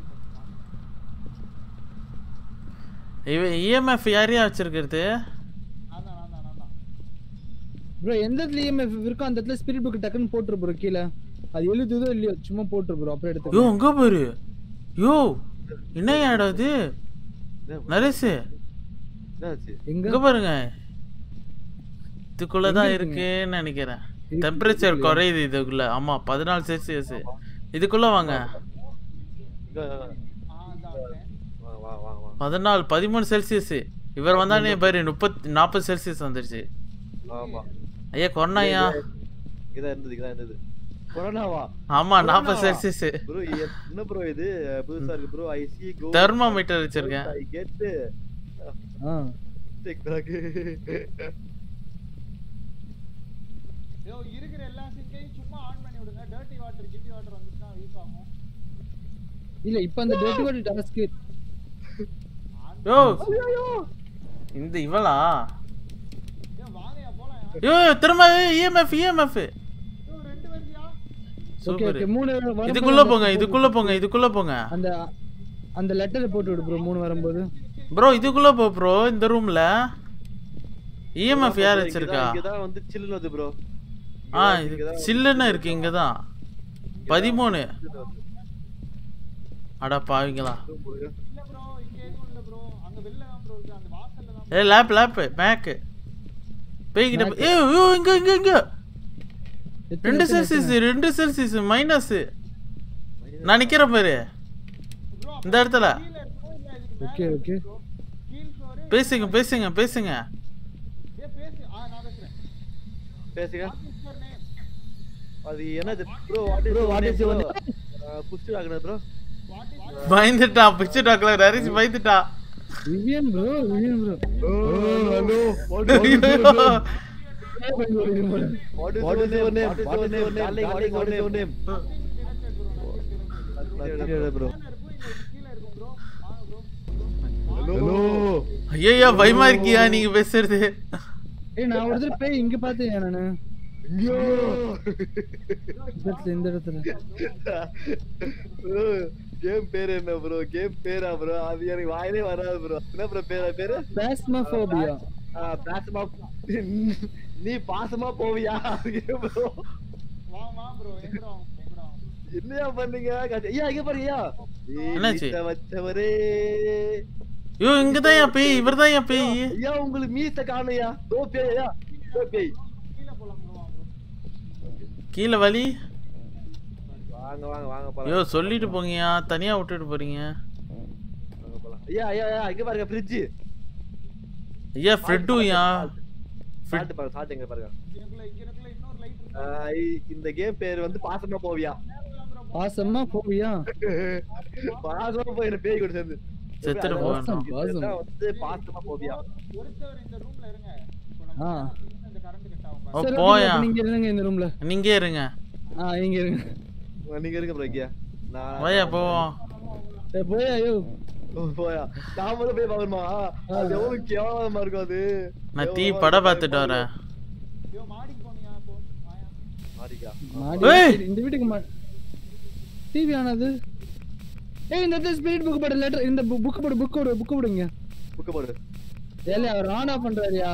இவ இஎம்எஃப் யாரையா வச்சிருக்கிறது அதான் அதான் அதான் ப்ரோ எந்த இடத்துல இஎம்எஃப் இருக்கோ அந்த இடத்துல ஸ்பிரிட் புக் டக்குன்னு போட்டுரு ப்ரோ கீழே அது எழுதுதோ இல்லையோ சும்மா போட்டுரு ப்ரோ அப்புறம் யோ எடுத்து அங்க பாரு யோ என்ன இடம் இது நரேஷ் என்னாச்சு எங்க இங்க பாருங்க இதுக்குள்ளதான் எங்க இருக்குன்னு நினைக்கிறேன் இது டெம்பரேச்சர் இதுக்குள்ளயா? குறையுது இதுக்குள்ள ஆமா பதினாலு செல்சியஸ் இதுக்குள்ள வாங்க இங்க ஆ அதான் வரேன். வா வா வா வா பதினாலு பதிமூணு செல்சியஸ் இவர் வந்தானே பாரு முப்பத்தி நாற்பது செல்சியஸ் வந்துருச்சு ஆமா ஐயா கொரோனாயா இங்கதான் இருந்தது இங்கதான் இருந்தது கொரோனாவா ஆமா நாற்பது கொரோனாவா? செல்சியஸ் ப்ரோ என்ன ப்ரோ இது புதுசா இருக்கு ப்ரோ ஐ சி கோ தெர்மோமீட்டர் வச்சிருக்கேன் ஐ கெட் ஆ டேக் பேக் யோ இருக்கிற எல்லா சிங்கையும் சும்மா ஆன் பண்ணி விடுங்க டர்ட்டி வாட்டர் கிட்டி வாட்டர் வந்துச்சுன்னா யூஸ் ஆகும் இல்ல இப்ப அந்த டெட் பாடி டாஸ்க் யோ இந்த இவளா ஏ வாங்கயா போலாம் யோ திரும்ப இஎம்எஃப் இஎம்எஃப் யோ ரெண்டு வருதியா ஓகே சூப்பர் ஓகே மூணு வரும்போது இதுக்குள்ள அந்த- போங்க இதுக்குள்ள போங்க இதுக்குள்ள போங்க அந்த அந்த லெட்டரை போட்டு விடு ப்ரோ மூணு வரும்போது ப்ரோ இதுக்குள்ள போ ப்ரோ இந்த ரூம்ல இஎம்எஃப் யார் வச்சிருக்கா இங்கதான் வந்து சில்லுன்னு வருது ப்ரோ ஆ இது சில்லுன்னு இருக்கு இங்கதான் பதிமூணு அட பாவிங்களா இல்ல ப்ரோ இங்க எதுவும் இல்ல ப்ரோ அங்க வெளில தான் ப்ரோ இருக்கு அந்த வாசல்ல தான் ஏ லேப் லேப் மேக்கு பேய்கிட்ட போ- ஏய் ஐயோ இங்க இங்க இங்க எத்தனை, ரெண்டு எத்தனை, செல்சியஸ் ரெண்டு செல்சியஸ் மைனஸ் நான் நிக்கிறேன் பாரு ப்ரோ இந்த இடத்துல கீழ இருக்கோ இல்ல இதுக்கு ஓகே ஓகே கீழ் ஃப்ளோர் பேசுங்க பேசுங்க பேசுங்க ஏ பேசு ஆ நான் பேசுறேன் பேசுங்க சிஸ்டர் நேம் அது என்னது bro what is bro what is your புஷ் ஆகுனது ப்ரோ வாட் இஸ் பயந்துட்டா பிச்சு டாக்ல நரிச்சு பயந்துட்டா Vivian bro Vivian bro hello what What what is your name what is your name darling what is your name bro கீழ இருக்கும் bro வாங்க ப்ரோ ஹலோ ஐயா பயமா இருக்கியா நீங்க பேசுறது ஏய் நான் ஒரு தடவை பேய் இங்க பார்த்தேன் நானு ஐயோ இந்த இடத்துல இந்த இடத்துல கேம் பேர் என்ன ப்ரோ கேம் பேரா ப்ரோ அது எனக்கு வாயிலே வராது ப்ரோ என்ன ப்ரோ பேரா பேரு பாஸ்மோபோபியா ஆ, பாசமா நீ பாசமா போவியா ப்ரோ வா வா ப்ரோ எங்க ப்ரோ எங்க ப்ரோ என்னையா பண்ணீங்க கடைசி- ஐயா இங்க பாருங்க ஐயா ஏய், என்னாச்சு? மீசை வச்சவரே ஐயோ இங்கதான் என் பேய் இவர்தான் என் பேய் ஐயா உங்களுக்கு மீச காணையா தோ பேய் ஐயா தோ பேய் கீழ போலாம் ப்ரோ வாங்க ப்ரோ கீழே வலி வாங்க வாங்க வாங்க போலாம் ஐயோ சொல்லிட்டு போங்கயா தனியா விட்டுட்டு போறீங்க வாங்க போலாம் ஐயா ஐயா ஐயா இங்க பாருங்க ஃப்ரிட்ஜ் ஐயா ஃப்ரெட்டுயா சால்ட் பாருங்க சால்ட் எங்க பாருங்க இங்கனக்குள்ள இங்கனக்குள்ள இன்னொரு லைட் இருக்கு ஆ, இ- இந்த கேம் பேர் வந்து பாசமா போவியா பாசமா போவியா பாசமா போய் என்ன பேய் கூட சேர்ந்து செத்துட்டு எப்படி போகணும். அதான் பாசம். இதுதான் வந்து பாசமா போவியா ஒருத்தர் இந்த ரூம்ல இருங்க இப்போ ஆ. நம்ம இந்த கரண்ட் கட் ஆகும் ஓ சரி, okay, போயா அப்ப நீங்க இருங்க இந்த ரூம்ல நீங்க இருங்க ஆ இங்க இருங்க நீங்க இருக்க ப்ரோ நான் வாயா போவோம் ஏய், போயா ஐயோ ஓ, போயா நாமளும் போய் பாக்கணுமா அது எவ்வளவு கேவலமா இருக்கும் அது நான் தீ படம் பார்த்துட்டு வரேன் ஐயோ மாடிக்கு போனியா போ வாயா மாறிக்கா மாடி ஏய்! இந்த வீட்டுக்கு மா டிவி ஆனது ஏய் இந்த இடத்துல ஸ்பிரிட் புக் போடு லெட்டர் இந்த புக் போடு புக் போடு புக் போடுங்க புக்க போடு ஏலே அவர் ஆன் ஆஃப் பண்றாருயா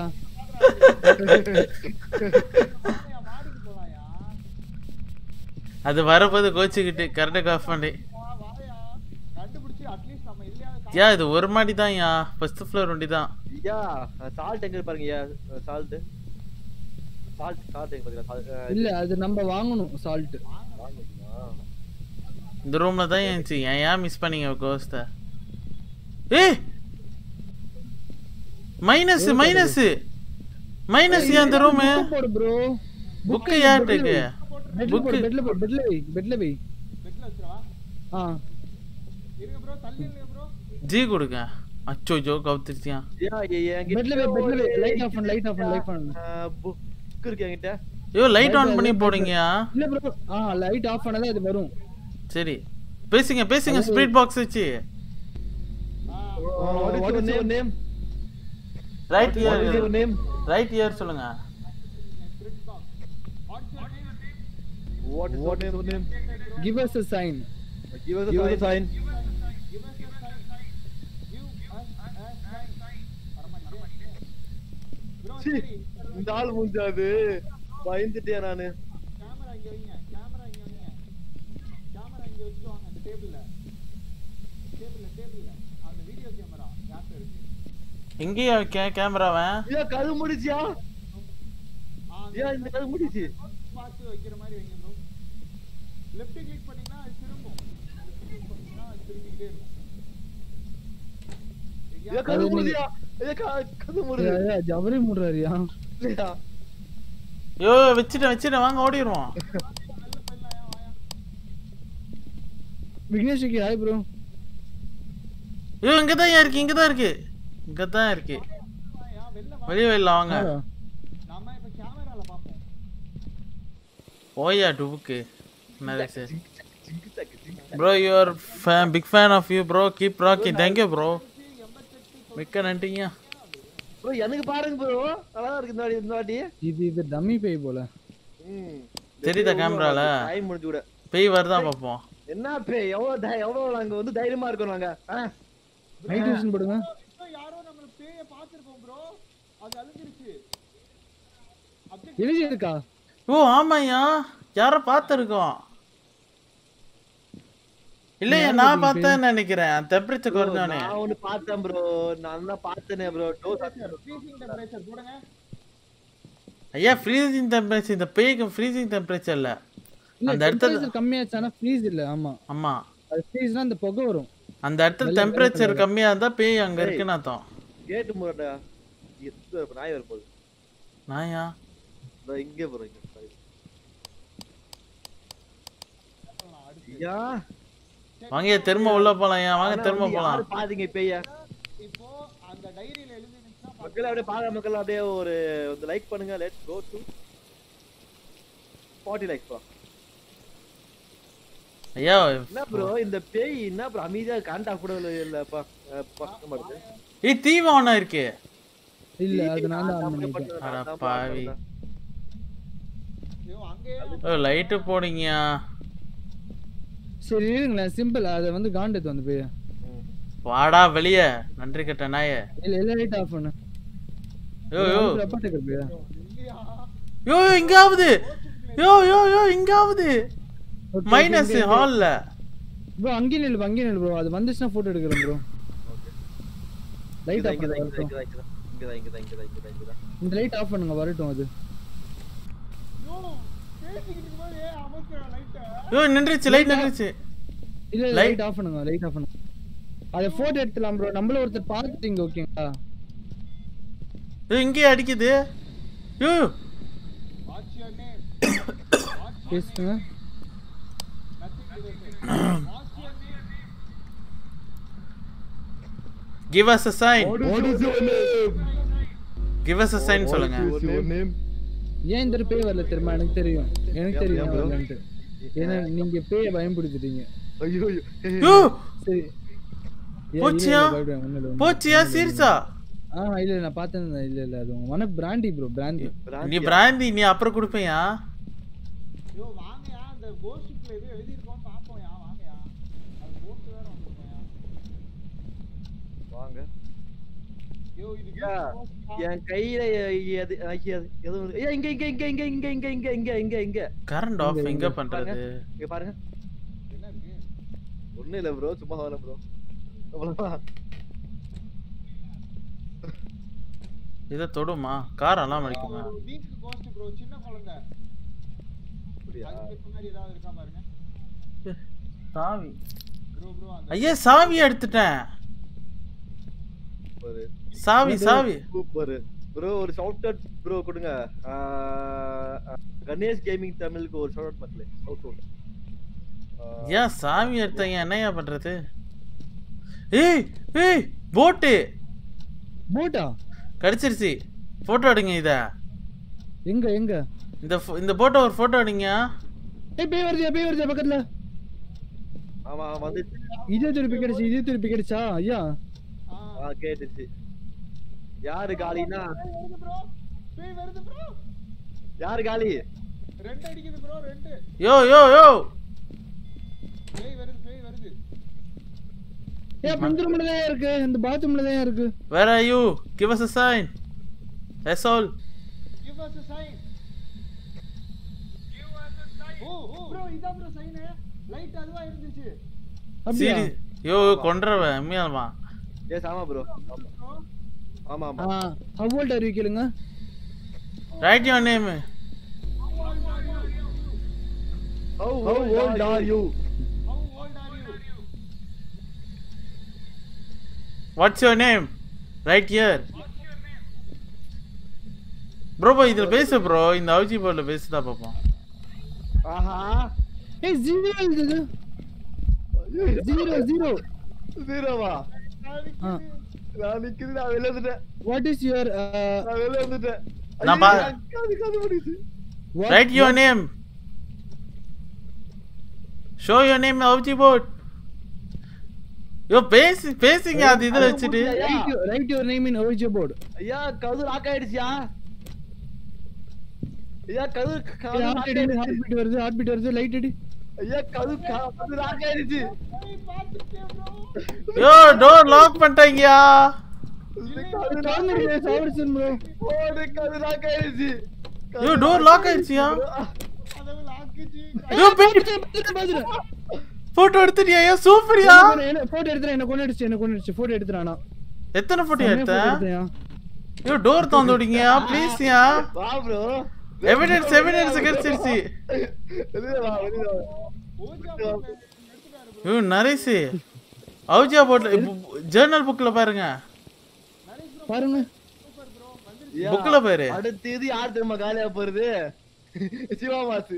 வாயா மாடிக்கு போலாயா அது வரப்போது கோச்சிக்கிட்டு கரெக்டாக ஆஃப் பண்ணி வா வாயா கண்டுபிடிச்சு அட்லீஸ்ட் நம்ம இல்லையாவது யா இது ஒரு மாடி தான் யா ஃபர்ஸ்ட் ஃப்ளோர் ஒண்டி தான் ஐயா சால்ட் எங்க பாருங்க ஐயா சால்ட் சால்ட் சால்ட் எங்க பாருங்க salt, இல்ல அது நம்ம வாங்கணும் சால்ட் ஆ. இந்த ரூம்ல தான் இருந்துச்சு ஏன் ஏன் மிஸ் பண்ணீங்க கோஸ்ட ஏய் மைனஸ் மைனஸ் மைனஸ் ஏன் இந்த ரூம் போடு ப்ரோ புக்கு யார்ட்டுக்கு பெட்ல book. போடு பெட்ல போடு பெட்ல வை பெட்ல வை பெட்ல வச்சிரவா ஆ இருங்க ப்ரோ தள்ளி இருங்க ப்ரோ ஜி கொடுங்க அச்சோ ஜோ கவுத்துருச்சியா ஐயா, ஐயா, என்கிட்ட பெட்ல வை பெட்ல வை ஒரு- லைட் ஆஃப் பண்ணு லைட் ஆஃப் பண்ணு லைட் பண்ணு ஆ, book இருக்கு என்கிட்ட ஐயோ லைட் ஆன் பண்ணி போடுங்கயா இல்ல ப்ரோ ஆ லைட் ஆஃப் பண்ணாதான் அது வரும் சரி பேசுங்க பேசுங்க ஸ்பீட் பாக்ஸ் வச்சு What is your name? Right What is your year name? Right year சொல்லுங்க spirit box what's your name What is your name? Give us a sign Give us a sign. Give us your sign give us a sign வரமாட்டீங்க bro சீ, சரி இந்த ஆள் முடிஞ்சாது பயந்துட்டேன் நானு camera இங்க வைங்க கேமரா இங்க வைங்க கேமரா இங்க வச்சு வாங்க அந்த டேபிள்ல டேபிள்ல டேபிள்ல அந்த வீடியோ கேமரா யார்கிட்ட இருக்கு எங்கேயா கே கேமராவன் ஐயா கது முடிச்சியா ஆ, அந்த ஐயா இந்த கது முடிச்சு பார்த்து வைக்கிற மாதிரி வைங்க ப்ரோ லெஃப்ட் கிளிக் பண்ணீங்கன்னா அது திரும்பும் லெஃப்ட் கிளிக் பண்ணீங்கன்னா அது திரும்பிக்கிட்டே இருக்கும் ஐயா கது முடிச்சியா ஐயா க- கது முடிச்சு ஜவரி மூடுறாருயா இல்லையா யோ வச்சுட்டேன் வச்சுட்டேன் வாங்க ஓடிடுவோம் விக்னேஷ் விக்கி ஹாய் ப்ரோ ஐயோ இங்க தான் இருக்கு இங்க தான் இருக்கு இங்க தான் இருக்கு வெளியே வெளில வாங்க நம்ம இப்ப கேமரால பாப்போம் ஓயா டுபுக்கு Naresh bro you're fan big fan of you bro keep rocking thank you bro மிக்க நன்றிங்க ப்ரோ எனக்கு பாருங்க ப்ரோ நல்லா இருக்கு இந்த வாட்டி இந்த வாட்டி இது இது டம்மி பேய் போல ம் தெரியுதா கேமரால டைம் முடிஞ்சு கூட பேய் வருதா பார்ப்போம் என்ன பே எவ்வளவு தை- எவ்வளவு நாங்க வந்து தைரியமா இருக்கோம் நாங்க ஆ? நைட் விஷன் போடுங்க இப்போ யாரோ நம்ம பேய பாத்துருக்கோம் ப்ரோ அது அழிஞ்சிருச்சு எழுதி இருக்கா ஓ ஆமாய்யா யாரோ பார்த்துருக்கோம் இல்லையா நான் பார்த்தேன்னு நினைக்கிறேன் டெம்பரேச்சர் குறைஞ்சோனே நான் ஒண்ணு பார்த்தேன் ப்ரோ நான் தான் பார்த்தேனே ப்ரோ டோஸ் ஃப்ரீசிங் டெம்பரேச்சர் போடுங்க ஐயா ஃப்ரீசிங் டெம்பரேச்சர் இந்த பேய்க்கு ஃப்ரீசிங் டெம்பரேச்சர் இல்ல இல்ல அந்த இடத்துல டெம்பரேச்சர் கம்மியாச்சு ஆனா ஃப்ரீஸ் இல்ல ஆமா ஆமா அது ஃப்ரீஸ்னா அந்த புகை வரும் அந்த இடத்துல டெம்பரேச்சர் கம்மியா இருந்தா பேய் அங்க இருக்குன்னு அர்த்தம் கேட்டு முரட்டா எத்து இப்ப நாய் வர போகுது நாயா இதோ இங்கே போறோம் இங்க sorry. ஐயா வாங்க திரும்ப உள்ள போலாம் ஏன் வாங்க ஆனா திரும்ப வந்து போலாம் யாரு பாத்தீங்க பேய இப்போ அந்த டைரியில எழுதிருந்துச்சுன்னா மக்கள் அப்படியே பாக்க மக்கள் அப்படியே ஒரு வந்து லைக் பண்ணுங்க லெட்ஸ் கோ டு 40 லைக்ஸ் பா ஐயா என்ன ப்ரோ இந்த பேய் என்ன ப்ரோ அமைதியா காண்டா கூட இல்லப்பா கஷ்டமா இருக்கு ஏய் தீவானா இருக்கு இல்ல அது நான் தான் ஆன் நான் பண்ணிட்டேன் பண்ணேன், அட நான் தான் பாவி. பண்ணேன். ஐயோ அங்கே ஓ லைட்டு போடுங்கயா சரி இருங்களேன் சிம்பிள் அதை வந்து காண்டது வந்து போய் வாடா வெளியே நன்றி கட்ட நாயே இல்ல எல்லா லைட் ஆஃப் பண்ணு யோ யோ அப்பாட்டுக்கு போய் இல்லையா யோ இங்காவது யோ யோ யோ இங்காவது மைனஸ் ஹால்ல ப்ரோ அங்கே நில்லு bro, அங்கே நில்லு ப்ரோ அது வந்துச்சுன்னா போட்டோ எடுக்கிறேன் ப்ரோ லைட் இங்கதான், ஆஃப் இங்கதான், பண்ணுங்க இங்கதான், வரட்டும். இங்கதான், இங்கதான், இங்கதான், இங்கதான், இங்கதான், இங்கதான். இந்த லைட் ஆஃப் பண்ணுங்க வரட்டும் அது ஐயோ பேசிக்கிட்டு இருக்கும்போது ஏன் அமைக்கிற லைட்டை யோ நின்றுச்சு லைட் நின்றுச்சு இல்ல Light- லைட் ஆஃப் பண்ணுங்க லைட் ஆஃப் பண்ணுங்க அத போட்டோ எடுத்துலாம் ப்ரோ நம்மள ஒருத்தர் பார்த்துட்டீங்க ஓகேங்களா யோ இங்கேயே அடிக்குது யோ வாட்ச் யுவர் நேம் பேசுங்க nothing to this watch your name give us a sign What is your name? Give us a sign சொல்லுங்க What is your name? ஏன் இந்த தடவை பேய் வரல தெரியுமா எனக்கு தெரியும் எனக்கு ஏன் தெரியும் bro? ஏன் வரலன்ட்டு ஏன்னா நீங்க பேய பயன்படுத்திட்டீங்க ஐயோ, ஐயோ. யோ சரி ஏன் போச்சியா? இல்ல, இல்ல, பயப்படுவேன், ஒண்ணும் இல்ல, ஒண்ணும் இல்ல. போச்சியா சீரியஸா ஆ இல்ல இல்ல, நான் பார்த்தேன் இல்ல இல்ல அது உங்க மன பிராண்டி ப்ரோ பிராண்டி நீ பிராந்தி நீ அப்புறம் கொடுப்பையா ஐயோ வாங்கயா அந்த கோஸ்ட்ல எது எழுதியிருக்கோம் பாப்போம்யா வாங்கயா அது போட்டு வேற வந்திருக்கோம்யா வாங்க ஐயோ இது ஐயா, என் கையில எ- எது ஐயா, அது எதுவும் இல்லை. ஐயா, இங்க இங்க இங்க இங்க இங்க இங்க இங்க இங்க இங்க இங்க கரண்ட் ஆஃப் எங்க பண்றது இங்க பாருங்க என்ன இருக்கு ஒண்ணும் இல்ல ப்ரோ சும்மா வரல ப்ரோ அவ்வளவுதான் இத தொடுமா கார் எல்லாம் அடிக்குமா ஒரு வீக் கோஸ்ட் ப்ரோ சின்ன குழந்தை அப்படியா? அதுக்கு ஏத்த மாதிரி ஏதாவது இருக்கா பாருங்க சாவி ப்ரோ ப்ரோ அந்த ஐயா சாவி எடுத்துட்டேன் சூப்பரு. சாவி சாவி சூப்பரு ப்ரோ ஒரு ஷவுட் அவுட் ப்ரோ கொடுங்க ஆஹ், ஆஹ், கணேஷ் கேமிங் தமிழுக்கு ஒரு ஷவுட் அவுட் மக்களே ஷவுட் அவுட் ஏன் சாவி எடுத்தீங்க என்னையா பண்றது ஏய் ஏய் போட்டு போட்டா கடிச்சிருச்சு போட்டோ எடுங்க இத எங்க எங்க இந்த pho- இந்த போட்டோ ஒரு போட்டோ எடுங்க ஏய் பேய் வருது பேய் வருது பக்கத்துல ஆமா வந்து இதே திருப்பி கிடைச்சு இதே திருப்பி கிடைச்சா ஐயா ஆ ஆ கேட்டுச்சு யாரு காலினா பேய் வருது ப்ரோ பேய் வருது ப்ரோ யாரு காலி ரெண்டு அடிக்குது ப்ரோ ரெண்டு யோ யோ யோ பேய் வருது பேய் வருது ஏ இந்த ரூம்ல தான் இருக்கு இந்த பாத்ரூம்ல தான் இருக்கு where are you give us a sign that's all give us a sign give us a sign ஓ ஓ ப்ரோ இதான் ப்ரோ சைன் லைட் அதுவா இருந்துச்சு அப்படியா சரி யோ கொன்றவன் உண்மையாலுமா எஸ் ஆமா ப்ரோ ப்ரோ ஆமா ஆமா ஆ ஹவ் ஓல்ட் ஆர் யூ கேளுங்க right your name how how old are you how old are you what's your name right here bro bro இதுல பேசு ப்ரோ இந்த அவுஜி போர்டில் பேசுதா பார்ப்போம் ஆஹா ஏய் ஜீரோ இது ஜீரோ ஜீரோ ஜீரோவா ஆ நான் நிக்குது நான் வெளில வந்துட்டேன் வாட் இஸ் யுவர் நான் வெளில வந்துட்டேன் நான் பா- ஐயோ, காது காது முடியுது right your name show your name ouija board yo பேசி பேசிங்க அது இதில் வச்சுட்டு right your name in ouija board ஐயா கது லாக் ஆயிடுச்சியா ஐயா கது கது ஹார்ட் lock அடி ஆயிடுச்சு. ஹார்ட் பீட் வருது ஹார்ட் பீட் வருது லைட் அடி ஐயா கது கது லாக் ஆயிடுச்சு யோ டோர் லாக் பண்ணிட்டாங்கயா கது lock கார்னர் சாவடிச்சன் ப்ரோ போடு கது லாக் ஆயிடுச்சு யோ டோர் லாக் ஆயிடுச்சியா அதவு லாக்குச்சு யோ பேய் பாத்துறேன் போட்டோ எடுத்துட்டியா யோ சூப்பர்யா போட்டோ எடுத்துறேன் என்ன கொண்டுடுச்சு என்ன கொண்டுடுச்சு போட்டோ எடுத்துறானா எத்தனை போட்டோ எடுத்த எடுத்தேன் யோ டோர் திறந்து விடுங்கயா ப்ளீஸ்யா வா ப்ரோ எவிடன்ஸ் எவிடன்ஸ் கிடைச்சிருச்சு வெளிய வா வெளிய வா ஓஜா யோ நரேஷ் அவுஜியா போர்டில் ஜேர்னல் புக்கில் பாருங்க பாருங்க ஐயா, புக்ல பாரு அடுத்த இது யார் தெரியுமா காலியா போறது சிவா மாசு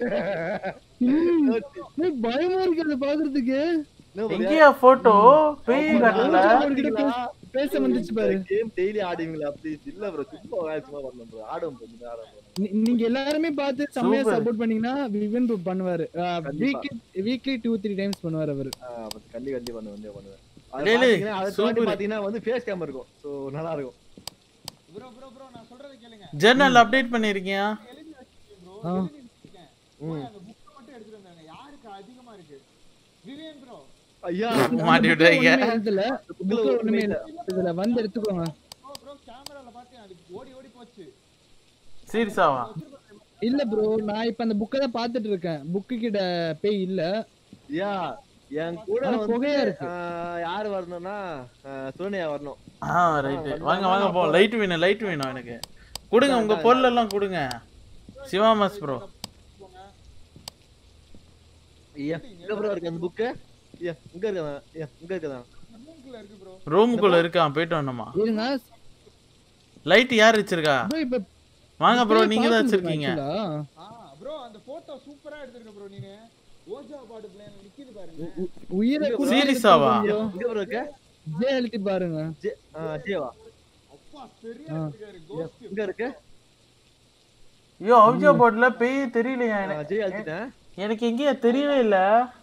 ஏய், பயமா இருக்கு அதை பாக்குறதுக்கு எங்கேயா போட்டோ பேய் காட்டல அவர்கிட்ட பேச- பேச வந்துச்சு பாரு கேம் டெய்லி ஆடுவீங்களா ப்ளீஸ் இல்ல ப்ரோ சும்மா விளையாட சும்மா பண்ணலாம் ப்ரோ ஆடும் ப்ரோ நீங்க ஆடும் bro. நீ- நீங்க எல்லாருமே பார்த்து செம்மையா Super. சப்போர்ட் பண்ணீங்கன்னா விவன் பண்ணுவாரு கண்டிப்பா. Weekly weekly two three times பண்ணுவாரு அவரு ஆ, அப்ப கண்டி கண்டி பண்ணுவேன் கண்டி பண்ணுவேன் அது டேய், டேய், பாத்தீங்கன்னா, அடுத்த வாட்டி super. பாத்தீங்கன்னா வந்து ஃபேஸ் கேம் இருக்கும் சோ நல்லா இருக்கும் ப்ரோ ப்ரோ ப்ரோ நான் சொல்றதை கேளுங்க ஜேர்னல் அப்டேட் பண்ணிருக்கியா எழுதி வச்சிருக்கேன் ப்ரோ ஆ. எழுதி வச்சிருக்கேன் போய் அந்த புக்கை மட்டும் எடுத்துட்டு வந்தாங்க யாருக்கு அதிகமா இருக்கு விவேன் ப்ரோ ஐயா மாட்டி விட்டாங்க ஒண்ணுமே எழுதல புக்ல புக்ல ஒண்ணுமே ஒண்ணுமே இல்ல. இல்ல இதுல வந்து எடுத்துக்கோங்க ப்ரோ ப்ரோ கேமரால பார்த்தேன் அது ஓடி ஓடி போச்சு சீரியஸாவா இல்ல ப்ரோ நான் இப்ப அந்த புக்கை தான் பாத்துட்டு இருக்கேன் புக்கு கிட்ட பேய் இல்ல ஐயா என் கூட ஆனா வந்து புகையா இருக்கு. ஆ, யாரு வரணும்னா ஆ, சோனியா வரணும் ஆ ரைட் வாங்க வாங்க போ லைட் வேணும் லைட் வேணும் எனக்கு கொடுங்க உங்க பொருள் எல்லாம் கொடுங்க சிவா மாஸ் ப்ரோ ஐயா எங்க ப்ரோ இருக்கு அந்த புக்கு ஐயா இங்க இருக்கா ஐயா இங்க இருக்கா மூக்குல இருக்கு ப்ரோ ரூமுக்குள்ள இருக்கான் போயிட்டு வரணுமா இருங்க லைட் யார் வச்சிருக்கா ப்ரோ இப்ப வாங்க ப்ரோ பேய் நீங்க தான் பார்க்க வச்சிருக்கீங்க முடியுமா actually? ஆ ப்ரோ அந்த போட்டோ சூப்பரா எடுத்திருக்க ப்ரோ நீங்க ஓஜா பாடு பிளேன் நிக்குது பாருங்க உ- உயிரை கூட Serious-ஆவா? எடுத்துக்கோங்க bro. எங்க ப்ரோ இருக்கு ஜே அழுத்தி பாருங்க ஜே ஆ, ஜேவா அப்பா சரியா எடுத்திருக்காரு கோஸ்ட் எங்க இருக்கு ஐயோ அவுஜா போர்ட்ல பேய் தெரியலையா ஆ, எனக்கு ஜே அழுத்திட்டேன் எனக்கு எங்கேயா தெரியவே இல்ல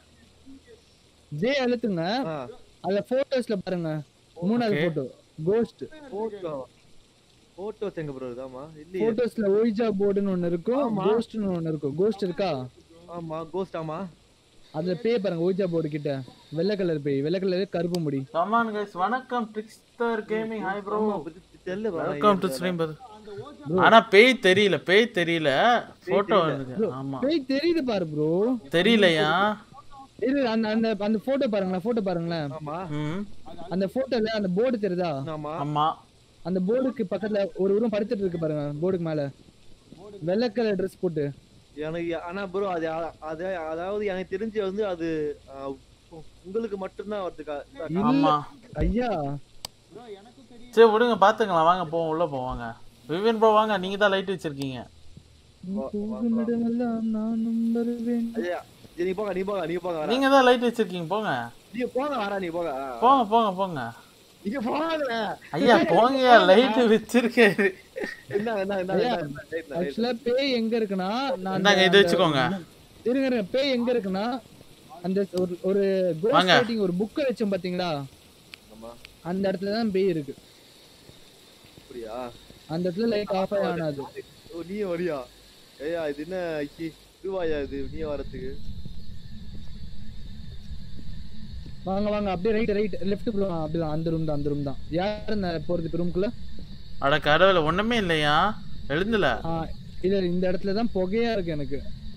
ஜே அழுத்துங்க ஆ அதுல போட்டோஸ்ல பாருங்க மூணாவது Okay. Photo ghost photo photos எங்க ப்ரோ இதாமா இல்லையே போட்டோஸ்ல ஒய்ஜா போர்டுன்னு ஒண்ணு இருக்கும் ஆமா. கோஸ்ட்னு ஒண்ணு இருக்கும் கோஸ்ட் இருக்கா ஆமா கோஸ்ட் ஆமா அதுல பேய் பாருங்க ஒய்ஜா போர்டு கிட்ட வெள்ளை கலர் பேய் வெள்ளை கலர் கருப்பு முடி கமான் கைஸ் வணக்கம் ட்ரிக்ஸ்டர் கேமிங் ஹாய் ப்ரோ ஆமா பத்தி தெரியல bro. வெல்கம் டு ஸ்ட்ரீம் பது ஆனா பேய் தெரியல பேய் தெரியல போட்டோ வந்து ஆமா பேய் தெரியுது பாரு ப்ரோ தெரியலையா இது அந்த அந்த அந்த போட்டோ பாருங்களேன் போட்டோ பாருங்களேன் ஆமா ம் அந்த போட்டோல அந்த போர்டு தெரியுதா ஆமா ஆமா அந்த போர்டுக்கு பக்கத்துல ஒரு உருவம் படுத்துட்டு இருக்கு பாருங்க போர்டுக்கு மேல வெள்ளை கலர் ட்ரெஸ் போட்டு எனக்கு ஆனா ப்ரோ அது அ- அது அதாவது எனக்கு தெரிஞ்சு வந்து அது ஆ, உ- உங்களுக்கு மட்டும்தான் வருது ஆமா ஐயா ப்ரோ எனக்கும் தெரியும் சரி விடுங்க பாத்துக்கலாம் வாங்க போவோம் உள்ள போவாங்க விவின் ப்ரோ வாங்க நீங்க தான் லைட் வச்சிருக்கீங்க போகும் இடமெல்லாம் நானும் வருவேன் ஐயா சரி, நீ போங்க நீ போங்க நீ போங்க வரா நீங்க தான் லைட் வச்சிருக்கீங்க போங்க நீ போங்க வரா நீ போங்க ஆ. போங்க போங்க போங்க நீங்க போங்க ஐயா போங்கயா லைட் வச்சிருக்காரு என்ன என்ன என்ன ஐயா, என்ன ஆக்சுவலா பேய் எங்க இருக்குன்னா நான் அந்த- இந்தாங்க இது வச்சுக்கோங்க இருங்க இருங்க, பேய் எங்க இருக்குன்னா அந்த ஒரு ஒரு ghost வாங்க. writing ஒரு புக் வச்சோம் பாத்தீங்களா ஆமா அந்த இடத்துல தான் பேய் இருக்கு அப்படியா அந்த இடத்துல லைட் ஆஃப் ஆனாது ஓ நீ வரியா ஐயா இது என்ன ஐக்கி இதுவாயா இது நீ வரதுக்கு வாங்க வாங்க அப்படியே ரைட் ரைட் லெஃப்ட் போலாம் அப்படிதான் அந்த ரூம் தான் அந்த ரூம் தான் யார் இந்த போறது ரூம்குள்ள அட கடவுள ஒண்ணுமே இல்லையா எழுந்துல இல்ல இந்த இடத்துல தான் புகையா இருக்கு எனக்கு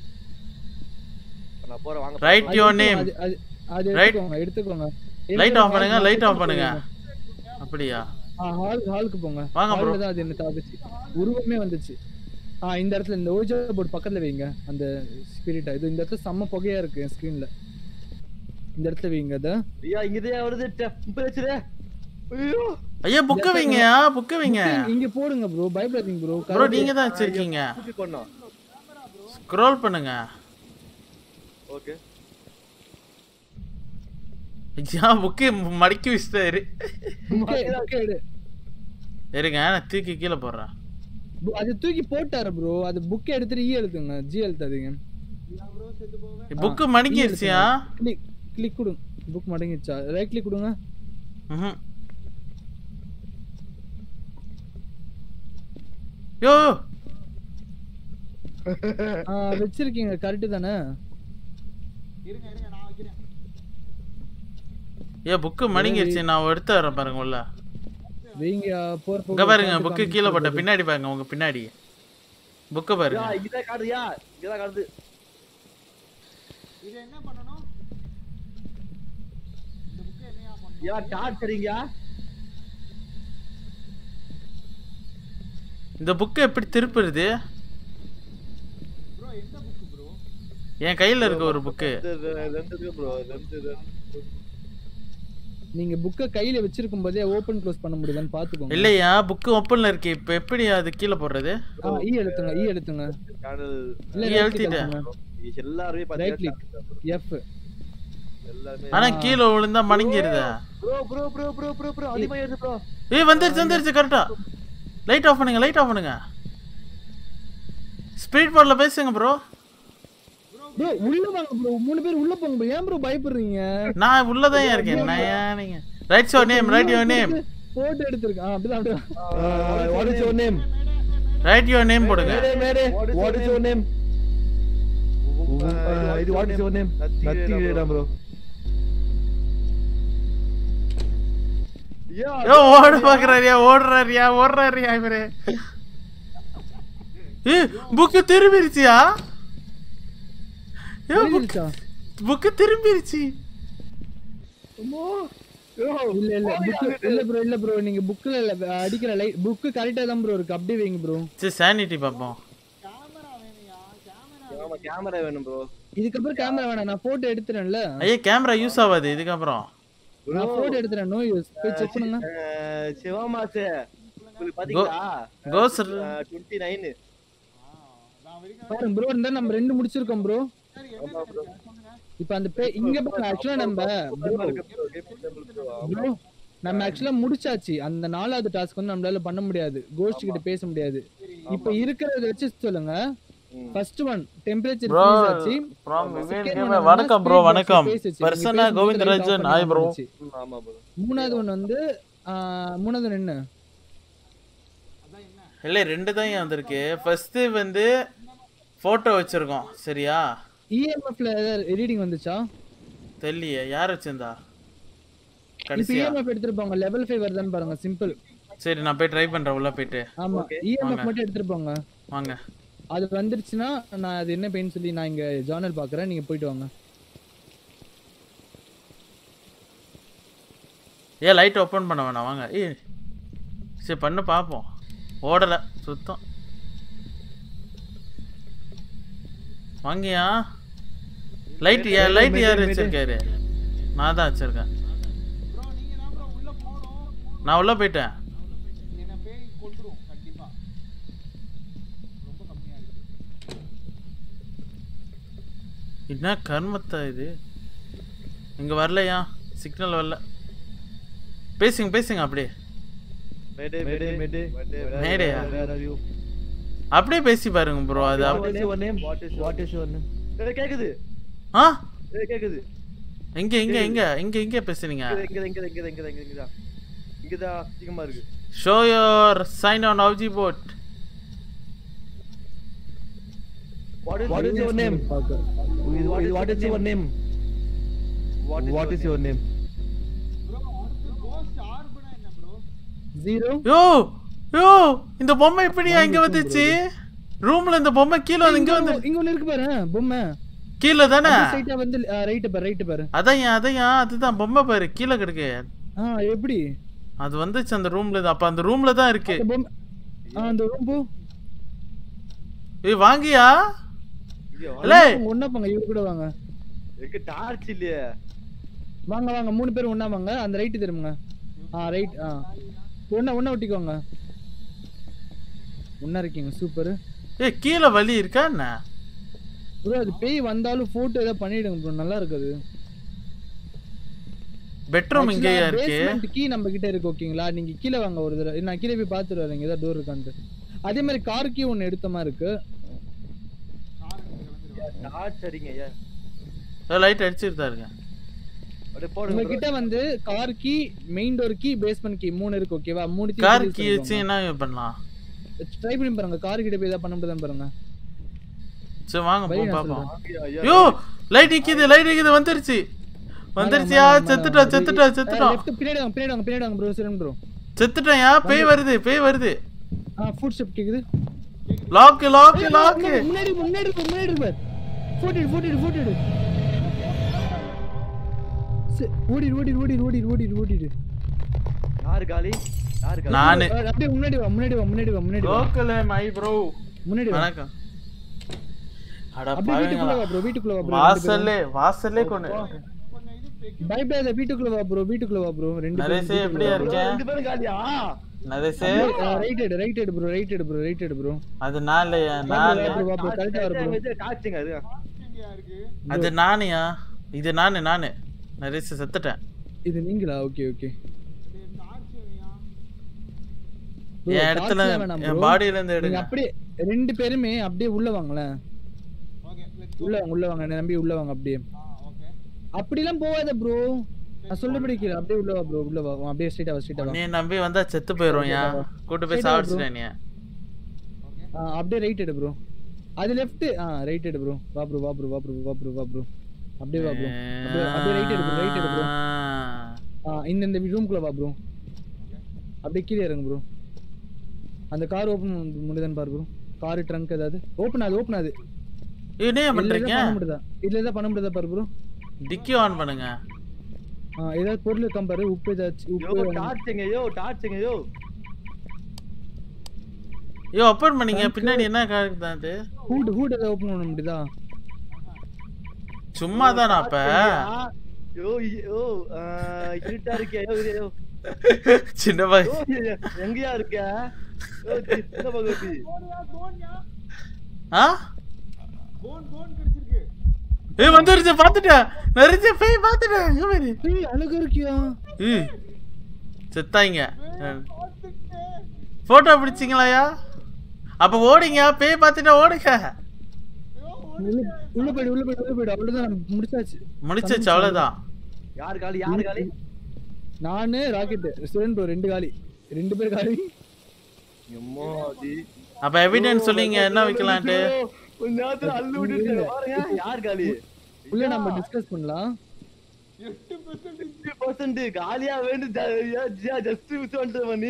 நான் போறேன் வாங்க ரைட் அது யோர் நேம் அது- அது- அது Right. எடுத்துக்கோங்க எடுத்துக்கோங்க லைட் ஆஃப் பண்ணுங்க லைட் ஆஃப் பண்ணுங்க அப்படியா ஹால் ஹாலுக்கு போங்க வாங்க bro. ஹால்ல தான் அது என்ன தாக்குச்சு உருவமே வந்துச்சு ஆ இந்த இடத்துல இந்த ஓஜா போர்டு பக்கத்துல வைங்க அந்த ஸ்பிரிட்டா இது இந்த இடத்துல செம்ம புகையா இருக்கு என் ஸ்கிரீன்ல இந்த இடத்துல வைங்க அத ஐயா இங்கதே வருது டெம்பரேச்சர் ஐயோ ஐயா புக்க வைங்கயா புக்க வைங்க இங்க- இங்க போடுங்க ப்ரோ பயப்படாதீங்க ப்ரோ ப்ரோ நீங்க தான் வச்சிருக்கீங்க தூக்கி பண்ணோம் ஸ்க்ரோல் பண்ணுங்க ஓகே ஐயா புக்கு மடக்கி வச்சிட்டாரு எடு இருங்க நான் தூக்கி கீழே போடுறேன் Bro, அது தூக்கி போட்டாரு ப்ரோ அது புக் எடுத்துட்டு ஈ எழுத்துங்க ஜி எழுத்தாதீங்க புக்கு மடங்கிருச்சியா கிளிக் கிளிக் கொடுங்க புக் மடங்கிடுச்சா ரைட் கிளிக் கொடுங்க ம்ஹும். யோ ஆ, வச்சிருக்கீங்க கரெக்ட் தானே இருங்க இருங்க நான் வைக்கிறேன் ஏ புக்கு மடங்கிருச்சு நான் எடுத்து வரேன் பாருங்க உள்ள வைங்க போற இங்க பாருங்க புக்கு கீழே போட்ட பின்னாடி பாருங்க உங்க பின்னாடி புக்க யா பாருங்க இங்கதான் காடுதுயா இங்கதான் காடுது இதை என்ன பண்ணணும் இந்த புக்கை என்னையா பண்ணணும் யா டார்ச் சரிங்கயா இந்த புக்கு எப்படி திருப்புறது ப்ரோ எந்த புக்கு ப்ரோ என் கையில இருக்க ஒரு புக்கு ரெண்டு இருக்கு ப்ரோ ரெண்டு ரெண்டு நீங்க புக்க கையில வச்சிருக்கும் போதே ஓபன் க்ளோஸ் பண்ண முடியுதான்னு பாத்துக்கோங்க இல்லையா புக்கு ஓப்பன்ல இருக்கு இப்ப எப்படி அது கீழே போடுறது ஆ, ஈ எழுத்துங்க ஈ எழுத்துங்க காடல் இல்ல ஈ ரைட் எழுத்திட்டேன். கிளிக் எல்லாருமே ரைட் கிளிக் பாத்தீங்கன்னா எஃப் எல்லாருமே ஆனா கீழே விழுந்தா மடங்கிருதா bro bro bro bro bro bro அதிகமா ஏறுது ப்ரோ ஏய் வந்துருச்சு வந்துருச்சு கரெக்டா லைட் ஆஃப் பண்ணுங்க லைட் ஆஃப் பண்ணுங்க ஸ்பீட் போர்ட்ல பேசுங்க ப்ரோ ப்ரோ உள்ள வாங்க ப்ரோ மூணு பேர் உள்ள போங்க bro. ஏன் ப்ரோ பயப்படுறீங்க நான் உள்ளதான் இருக்கேன் நான் ஏன் நீங்க write your name write your name photo எடுத்திருக்கேன் ஆ, அப்படிதான் அப்படிதான் what is your name write your name போடுங்க மேடே வாட் இஸ் யுவர் நேம் இது வாட் இஸ் யுவர் நேம் நத்தி ரேடா ப்ரோ யா ஏ ஓட பாக்குறாரியா ஓடுறாரியா ஓடுறாரியா இவரு ஏ புக்கு திரும்பிருச்சியா ஏ புக் புரிஞ்சிருச்சா? புக்கு திரும்பிருச்சு இல்ல இல்ல புக் இல்ல ப்ரோ இல்ல ப்ரோ நீங்க புக்ல இல்ல அடிக்கிற லைட் புக் கரெக்டா தான் ப்ரோ இருக்கு அப்படியே வைங்க ப்ரோ சரி சானிட்டி பார்ப்போம் கேமரா வேணும்யா கேமரா ஆமா கேமரா வேணும் ப்ரோ இதுக்கப்புறம் கேமரா வேணாம் நான் போட்டோ எடுத்துறேன்ல ஐயா கேமரா யூஸ் ஆகாது இதுக்கப்புறம் நான் போட்டோ எடுத்துறேன் நோ யூஸ் போய் செக் பண்ணுங்க சிவமாஸ் உங்களுக்கு பாத்தீங்களா கோஸ் 29 நான் வரைக்கும் பாருங்க ப்ரோ இருந்தா நம்ம ரெண்டு முடிச்சிருக்கோம் ப்ரோ சரி என்ன இருக்கு சொல்லுங்க இப்போ அந்த பே இங்க பாருங்க ஆக்சுவலா நம்ம ப்ரோ நம்ம ஆக்சுவலா முடிச்சாச்சு அந்த நாலாவது டாஸ்க் வந்து நம்மளால பண்ண முடியாது கோஸ்ட் கிட்ட பேச முடியாது இப்போ இருக்கிறத வச்சு சொல்லுங்க first one temperature Bro, freeze ஆச்சு from Second Vivian one Gamer, என்னன்னா வணக்கம் bro, speed box வணக்கம். பேசுச்சு. நீங்க Persona பேசும்போது Govindarajan, light off hi bro. பண்ணாம இருந்துச்சு. ஆமா ப்ரோ மூணாவது ஒன் வந்து ஆ, மூணாவது ஒண்ணு என்ன இல்லை ரெண்டு தான் ஏன் வந்திருக்கு ஃபர்ஸ்ட் வந்து போட்டோ வச்சிருக்கோம் சரியா இஎம்எஃப்ல ரீடிங் வந்துச்சா தெரியலையே யார் வச்சிருந்தா இப்போ கடைசியா இஎம்எஃப் எடுத்துட்டு போங்க லெவல் ஃபைவ் வருதான்னு பாருங்க சிம்பிள் சரி நான் போய் ட்ரை பண்றேன் உள்ள போயிட்டு ஆமா இஎம்எஃப் வாங்க. மட்டும் எடுத்துட்டு போங்க வாங்க அது வந்துருச்சுன்னா நான் அது என்ன பெயின் சொல்லி நான் இங்க ஜார்னல் பாக்குறேன் நீங்க போயிட்டு வாங்க ஏன் லைட் ஓப்பன் பண்ண வேணாம் வாங்க ஏ சரி பண்ணு பார்ப்போம் ஓடலை சுத்தம் வாங்கியா லைட் ஏன் லைட் யார் வச்சிருக்காரு நான் தான் வச்சிருக்கேன் ப்ரோ நீங்க தான் ப்ரோ உள்ள போகணும் நான் உள்ள போயிட்டேன் என்ன பேய் கொண்டுரும் கண்டிப்பா ரொம்ப கம்மியா இருக்கு என்ன கர்மத்தா இது இங்க வரலையா சிக்னல் வரல பேசுங்க பேசுங்க அப்படியே மேடே மேடே மேடே மேடையா? வேர் ஆர் யூ அப்படியே பேசி பாருங்க ப்ரோ அது வாட் அப்படி- is your name what is what is your name ஏய் கேக்குது ஆ ஏய் கேக்குது எங்க எங்க எங்க எங்க எங்க பேசுறீங்க இங்க இங்க இங்க இங்க இங்க இங்க இங்க இங்க இங்கதான் அதிகமா இருக்கு show your sign on off board what is what is your name பாக்க what is your name what is your name bro அடுத்து கோஸ்ட் ஆர்பனா என்ன ப்ரோ ஜீரோ யோ யோ இந்த பொம்மை எப்படியா இங்க வந்துச்சு ரூம்ல இந்த பொம்மை கீழே வந்து இங்க வந்து இங்க ஒண்ணு இருக்கு பாரு பொம்மை கீழே தானே சைட்டா வந்து ரைட் பாரு ரைட் பாரு அதையா அதையா அதுதான் பொம்மை பாரு கீழே கிடக்கு ஆ எப்படி அது வந்துச்சு அந்த ரூம்ல அப்ப அந்த ரூம்ல தான் இருக்கு அந்த பொம்மை ஆ அந்த ரூம் போ ஏய் வாங்கியா இங்க இல்ல ஒண்ணா போங்க இவரு கூட வாங்க இருக்கு டார்ச் இல்லையே வாங்க வாங்க மூணு பேரும் ஒண்ணா வாங்க அந்த ரைட் திரும்புங்க ஆ ரைட் ஆ ஒண்ணா ஒண்ணா ஒட்டிக்கோங்க ஒண்ணா இருக்கீங்க சூப்பர் ஏய் கீழே வலி இருக்கா என்ன ப்ரோ அது பேய் வந்தாலும் போட்டோ ஏதாவது பண்ணிடுங்க ப்ரோ நல்லா இருக்குது பெட்ரூம் இங்கேயா இருக்கு பேஸ்மெண்ட் கீ நம்ம கிட்ட இருக்கு ஓகேங்களா நீங்க கீழே வாங்க ஒரு தடவை நான் கீழே போய் பார்த்துட்டு வரேன் ஏதாவது டோர் இருக்கான்ட்டு அதே மாதிரி கார் கீ ஒன்னு எடுத்த மாதிரி இருக்கு டார்ச் அடிங்க ஐயா லைட் அடிச்சுட்டு தான் இருக்கேன் அப்படியே போடுங்க bro. உங்ககிட்ட வந்து car key main door key basement key மூணு இருக்கு ஓகேவா மூணு கார் கீ வச்சு என்ன பண்ணலாம் ட்ரை பண்ணி பாருங்க கார் கிட்ட போய் ஏதாவது பண்ண முடியுதான்னு பாருங்க சரி வாங்க வழி போ நான் பாப்போம் ஐயா, ஐயா. யோ லைட் நிக்குது லைட் நிக்குது வந்துருச்சு வந்துருச்சியா செத்துட்டோம் செத்துட்டோம் செத்துட்டோம் லெஃப்ட் பின்னாடி வாங்க பின்னாடி வாங்க பின்னாடி வாங்க ப்ரோ சிரன் ப்ரோ செத்துட்டேன்யா பேய் வருது பேய் வருது ஆ ஃபுட் ஸ்டெப் கேக்குது லாக் லாக் லாக் முன்னாடி முன்னாடி இருக்கு, முன்னாடி இருக்கு பார் ஃபோட்டிடு ஃபோட்டிடு ஃபோட்டிடு ஓடிடு ஓடிடு ஓடிடு ஓடிடு ஓடிடு ஓடிடு யாரு காலி யாரு காலி நானு ஆ, அப்படியே முன்னாடி வா முன்னாடி வா முன்னாடி வா முன்னாடி வா லோக்கல் மை ப்ரோ முன்னாடி வா வணக்கம் அட அப்படியே வீட்டுக்குள்ள பாருங்களா வா ப்ரோ வீட்டுக்குள்ள வா ப்ரோ வாசல்லே வாசல்லே கொண்டு பயப்படாத வீட்டுக்குள்ள வா ப்ரோ வீட்டுக்குள்ள வா ப்ரோ ரெண்டு நரேசே எப்படியா இருக்கேன் ரெண்டு பேரும் காலியா நரேசே ரைட் எடு ரைட் எடு ப்ரோ ரைட் எடு ப்ரோ ரைட் எடு ப்ரோ அது நான் இல்லையா நான் வா இல்லையா? ப்ரோ வா ப்ரோ கரெக்டா வர ப்ரோ டார்ச்சுங்க அது எங்கயா இருக்கு அது நானுயா இது நானு நானு நரேச செத்துட்டேன் இது நீங்களா ஓகே ஓகே டேய், torch எங்கயா? என் இடத்துல என் பாடியில இருந்து நீங்க எடுங்க அப்படியே ரெண்டு பேருமே அப்படியே உள்ள வாங்களேன் Okay, let's go. உள்ள வாங்க உள்ள வாங்க என்னை நம்பி உள்ள வாங்க அப்படியே ஆ, okay. அப்படிலாம் போகாத ப்ரோ நான் சொல்றபடி கீழே அப்படியே உள்ள வா ப்ரோ உள்ள வா வா, அப்படியே ஸ்ட்ரைட்டா வா ஸ்ட்ரைட்டா வா நீ நம்பி வந்தா செத்து போயிடும்யா கூட்டு போய் Straight ஆ bro. சாப்பிடுச்சிட்டேன் நீ Okay. ஆ, அப்படியே ரைட் எடு ப்ரோ அது லெஃப்ட் ஆ ரைட் எடு ப்ரோ வா ப்ரோ வா ப்ரோ வா ப்ரோ வா ப்ரோ வா ப்ரோ அப்படியே வா ப்ரோ அப்படியே அப்படியே ரைட் எடு ப்ரோ ரைட் எடு ப்ரோ ஆ இந்த இந்த ரூம்குள்ள வா ப்ரோ அப்படியே கீழே இறங்கு ப்ரோ அந்த கார் ஓபன் முடியுதான்னு பாரு ப்ரோ கார் ட்ரங்க் ஏதாவது ஓபன் ஆகுது ஓபன் ஆகுது என்ன இதுல பண்றீங்க தான் பண்ண முடியுதா இதுல தான் பண்ண முடியுதா பாரு ப்ரோ டிக்கி ஆன் பண்ணுங்க ஆ ஏதாவது பொருள் இருக்கான் பாரு உப்பு ஏதாச்சும் யோ உப்பு டார்ச்சுங்க யோ டார்ச்சுங்க யோ ஐயோ ஓப்பன் பண்ணீங்க பின்னாடி என்ன காருக்கு அது ஹூட் ஹூட் ஏதாவது ஓபன் பண்ண முடியுதா சும்மா தானா அப்ப யோ யோ ஆ, இருட்டா இருக்கியா யோ இரு, யோ சின்ன பாய் யோ, எ- எங்கயா இருக்க யோ, சி- சின்ன பகவதி போன்யா, போன்யா. ஆ போன், போன் கிடைச்சிருக்கு. ஏய் வந்துருச்சு பாத்துட்டேன் நிறைய பேய் பாத்துட்டேன் இங்க பாரு ஏய் அழகா இருக்கியா ஏய், செத்தாங்க பார்த்துட்டேன். போட்டோ பிடிச்சிங்களாயா அப்ப ஓடிங்க பேய் பார்த்துட்டு ஓடுங்க ஐயோ, உள்ள உள்ள போயிடு உள்ள போயிடு உள்ள போயிடு அவ்வளவுதான் நம்ம முடிச்சாச்சு முடிச்சிச்சு அவ்வளவுதான் யாரு காலி யாரு காலி நானு ராக்கெட் ஸ்டூடெண்ட் ப்ரோ ரெண்டு காலி ரெண்டு பேர் காலி எம்மா டி அப்ப எவிடன்ஸ் சொல்லிங்க என்ன வைக்கலான்ட்டு கொஞ்ச நேரத்துல அள்ளு விட்டுருக்காங்க பாருங்க யார் காலி உள்ள நம்ம டிஸ்கஸ் பண்ணலாம் எட்டு percent ஃபிஃப்டி பர்சன்ட் காலியா வேண்டு ஜஸ்ட் மிஸ் பண்ணிட்டு நீ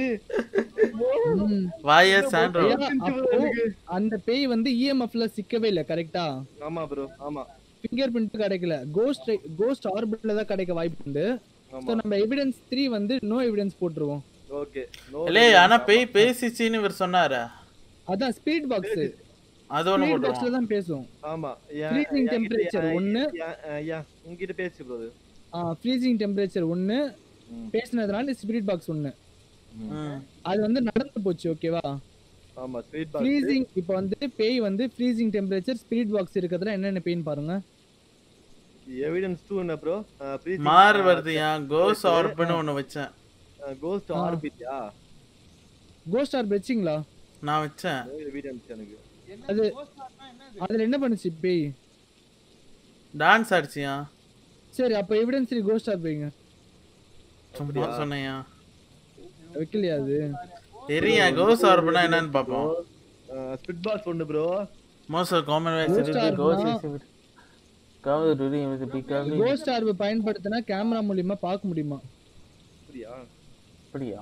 ம். வாய சாண்ட்ரோ ஐயா, அப்போ அந்த பேய் வந்து இஎம்எஃப்ல சிக்கவே இல்ல கரெக்டா ஆமா ப்ரோ ஆமா ஃபிங்கர் பிரிண்ட் கிடைக்கல கோஸ்ட் கோஸ்ட் ஆர்பிட்ல தான் கிடைக்க வாய்ப்பு உண்டு ஆமா ஸோ நம்ம எவிடன்ஸ் த்ரீ வந்து நோ எவிடன்ஸ் போட்டுருவோம் ஓகே நோ இல்லே ஆனா பேய் பேசிச்சின்னு இவர் சொன்னாரு அதான் ஸ்பீட் பாக்ஸ் அது ஒண்ணு ஸ்பீட் போட்டுருவோம் பாக்ஸ்ல தான் பேசும் ஆமா Freezing temperature ஒண்ணு. ஐயா உங்ககிட்ட பேசு ப்ரோ ஃப்ரீசிங் டெம்பரேச்சர் ஒன்னு ம். பேசினதுனால ஸ்பிரிட் பாக்ஸ் ஒன்னு ம். அது வந்து நடந்து போச்சு ஓகேவா ஆமா ஸ்வீட் பாக்ஸ் ஃப்ரீசிங் இப்போ வந்து பேய் வந்து ஃப்ரீசிங் டெம்பரேச்சர் ஸ்பிரிட் பாக்ஸ் இருக்கிறதுல என்னென்ன பேய்னு பாருங்க எவிடன்ஸ் 2 என்ன ப்ரோ மாறு வருதுயா கோஸ் ஆர்ப்னு ஒண்ணு வச்சேன் கோஸ்ட் ஆர்பிட்யா கோஸ்ட் ஆர்ப் வச்சிங்களா நான் வச்சேன் எவிடன்ஸ் எனக்கு என்ன அது- ghost ஆர்ட்னா என்னது? அதுல என்ன பண்ணுச்சு பேய் டான்ஸ் ஆடிச்சியா சரி அப்போ எவிடன்ஸ் கோஸ்ட் ஆர்ப் வைங்க சும்மா சொன்னையா வைக்கலையா அது தெரியா கோஸ் ஆர்ப்னா என்னன்னு பாப்போம் ஸ்பிட் பாக்ஸ் ஒன்னு ப்ரோ மோஸ்ட் காமன் வேக்ஸ் Ghost இருக்கு கோஸ் orbனா- கவர் டுரி வித் பிகாஸ் கோஸ்ட் ஆர்ப் பயன்படுத்தினா கேமரா மூலியமா பார்க்க முடியுமா அப்படியா அப்படியா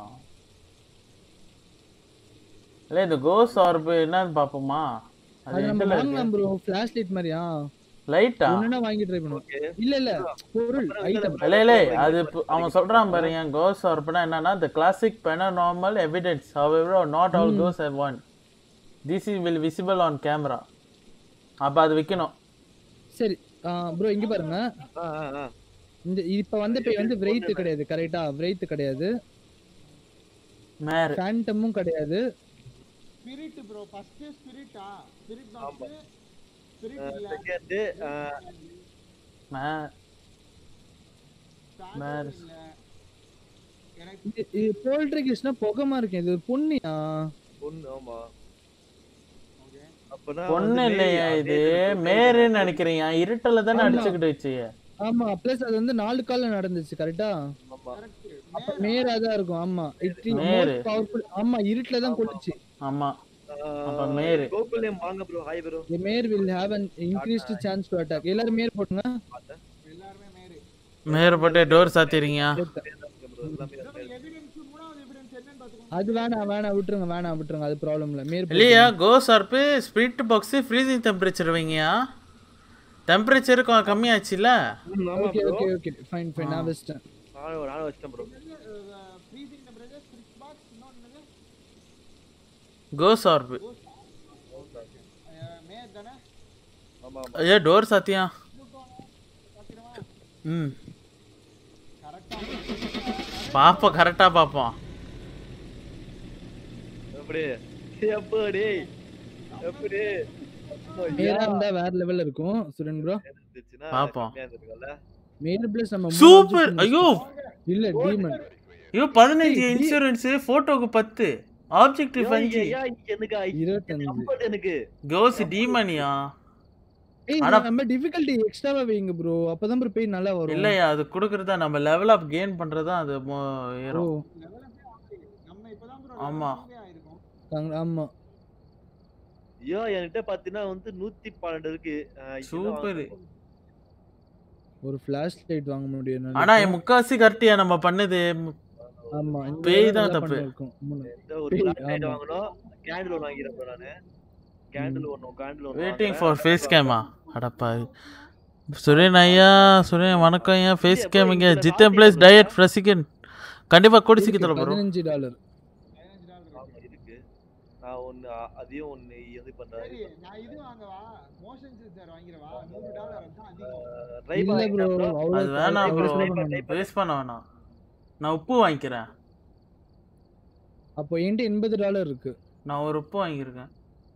இல்ல இந்த கோஸ் ஆர்ப் என்னன்னு பாப்போமா அது அது நம்ம எதுல இருக்கு வாங்கலாம் ப்ரோ ஃபிளாஷ் லைட் மாதிரியா லைட்டா ஒண்ணுனா வாங்கி ட்ரை பண்ணுவோம் ஓகே இல்ல இல்ல பொருள் ஐட்டம் இல்ல இல்ல அது இப்ப- அவன் சொல்றான் பாருங்க கோஸ் ஆர்ப்னா என்னன்னா the classic paranormal evidence however not all ghosts are one this is will visible on camera அப்ப அது விக்கணும் சரி ப்ரோ இங்க பாருங்க ஆ ஆ ஆ இந்த இப்ப வந்த பேய் வந்து விரைத்து கிடையாது கரெக்டா விரைத்து கிடையாது மேர் ஃபேண்டமும் கிடையாது ஸ்பிரிட் ப்ரோ ஃபர்ஸ்ட் ஸ்பிரிட்டா ஸ்பிரிட் ஆமா. பாக்ஸ் ஸ்பிரிட் இல்ல செகண்ட் மேர் Phantom Mass. இல்ல எனக்கு போல்ட்ரிகிஸ்னா புகமா இருக்கு இது ஒரு பொண்ணியா பொண்ணு ஆமா ஓகே அப்பனா பொண்ணு வந்து இல்லையா மேரி, இது அதே மாதிரி மேருன்னு நினைக்கிறீங்க இருட்டல தானே ஆமா. அடிச்சுக்கிட்டு வச்சு ஆமா பிளஸ் அது வந்து நாலு கால்ல நடந்துச்சு கரெக்டா ஆமா கரெக்ட் அப்ப மேரா தான் இருக்கும் ஆமா இட் மேரு. பவர்ஃபுல் ஆமா இருட்டுல தான் கொல்லுச்சு ஆமா அப்ப ஆஹ், மேரு. கோகுல் நேம் வாங்க bro hi bro The mare will have an increased chance to attack. எல்லாரும் மேர் போட்டுங்க எல்லாருமே மேரு மேரு போட்டு டோர் சாத்திடுங்க ப்ரோ எல்லாமே எவிடன்ஸ் மூணாவது எவிடன்ஸ் என்னன்னு பாத்துக்கோங்க அது வேணாம் வேணாம் விட்டுருங்க வேணாம் விட்டுருங்க அது ப்ராப்ளம் இல்ல மேர் இல்லையா கோ orb spirit box freezing temperature வைங்கயா டெம்பரேச்சர் கம்மியாச்சுல ம், ஆமா okay bro okay okay fine fine நான் வெஸ்டேன் நானும் நானும் வச்சிட்டேன் bro freezing temperature spirit box இன்னொன்னு கோ சார்பு மேர் தானே ஆமா ஆமா ஐயா டோர் சாத்தியா பாத்திரமா ம் கரெக்டா பாப்போம் கரெக்டா பாப்போம் எப்படி எப்படி எப்படி மேரா இருந்தா வேற லெவல்ல இருக்கும் சுரன் ப்ரோ இருந்துச்சுன்னா பாப்போம். கம்மியா இருந்திருக்கும்ல. மேர் பிளஸ் நம்ம மூணு சூப்பர் வச்சு ஐயோ இல்ல டீமன் ஐயோ பதினஞ்சு டேய், இன்சூரன்ஸ் போட்டோக்கு பத்து ஆப்ஜெக்டிவ் ஐயோ, அஞ்சு ஐயா, எனக்கு ஐ- இருபத்தஞ்சு comfort எனக்கு கோஸ் டீமனியா ஏய் ஆனா- நம்ம டிஃபிகல்ட்டி எக்ஸ்ட்ராவா வைங்க ப்ரோ அப்பதான் ப்ரோ பேய் நல்லா வரும் இல்லையா அது கொடுக்கறதா நம்ம லெவல் அப் கெயின் பண்றதா அது மோ- ஓ ஏறும் நம்ம இப்பதான் ப்ரோ ஆமா. ஆயிருக்கும் காங்க- ஆமா ஐயோ என்கிட்ட பாத்தீங்கன்னா வந்து நூத்தி பன்னெண்டு இருக்கு ஆஹ் இதெல்லாம் சூப்பர் வாங்கணும். ஒரு ஃபிளாஷ் லைட் வாங்க முடியும் ஆனா என் முக்காசி கரெக்டியா நம்ம பண்ணது ஆமா இந்த பேய் தடவை தான் நல்லா தப்பு. பண்ணிருக்கோம். மூணு. இந்த ஒரு பேய், flash light ஆமா. வாங்கணும் கேண்டில் ஒன்று வாங்கிக்கிறேன் bro நானு கேண்டில் ஒன்று கேண்டில் ஒன்று வெயிட்டிங் ஃபார் ஃபேஸ் கேமா அடப்பா சுரேன் ஐயா சுரேன் வணக்கம் ஐயா ஃபேஸ் கேம் இங்க ஜித்தன் பிளேஸ் டயட் ஃப்ரெசிகன் கண்டிப்பா கூடி இருக்கு, சீக்கிரத்துல ப்ரோ பதினஞ்சு டாலர் பதினஞ்சு டாலர் ஆமா இருக்கு நான் ஒன்று அதையும் ஒன்று இது பண்றேன் சரி நான் இது வாங்கவா மோஷன் சென்சார் வாங்கிடவா நூறு டாலர் தான் அதிகம் ட்ரை இல்ல ப்ரோ பண்ணி அவ்வளவு அது வேணாம் அவ்வளவு ப்ரோ சுலபம் பண்ண மாட்டேன். வேஸ்ட் பண்ண வேணாம் நான் உப்பு வாங்கிக்கிறேன் அப்போ என்கிட்ட எண்பது டாலர் இருக்கு நான் ஒரு உப்பு வாங்கியிருக்கேன்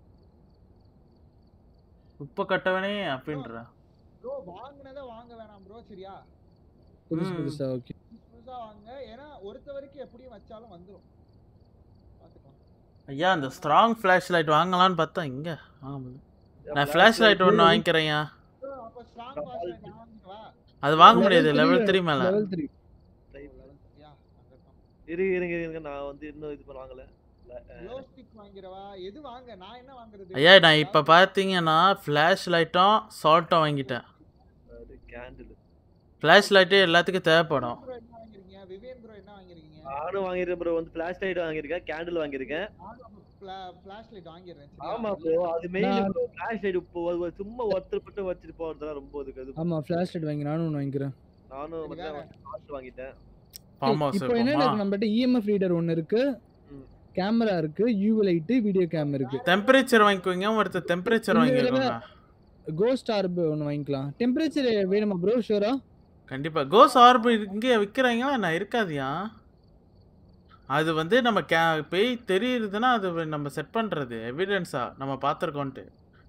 உப்பு கட்டவனே அப்படின்ற ப்ரோ வாங்குனதை வாங்க வேணாம் ப்ரோ சரியா புதுசு ம். புதுசா ஓகே புதுசா வாங்க ஏன்னா ஒருத்த வரைக்கும் எப்படியும் வச்சாலும் வந்துரும் பாத்துக்கலாம் ஐயா அந்த ஸ்ட்ராங் ஃப்ளாஷ் லைட் வாங்கலாம்னு பார்த்தா இங்க வாங்க முடியல. நான் ஃப்ளாஷ் லைட் ஒன்று வாங்கிக்கிறேன்யா ப்ரோ அப்ப ஸ்ட்ராங் பாஸ் நான் வாங்கிக்கவா அது வாங்க முடியாது லெவல் த்ரீ மேல லெவல் த்ரீ யா வந்திருக்கோம் இருங்க இருங்க இருங்க நான் வந்து இன்னும் இது பண்ண வாங்கல க்ளோ ஸ்டிக் வாங்கிடவா எது வாங்க நான் என்ன வாங்குறது ஐயா நான் இப்போ பார்த்தீங்கன்னா ஃப்ளாஷ் லைட்டும் சால்ட்டும் வாங்கிட்டேன் கேண்டில் ஃப்ளாஷ் லைட்டு எல்லாத்துக்கும் தேவைப்படும் ப்ரோ என்ன வாங்குறீங்க விவேன் ப்ரோ என்ன வாங்குறீங்க நானும் வாங்கியிருக்கேன் ப்ரோ வந்து ஃபிளாஷ் லைட் வாங்கியிருக்கேன் கேண்டில் வாங்கியிருக்கேன் நானும் ஃபிளாஷ் லைட் வாங்கிடுறேன் சரியா? ஆமா ப்ரோ அது மெயின் நான்- ப்ரோ ஃபிளாஷ் லைட் இப்போ ஒரு- ஒரு சும்மா ஒருத்தர் மட்டும் வச்சுட்டு போறதுலாம் ரொம்ப இதுக்கு அது ஆமா ஃபிளாஷ் லைட் வாங்கி நானும் ஒன்று வாங்கிக்கிறேன் நானும் இது வந்து வேற. காசு வாங்கிட்டேன் ஃபார்ம் ஹவுஸ் இப்போ என்ன இருக்குமா இருக்கு நம்மகிட்ட இஎம்எஃப் ரீடர் ஒன்னு இருக்கு ம். கேமரா இருக்கு யூ லைட் வீடியோ கேம் இருக்கு டெம்பரேச்சர் வாங்கிக்கோங்க ஒருத்தர் டெம்பரேச்சர் இந்த வாங்கிக்கோங்க கோஸ்ட் ஆர்ப் ஒன்னு வாங்கிக்கலாம் டெம்பரேச்சர் வேணுமா ப்ரோ ஷூரா கண்டிப்பா கோஸ் ஆர்பு இங்கே விற்கிறாங்களா நான் இருக்காதியா அது வந்து நம்ம கே பேய் தெரியுதுன்னா அது நம்ம செட் பண்றது எவிடன்ஸா நம்ம பார்த்துருக்கோன்ட்டு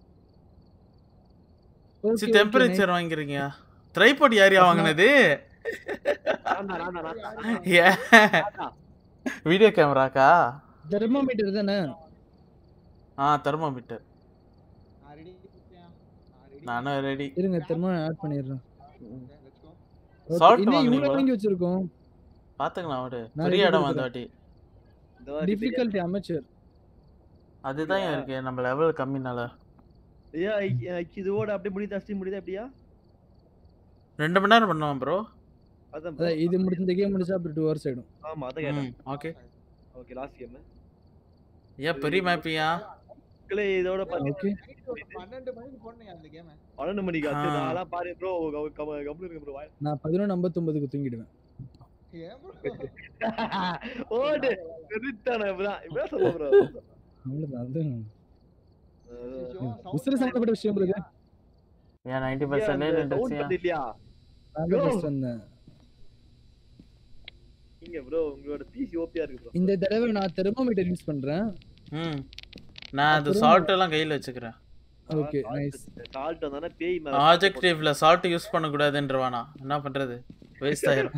சரி டெம்பரேச்சர் வாங்கிறீங்க ட்ரைபாட் யாரையா வாங்கினது நான்தான், நான்தான், நான்தான். ஏ வீடியோ கேமராக்கா தெர்மோமீட்டர் தானே ஆ தெர்மோமீட்டர் நான் ரெடி நான் ரெடி நானும் ரெடி இருங்க தெர்மோ ஆட் பண்ணிடுறேன் லெட்ஸ் கோ Okay, Salt இன்னும் இவ்வளவு வாங்குனீங்களா? வாங்கி வச்சிருக்கோம் பாத்துக்கலாம் விடு நான் பெரிய ready இடம் கொடுக்குறேன். அந்த வாட்டி இந்த வாட்டி டிஃபிகல்ட்டி அமைச்சர் அதுதான் இருக்கு நம்ம லெவல் கம்மினால ஐயா, ஐ- ஐ- இதோட அப்படியே முடியுதா ஸ்ட்ரீம் முடியுதா அப்படியா ரெண்டு மணி நேரம் பண்ணுவோம் ப்ரோ அதான் bro. அதான் இது முடிஞ்ச இந்த கேம் முடிச்சா அப்புறம் டூ ஹவர்ஸ் ஆயிடும் ஆமா அதான் கேட்டேன் ஓகே ஓகே லாஸ்ட் கேம் ஏன் பெரிய மேப்பியா மக்களே இதோட பாத்தீங்கன்னா ஓகே நைட் ஒரு பன்னெண்டு மணிக்கு போடணும் அந்த கேமை பன்னெண்டு மணிக்கு ஆ. ஆச்சு நான்லாம் பாரு ப்ரோ கம்முனு இருக்கு ப்ரோ நான் பதினொன்று ஐம்பத்தொன்பதுக்கு தூங்கிடுவேன் ஏன் ப்ரோ ஓடு நிறுத்தானே இப்பதான் இப்பதான் சொல்ல ப்ரோ அவ்வளவுதான் அது உசுறு சம்பந்தப்பட்ட விஷயம் உங்களுக்கு ஏன் நைன்டி பர்சன்டேஜ் சவுண்ட் இருந்துச்சு பண்ணி இல்லையா நான் தான் first வந்தேன் நீங்க ப்ரோ உங்களோட பிசி ஓபியா இருக்கு ப்ரோ இந்த தடவை நான் தெர்மோமீட்டர் யூஸ் பண்றேன் ம் நான் அது அப்புறம் சால்ட் எல்லாம் கையில வச்சுக்கிறேன் ஓகே நைஸ் சால்ட் வந்தானே பேய் மேல ஆப்ஜெக்டிவ்ல சால்ட் யூஸ் பண்ண கூடாதுன்றவானா என்ன பண்றது வேஸ்ட் ஆயிரும்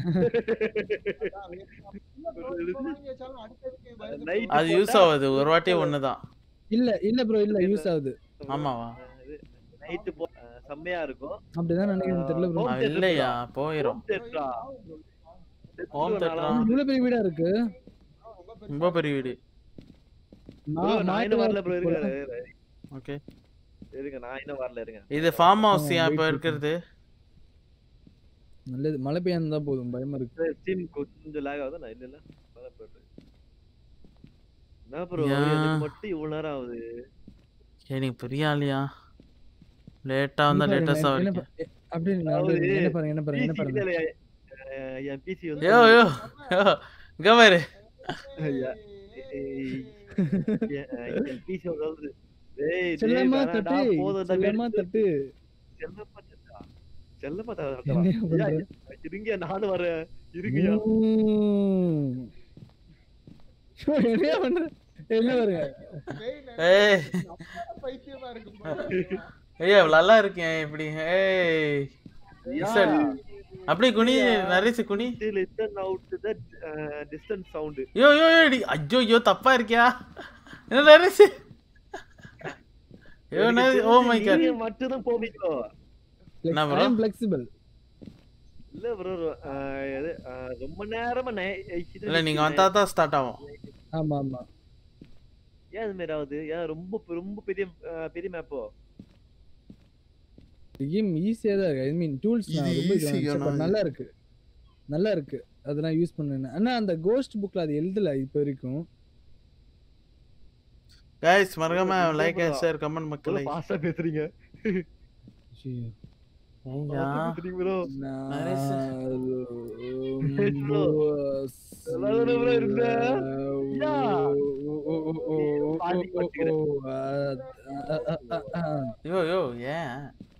Night அது யூஸ் போட்டா- ஆகுது ஒரு வாட்டி ஒண்ணுதான் இல்ல இல்ல ப்ரோ இல்ல யூஸ் ஆகுது ஆமாவா நைட்டு போ அஹ் செம்மையா இருக்கும் அப்படிதான் நினைக்கிறேன் தெரியல ப்ரோ ஆ, இல்லையா போயிரும் தேட்டரா ஹோம் தேட்டரா இவ்வளவு பெரிய வீடா இருக்கு ரொம்ப பெரிய வீடு நான் நான் இன்னும் வரல ப்ரோ மாட்டு இருங்க ஓகே இருங்க நான் இன்னும் வரல இருங்க இது ஃபார்ம் ஹவுஸ் ஆ, இப்ப wait, இருக்கிறது நல்லது மழை பெய்யா போதும் பயமா இருக்கு ஸ்டீம் கொஞ்சம் லேக் ஆகுது நான் இல்ல இல்ல வரல bro. என்ன ப்ரோ ஏன்? எனக்கு மட்டும் இவ்வளவு நேரம் ஆகுது எனக்கு பெரிய ஆளியா லேட்டா வந்தா இங்க பாருங்க, லேட்டஸ்டா என்ன வரைக்கும் பா- அப்படி இல்ல, அப்படி இல்ல. என்ன பாருங்க என்ன பாருங்க என்ன PC பாருங்க இல்ல, இல்ல, அஹ் என் பிசி வந்து யோ யோ யோ இங்க பாரு ஐயா, ஏய், என் என் பிசி வந்து டேய், டேய், செல்லம்மா வேணாம்டா, தட்டு போதும்டா, செல்லம்மா வெறுத்து- தட்டு செல்லம்மா தட்டா? செல்லம்மா தட்டா? என்னையா ஐயா, பண்ற? இருங்க நானும் வரேன் இருங்கயா உம். ஐயோ, என்னையா பண்ற என்ன பாருங்க ஏய் பைத்தியமா இருக்கு ஐயா நல்லா இருக்கேன் இப்படி ஏய் Listen. அப்படியே குனி நரிசு குனி listen out the uh, distant sound yo yo yo டி- ஐயோ ஐயோ தப்பா இருக்கியா என்ன நரிசு யோ நரி ஓ மை காட் நீங்க மட்டும் தான் போவீங்களோ என்ன bro? ஐ அம் ஃபிளெக்சிபிள் இல்ல ப்ரோ ரொம்ப நேரமா நை- இல்ல நீங்க வந்தா தான் ஸ்டார்ட் ஆகும் ஆமா ஆமா ஏன் இது மாதிரி ஆகுது ஏன் ரொம்ப ரொம்ப பெரிய அஹ், பெரிய மேப்போ கேம் ஈஸியா தான் இருக்கு ஐ மீன் டூல்ஸ் இது ரொம்ப easy இது ஆனா இது. நல்லா இருக்கு நல்லா இருக்கு அதெல்லாம் யூஸ் பண்ணேன் ஆனா அந்த கோஸ்ட் புக்ல அது எழுதல இப்போ வரைக்கும் கைஸ் மறக்காம bro, like bro. And share comment மக்களை ஃபாஸ்டா பேசுறீங்க ஐயோ. ஐயா Fast ஆ பேசுறீங்க ப்ரோ நரேஷ். bro. நல்லாதானே bro இருந்த? ஐயா. பாதி பட்டுக்கிறேன். யோ யோ ஏன்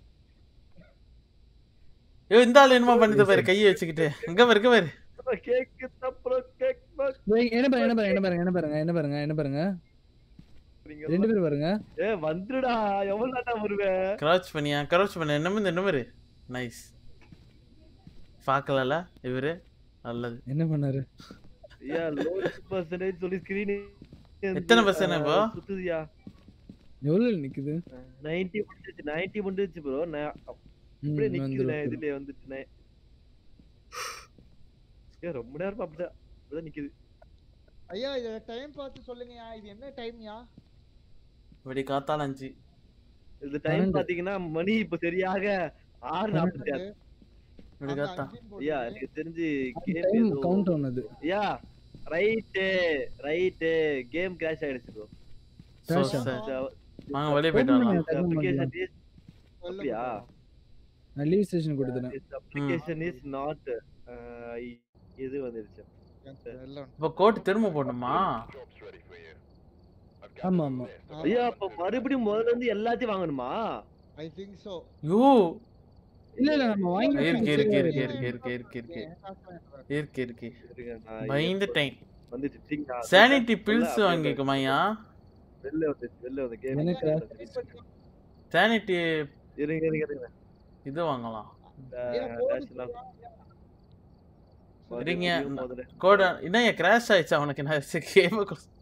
யோ இந்த ஆள் என்னமா பண்ணுது பாரு கையை வச்சுக்கிட்டு இங்க பாரு இங்க பாரு கேக்கு அப்புறம் கேக் என்ன பாருங்க என்ன பாருங்க என்ன பாருங்க என்ன பாருங்க என்ன பாருங்க என்ன பாருங்க ரெண்டு பேரும் பாருங்க ஏ வந்துடா எவ்வளவு நாட்டா வருவேன் கிரவுச் பண்ணியா கிரவுச் பண்ண என்ன இந்த என்ன பாரு நைஸ் பார்க்கலல இவரு நல்லது என்ன பண்ணாரு ஐயா லோ பர்சன்டேஜ் சொல்லி ஸ்கிரீன் எத்தனை percent இப்போ? சுத்துதியா எவ்வளவு நிக்குது 90 முடிஞ்சிச்சு 90 முடிஞ்சிச்சு ப்ரோ நான் ம், அப்படியே நிக்குது வந்துரும், நான் வந்துரும். இதுலயே வந்துட்டு நான் ஏ ரொம்ப நேரமா அப்படிதான் அப்படிதான் நிக்குது ஐயா இத டைம் பார்த்து சொல்லுங்கயா இது என்ன டைம்யா இப்படி காத்தால அஞ்சு இந்த டைம் பன்னெண்டு. பாத்தீங்கன்னா மணி இப்ப சரியாக ஆறு நாற்பத்தி ஆறு இப்படி காத்தா ஐயா எனக்கு தெரிஞ்சு கேம் டைம் ஏதோ கவுண்ட் ஆனது ஐயா ரைட்டு ரைட்டு கேம் கிராஷ் ஆயிடுச்சு ப்ரோ So Crash ஆ? sad. வாங்க வெளியே போயிட்டு வரலாம் அப்ளிகேஷன் இஸ் அப்படியா நான் லீவ் ஸ்டேஷன் கொடுத்துட்டேன் அப்ளிகேஷன் இஸ் நாட் இது வந்துருச்சு இப்ப கோட் திரும்ப போடணுமா ஆமா ஆமா ஐயா அப்ப மறுபடியும் முதல்ல இருந்து எல்லாத்தையும் வாங்கணுமா ஐ திங்க் சோ யோ இல்ல இல்ல நம்ம வாங்கி இருக்கு இருக்கு இருக்கு இருக்கு இருக்கு இருக்கு இருக்கு இருக்கு இருக்கு இருங்க, நான் பயந்துட்டேன் வந்துட்டு சரிங்க, நான் சானிட்டி பில்ஸ் அப்படியே வாங்கிக்குமாயா வெளில வந்துச்சு வெளில வந்து கேம் எனக்கு? சானிட்டி இருங்க இருங்க இருங்க இது வாங்கலாம் டேஷ் எல்லாம் இருங்க. மறுபடியும் முதல்ல கோட என்ன கிராஷ் ஆயிடுச்சு அவனுக்கு நான் கேம்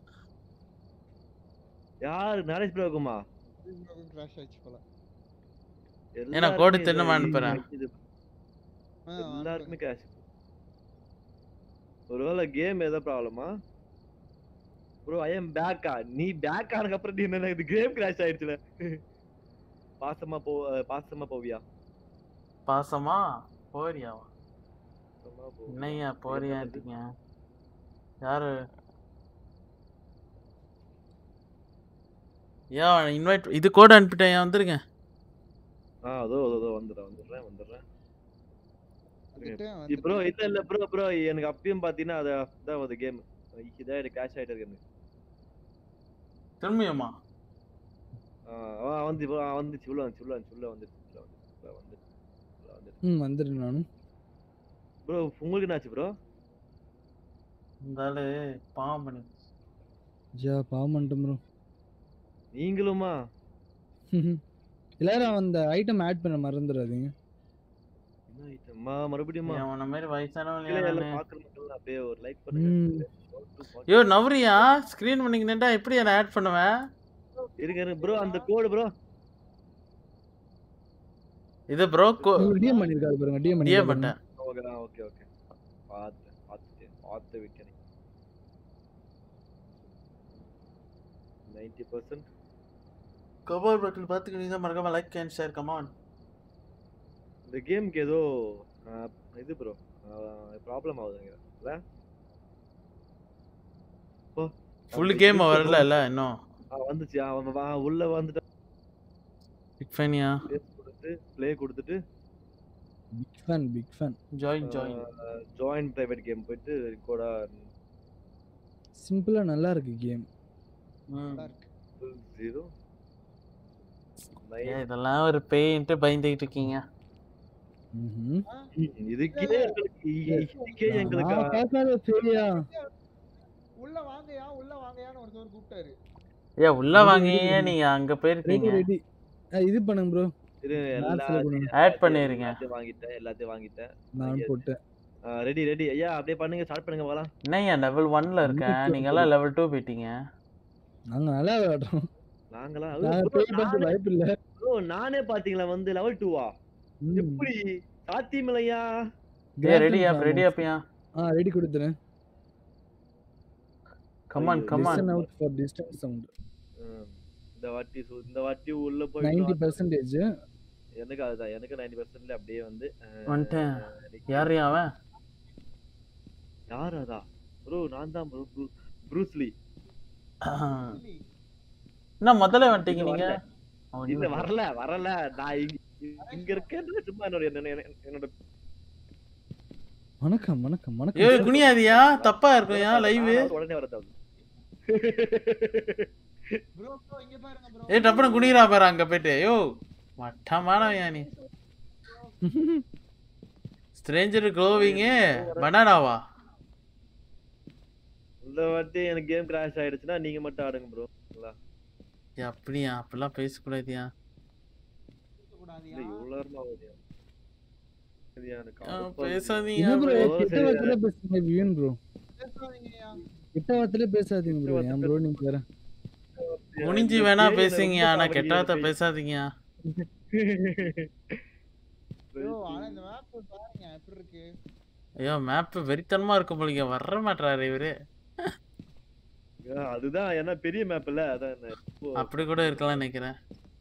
யாரு நரேஷ் ப்ரோ இருக்குமா கிராஷ் ஆயிடுச்சு போல ஏன்னா கோடு தின்னு அனுப்புறேன். ஆ, எல்லாருக்குமே கேஷ் ஒருவேளை கேம் ஏதோ ப்ராப்ளமா ப்ரோ ஐ எம் பேக்கா நீ பேக் ஆனதுக்கு அப்புறம் நீ என்ன இது கேம் கிராஷ் ஆயிடுச்சுல பாசமா போ பாசமா போவியா பாசமா போறியா பாசமா போ. என்னய்யா போறியா இருக்கீங்க யாரு ஏன் இன்வைட் இது கோட் அனுப்பிட்டேன் ஏன் வந்துருங்க ஆ அதோ அதோ அதோ வந்துடுறேன் வந்துடுறேன் வந்துடுறேன் வந்துட்டேன், ப்ரோ வந்துட்டேன். இல்ல இல்ல ப்ரோ ப்ரோ எனக்கு அப்பயும் பாத்தீங்கன்னா அது அதான் ஒரு கேம் இதான் எனக்கு கேஷ் ஆயிட்டு இருக்கு எனக்கு. திரும்பியுமா ஆ ஆ, வந்து bro, ஆ, வந்துச்சு உள்ள வந்துச்சு உள்ள வந்துச்சு உள்ள வந்துச்சு உள்ள வந்துச்சு உள்ள வந்துச்சு உள்ள வந்துச்சு ம் வந்துடுறேன் நானும் ப்ரோ உங்களுக்கு என்னாச்சு ப்ரோ இருந்தாலும் பாவம் பண்ணி ஜா பாவம் பண்ணிட்டோம் ப்ரோ நீங்களுமா எல்லாரும் அந்த ஐட்டம் ஆட் பண்ண மறந்துடாதீங்க என்ன ஐட்டம்மா மறுபடியுமா உன்ன மாதிரி வயசானவன் கீழே யாரானு? எல்லாம் பாக்குற மக்கள் அப்படியே ஒரு லைக் பண்ணுங்க ம் யோ நவரியா ஸ்கிரீன் பண்ணிக்கிட்டா எப்படி என்ன ஆட் பண்ணுவேன் இருங்க இருங்க ப்ரோ அந்த கோடு ப்ரோ இது ப்ரோ உங்களுக்கு டிஎம் பண்ணிருக்காரு பாருங்க டிஎம் டிஏ பண்ணிருக்காரு பண்ணேன் ஓகே ஓகே ஓகே பார்த்தேன் பார்த்துட்டேன் பார்த்து விட்டேன் நைன்டி பர்சன்ட் கபால் பட்டில் பார்த்துக்கிட்டீங்க மறக்காம லைக் அண்ட் ஷேர் கமான் இந்த கேமுக்கு ஏதோ ஆஹ், இது ப்ரோ ப்ராப்ளம் ஆகுதுங்க இல்ல ஃபுல் கேம் வரல இல்ல இன்னும் ஆ, வந்துச்சு ஆ, அவன் வா- உள்ள வந்துட்டு பிக் ஃபேனியா கொடுத்து ப்ளே கொடுத்துட்டு big fan big fan join join join private game போயிட்டு கோடா சிம்பிளா நல்லா இருக்கு கேம் ஜீரோ ஏன் இதெல்லாம் ஒரு பேயின்ட்டு பயந்துகிட்டு இருக்கீங்க இதுக்கே எங்களுக்கு இதுக்கே எங்களுக்கு நான் பார்க்காத சரியா உள்ள வாங்கயா உள்ள வாங்கயான்னு ஒருத்தர் கூப்பிட்டாரு ஏ உள்ள வாங்கியே நீங்க அங்க ரெடி போயிருக்கீங்க ரெடி இது பண்ணுங்க ப்ரோ இரு, மேப்ஸ்ல எல்லாத்தையும் பண்ணுங்க ஆட் பண்ணிருங்க எல்லாத்தையும் வாங்கிட்டேன் எல்லாத்தையும் வாங்கிட்டேன் நான் போட்டேன் ரெடி ரெடி ஐயா அப்படியே பண்ணுங்க ஸ்டார்ட் பண்ணுங்க போலாம் என்னய்யா லெவல் ஒன்ல இருக்கேன் நீங்க எல்லாம் லெவல் டூ போயிட்டீங்க நாங்க நல்லா விளையாடுறோம் நாங்களா நாங்க bro, பேய் பார்த்து நானே- வாய்ப்பு இல்ல bro, நானே பாத்தீங்களா வந்து லெவல் டூவா ம். எப்படி சாத்தியமில்லையா ஏ ரெடி ஆப் ரெடி ஆப்பியா ஆ ரெடி கொடுத்துறேன் come on come on listen out for distance sound ம். இந்த வாட்டி சு- இந்த வாட்டி உள்ள 90% போய் பர்சன்டேஜ் எனக்கு அதுதான் எனக்கு நைன்டி பர்சன்ட்ல அப்படியே வந்து அஹ், வந்துட்டேன் நிக்கி. யார் அவன் யார் அதா ப்ரோ நான் தான் ப்ரோ ப்ரூஸ்லி என்ன முதல்ல வந்துட்டீங்க நீங்க அவன் இல்ல வரல வரல நான் இங்க இங்க இருக்கேன் சும்மா என்னோட என்ன- என்னோட வணக்கம் வணக்கம் ஏ வணக்கம் குனியாதியா தப்பா இருக்கும் ஏன் லைவ் நான் உடனே வரது ப்ரோ ப்ரோ இங்க பாருங்க ப்ரோ ஏ டப்புனு குனிரா பாரு அங்க போயிட்டு யோ மட்டமானவையா நீ ஸ்ட்ரேஞ்சர் க்ளோவிங்கு பனானாவா இந்த வாட்டி எனக்கு கேம் கிராஷ் ஆயிடுச்சுன்னா நீங்க மட்டும் ஆடுங்க ப்ரோ ஏ அப்படியா அப்படிலாம் பேசக்கூடாதியா கூடாதியா இல்ல இவ்வளவு நேரமா ஆகுது இது எனக்கு ஆ, அலுப்பா இருக்கு. பேசாதீங்க என்ன ப்ரோ bro, கிட்ட சரி. வார்த்தையில பேசுங்க வியன் ப்ரோ பேசாதீங்கயா கிட்ட வார்த்தையில பேசாதீங்க ப்ரோ ஏன் ப்ரோ நீங்க வேற குனிஞ்சு இந்த வேணா பேய் பேசுங்க ரொம்ப ஆனா காமெடியா கெட்டாத்த இருக்கு. பேசாதீங்க ப்ரோ ஆனா இந்த மேப் பாருங்க எப்படி இருக்கு ஐயோ மேப் வெறித்தனமா இருக்கும் போலீங்க வர மாட்டாரு இவரு ஆ, அதுதான் ஏன்னா பெரிய மேப் இல்ல அதான் என்ன. இப்போ அப்படி கூட இருக்கலாம் நினைக்கிறேன்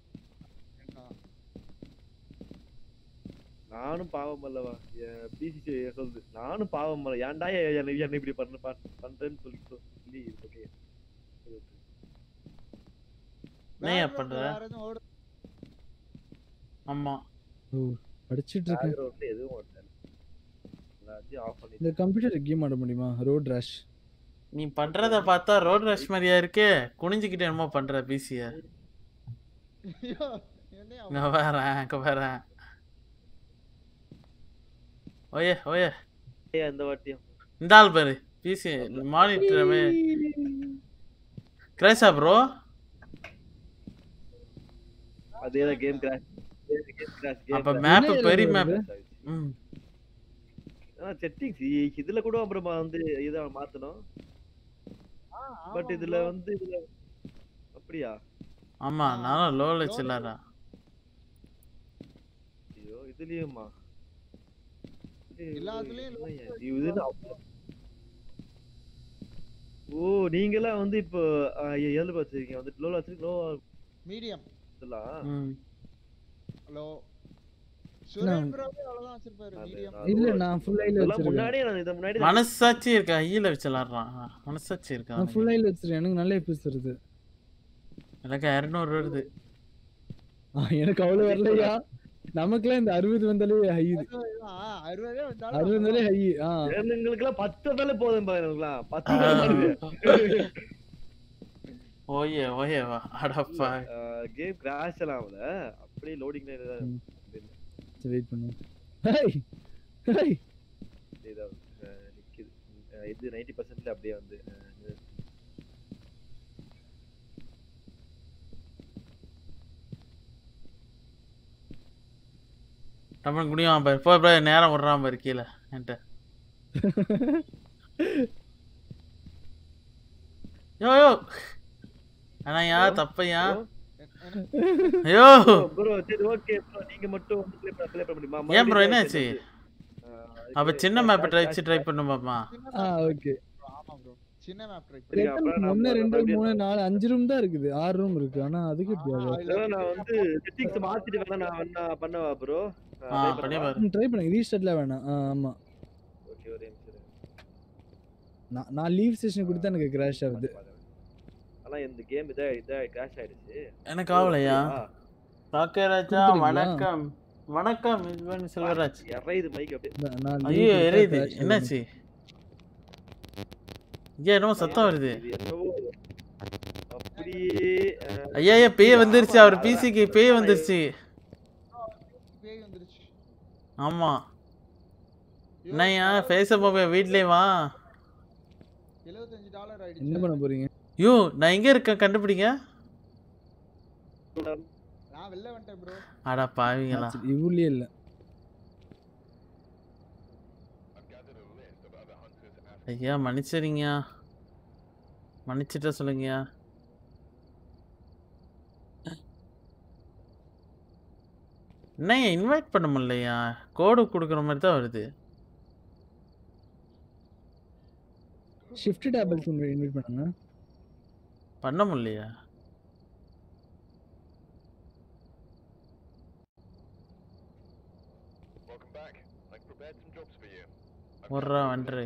நானும் பாவம் அல்லவா பிசிசி சொல்லுது நானும் பாவம் அல்ல ஏன்டா என்ன என்ன இப்படி பண்ண பண்- பண்றேன்னு சொல்லி சொல்லி ஓகே என்னய்யா பண்ற வேற எதுவும் ஓடு ஆமா ஓ படிச்சிட்டு இருக்கேன் பேக்ரவுண்ட்ல எதுவும் ஓடல எல்லாத்தையும் ஆஃப் பண்ணி இந்த கம்ப்யூட்டர் கேம் ஆட முடியுமா ரோட் ரஷ் நீ பண்றத பார்த்தா ரோட் ரஷ் மாதிரியா இருக்கே குனிஞ்சுக்கிட்டு என்னமோ பண்ற பிசிய ஐயோ, என்னய்யா இங்க வரேன் இங்க வரேன் ஓயே ஓயே இந்த வாட்டியும் இந்த ஆள் பாரு பிசி மானிட்டரமே கிரேஷா ப்ரோ அதேதான் கேம் கிராஷ் கேம் கிராஷ் அப்ப கேம் மேப் என்ன பெரிய எழுதுறது? மேப் ம் செட்டிங்ஸ் இதுல கூட அப்புறமா வந்து இதை மாத்தணும் ஆ, ஆமா பட் இதுல bro. வந்து இதுல அப்படியா ஆமா நானும் லோல சில்லாரா ஐயோ இதுலயுமா ஏய், எல்லாத்துலயும் low என்னய்யா இது? இது என்ன அவ்வளவு- ஓ நீங்களாம் வந்து இப்போ எதுல வச்சிருக்கீங்க வந்து லோல வச்சிருக்கீங்க லோ மீடியம் இதெல்லாம் ம் ஹலோ சுரேன் ப்ரோவே அவ்வளவுதான் வச்சிருப்பாரு அது மீடியம் நான் இல்ல low நான் ஃபுல் ஐல இதெல்லாம் வச்சிருக்கேன் முன்னாடியே நான் இதை முன்னாடி மனசாட்சி இருக்கா ஐயில வச்சு விளாடுறான் மனசாட்சி இருக்கா நான் ஃபுல் ஐல வச்சிருக்கேன் எனக்கு நல்ல எபிசோட் வருது எனக்கு இரநூறு வருது ஆ, எனக்கு அவ்வளவு வரலையா நமக்குலாம் இந்த அறுபது வந்தாலே ஹை இது அறுபதே வந்தாலும் அறுபது வந்தாலே ஹை ஆ எங்களுக்கு எல்லாம் பத்து வந்தாலே போதும் பாருங்க எனக்குலாம் பத்து வருது ஓயே ஓயே வா அடப்பா கேம் கிராஷ் எல்லாம் ஆகல அப்படியே லோடிங் ம். சரி வெயிட் பண்ணு ஹை ஹை நிக்குது அஹ் இது நைன்டி பர்சன்ட்ல அப்படியே வந்து அஹ் இது. தமிழ் குடியும் பாரு போ bro, நேரம் விடுறான் பாரு கீழே என்கிட்ட யோ யோ அண்ணா தப்பையா ஐயோ ப்ரோ சரி ஓகே ப்ரோ நீங்க மட்டும் வந்து ப்ளே பண்ண ப்ளே பண்ண முடியுமா ஏன் ப்ரோ மறுபடியும் என்னாச்சு வந்து, அஹ், அப்ப இதுக்கு சின்ன மேப் ட்ரை வச்சு cash- ட்ரை பண்ணு பாப்பா ஆ ஓகே ஆமா ப்ரோ சின்ன மேப் ட்ரை சரிங்க, அப்புறம் நான் ஒன்னு ரெண்டு மறுபடியும் மூணு நாலு அஞ்சு ரூம் தான் இருக்குது ஆறு ரூம் இருக்கு ஆனா அதுக்கு எப்படி ஆகுது அதான் நான் வந்து செட்டிங்ஸ் மாத்திட்டு வேணா நான் வேணா பண்ணவா ப்ரோ ஆ பண்ணி பாரு ட்ரை பண்ணுங்க ரீஸ்டார்ட்ல வேணாம் ஆ, ஆமா ஓகே ஒரே நிமிஷம் இருங்க. நான் நான் லீவ் செஷன் கொடுத்தா எனக்கு கிராஷ் ஆகுது பார்க்கறேன். ஆனா இந்த கேம் இதா இதா கிராஷ் ஆயிடுச்சு எனக்கு ஆகலையா ஆ, ராக்கராஜா கொடுக்குறீங்களா? வணக்கம் வணக்கம் இதுவன் செல்வராஜ் இறையுது மைக் அப்படியே நான் நான் leave ஐயோ கொடுத்தா எரியுது crash ஆகுது. என்னாச்சு இங்கே என்னமோ சத்தம் வருது இது என்னவோ அப்படியே அஹ், ஐயா ஐயா பேய் வந்துருச்சு அவர் பிசிக்கு பேய் வந்துருச்சு பேய் வந்துருச்சு ஆமா என்னய்யா பேச போக வீட்லயே வா 75 டாலர் என்ன ஆயிடுச்சு பண்ண போறீங்க யோ நான் எங்க இருக்கேன் கண்டுபிடிங்க நான் வெளில வந்துட்டேன் ப்ரோ அடா பாவிங்களா சரி, இவ்வளே இல்ல ஐயா மன்னிச்சிருங்கய்யா மன்னிச்சிட்ட சொல்லுங்கய்யா என்னய்யா இன்வைட் பண்ண முடியலையா கோடு கொடுக்குற மாதிரி தான் வருது ஷிஃப்ட் டேபிள்ஸ் இன்வைட் பண்ணுங்க பண்ண முடியலையா வர்றா வந்துரு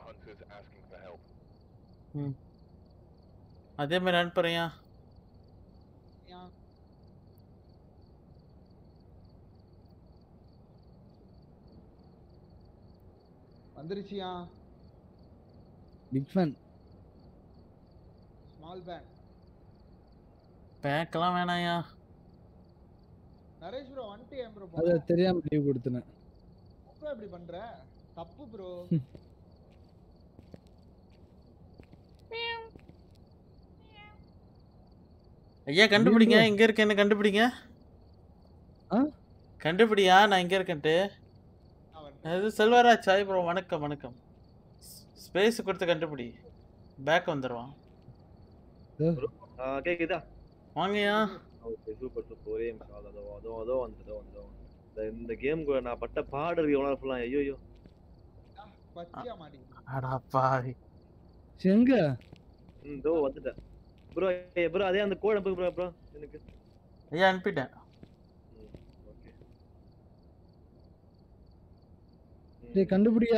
ம் அதே மாதிரி அனுப்புறியா ஏன்? வந்துருச்சியா பிக் ஃபேன் ஸ்மால் பேன் பேக்கெல்லாம் வேணாயா நரேஷ் ப்ரோ வந்துட்டு ஏன் ப்ரோ அத தெரியாம லீவ் கொடுத்தேன் ப்ரோ இப்படி பண்ற தப்பு ப்ரோ ஐயா கண்டுபிடிங்க எங்க இருக்கேன்னு கண்டுபிடிங்க ஆ? கண்டுபிடியா நான் எங்க இருக்கேன்ட்டு அது செல்வராஜ் சாய் ப்ரோ வணக்கம் வணக்கம் ஸ்பேஸ் கொடுத்து கண்டுபிடி பேக் வந்துடுவான் ஆ, கேக்குதா வாங்கயா ஓகே சூப்பர் சூப்பர் ஒரே நிமிஷம் அதோ அதோ அதோ அதோ வந்துட்டு அதோ அதோ இந்த இந்த கேம் நான் பட்ட பாடு இருக்கு எவ்வளோ ஃபுல்லா ஐயோ ஐயோ பச்சையா மாட்டீங்க அடா பாவி எங்க ம் இதோ வந்துட்டேன் ப்ரோ ப்ரோ அதே அந்த கோட் அனுப்பு ப்ரோ ப்ரோ எனக்கு ஐயா அனுப்பிட்டேன் ஓகே டேய் கண்டுபிடியா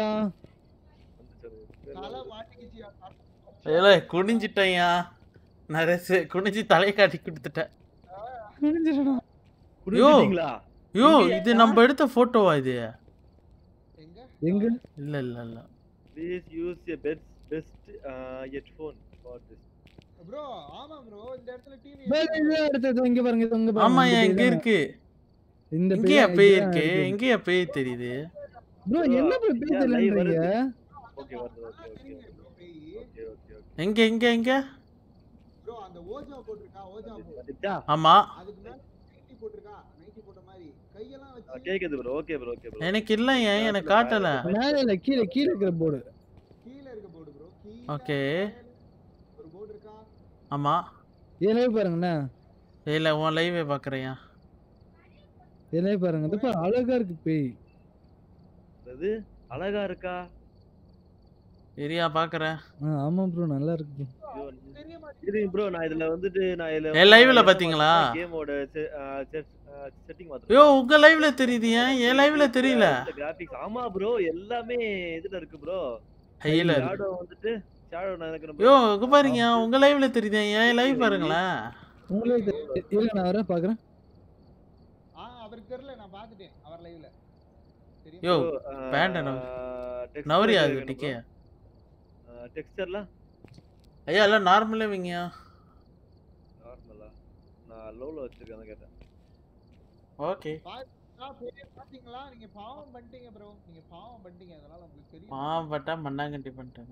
தலை மாட்டிக்கிச்சியா ஏலே குனிஞ்சிட்டேன்யா நிறைய குனிஞ்சு தலையை காட்டி கொடுத்துட்டேன் புரிஞ்சுட்டீங்களா யோ இது நம்ம எடுத்த போட்டோவா இது எங்க எங்க இல்ல இல்ல இல்ல please use a best best headphone for this bro ஆமா ப்ரோ இந்த இடத்துல டிவி டேய், டேய், டேய், அடுத்து, அடுத்து, இங்க பாருங்க இது இங்க பாருங்க ஆமாயா இந்த எங்க பேய் இருக்கு தான். இந்த எங்கேயா பேய் இருக்கு இருக்கு எங்கேயா பேய் தெரியுது ப்ரோ என்ன ப்ரோ பேய் Yeah, live தெரியலன்றீங்க ஓகே வருது okay okay okay okay okay எங்க எங்க எங்க ப்ரோ அந்த ஓஜா போட்டிருக்கா ஓஜா போ- வந்துச்சா ஆமா அதுக்கு மேல நைட்டி போட்டிருக்கா நைட்டி போட்ட மாதிரி கையெல்லாம் ஆ, வச்சு கேக்குது bro okay bro okay bro எனக்கு இல்லையா எனக்கு காட்டல மேல இல்ல கீழே கீழே இருக்கிற போர்டு கீழே இருக்க போர்டு ப்ரோ கீழே ஓகே ஒரு போர்டு இருக்கா ஆமா ஏன் லைவ் பாருங்கண்ணா இல்ல உன் லைவே பாக்குறியா ஏன் லைவ் பாருங்க இது பாரு, அழகா இருக்கு பேய் அது அழகா இருக்கா சரியா பாக்குறேன் ஆ, ஆமா ப்ரோ நல்லா இருக்கு bro. ஐயோ, தெரிய மாட்டேங்குது இருங்க ப்ரோ நான் இதுல வந்துட்டு நான் இதுல என் liveல பாத்தீங்களா? கேமோட செட்டிங் யோ உங்க லைவ்ல தெரியுது ஏன் என் லைவ்ல தெரியல கிராபிக்ஸ் ஆமா ப்ரோ எல்லாமே இதுல இருக்கு ப்ரோ ஹைல இருக்கு ஷாடோ வந்துட்டு ஷாடோ நான் எனக்கு யோ இங்க பாருங்க உங்க லைவ்ல தெரியுது என் லைவ் பாருங்களேன் உங்களே தெரி- இருங்க நான் வரேன் பாக்குறேன் ஆ அவருக்கு தெரியல நான் பார்த்துட்டேன் அவர் லைவ்ல யோ தெரியும் பேண்ட் நவரியா அது டிக்கே டெக்ஸ்டர்லாம் ஐயா எல்லாம் நார்மலே வைங்கயா நார்மலா நான் லோல வச்சிருக்கேன் அதான் கேட்டேன் ஓகே ஆ, பெரிய பாத்தீங்களா நீங்க பாவம் பண்ணிட்டீங்க ப்ரோ நீங்க பாவம் பண்ணிட்டீங்க அதனால உங்களுக்கு தெரியும் பாவப்பட்டா மண்ணாங்கட்டி பண்ணிட்டாங்க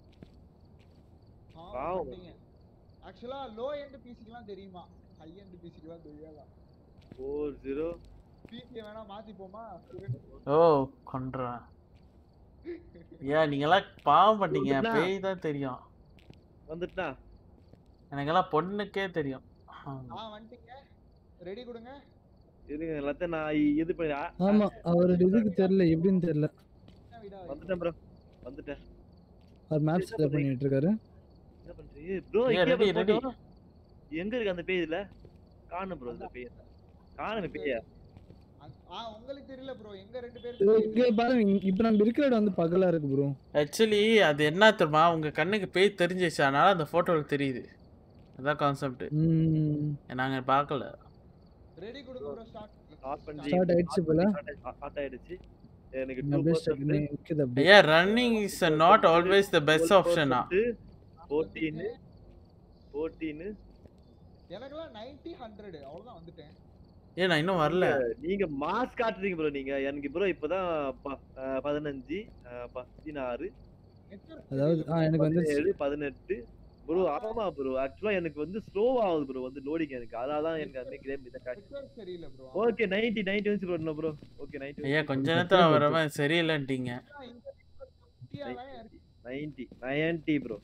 பாவம் பாவம். பண்ணிட்டீங்க ஆக்சுவலா லோ எண்ட் பிசிக்குலாம் தெரியுமா ஹை எண்ட் பிசிக்குலாம் தெரியாதா ஃபோர் ஜீரோ பிசியை வேணா மாத்திப்போமா ஓ கொன்றான் ஏன் நீங்கெல்லாம் பாவம் பண்ணீங்க என்ன? பேய் தான் தெரியும் வந்துட்டா எனக்கெல்லாம் பொண்ணுக்கே தெரியும் ஆ வந்துட்டீங்க ரெடி கொடுங்க இருங்க எல்லாத்தையும் நான் இது பண்ணி ஆ, ஆமா அவரோட இதுக்கு தெரியல எப்படின்னு தெரியல என்ன விடா வந்துட்டேன் ப்ரோ வந்துட்டேன் அவர் மேப்ஸ் செலக்ட் பண்ணிட்டு இருக்காரு என்ன பண்றீங்க ப்ரோ ஏய், இங்கே ready, ready. போட்டோம் எங்க இருக்கு அந்த பேய் இதுல காணும் ப்ரோ இந்த பேய் காணுங்க பேய ஆ உங்களுக்கு தெரியல ப்ரோ எங்க ரெண்டு இதோ பேருக்கு இங்க பாருங்க இங்க- இப்ப நம்ம இருக்கிற இடம் வந்து பகலா இருக்கு ப்ரோ ஆக்சுவலி அது என்ன தெரியுமா உங்க கண்ணுக்கு பேய் தெரிஞ்சிச்சு அதனால அந்த போட்டோவில் தெரியுது அதான் கான்செப்ட் ம் நாங்க பார்க்கல ரெடி கொடுங்க ப்ரோ ஸ்டார்ட் ஸ்டார்ட் பண்ணி ஸ்டார்ட் ஆயிடுச்சு போல ஸ்டார்ட் ஆயிடுச்சு எனக்கு அப்படியே 2% stuck பண்ணி நிக்குது அப்படியே ஐயா running is not always the best ஆப்ஷனா 14 14 எனக்கெல்லாம் 90 100 அவ்வளவுதான் வந்துட்டேன் ஏன் நான் இன்னும் வரல நீங்க மாஸ் காட்டுறீங்க ப்ரோ நீங்க எனக்கு ப்ரோ இப்பதான் ப- அஹ் பதினஞ்சு அஹ் பதினாறு நெட்வொர்க் அதாவது ஆ எனக்கு வந்து பதினேழு பதினெட்டு ப்ரோ ஆமா ப்ரோ ஆக்சுவலா எனக்கு வந்து ஸ்லோ ஆகுது ப்ரோ வந்து லோடிங் எனக்கு அதனால தான் எனக்கு அந்த கேம் இதை காட்டு நெட்வொர்க் சரியில்லை ப்ரோ ஓகே 90 90 வந்து ப்ரோ ப்ரோ ஓகே 90 ஐயா கொஞ்ச நேரத்துல வரவன் சரியில்லைன்ட்டீங்க இந்த இந்தியாலாம் இருக்கு 90 90 ப்ரோ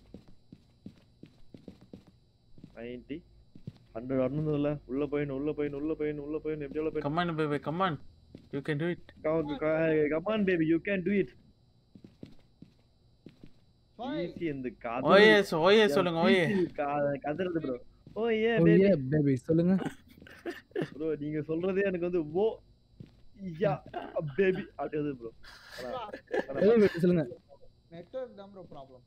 90 100 வரணும் இல்ல உள்ள போயிடும் உள்ள போயிடும் உள்ள போயிடும் உள்ள போயிடும் எப்படி உள்ள போயிடும் come on baby come on you can do it come on baby you can do it Five. Easy இந்த ஓயே ஓயே சொல்லுங்க ஓயே கதறது ப்ரோ ஓயே ஓ பேபி ஏ பேபி சொல்லுங்க ப்ரோ நீங்க சொல்றதே எனக்கு வந்து ஓ யா பேபி அப்படியே ப்ரோ baby சொல்லுங்க நெட்வொர்க் தான் ப்ரோ ப்ராப்ளம்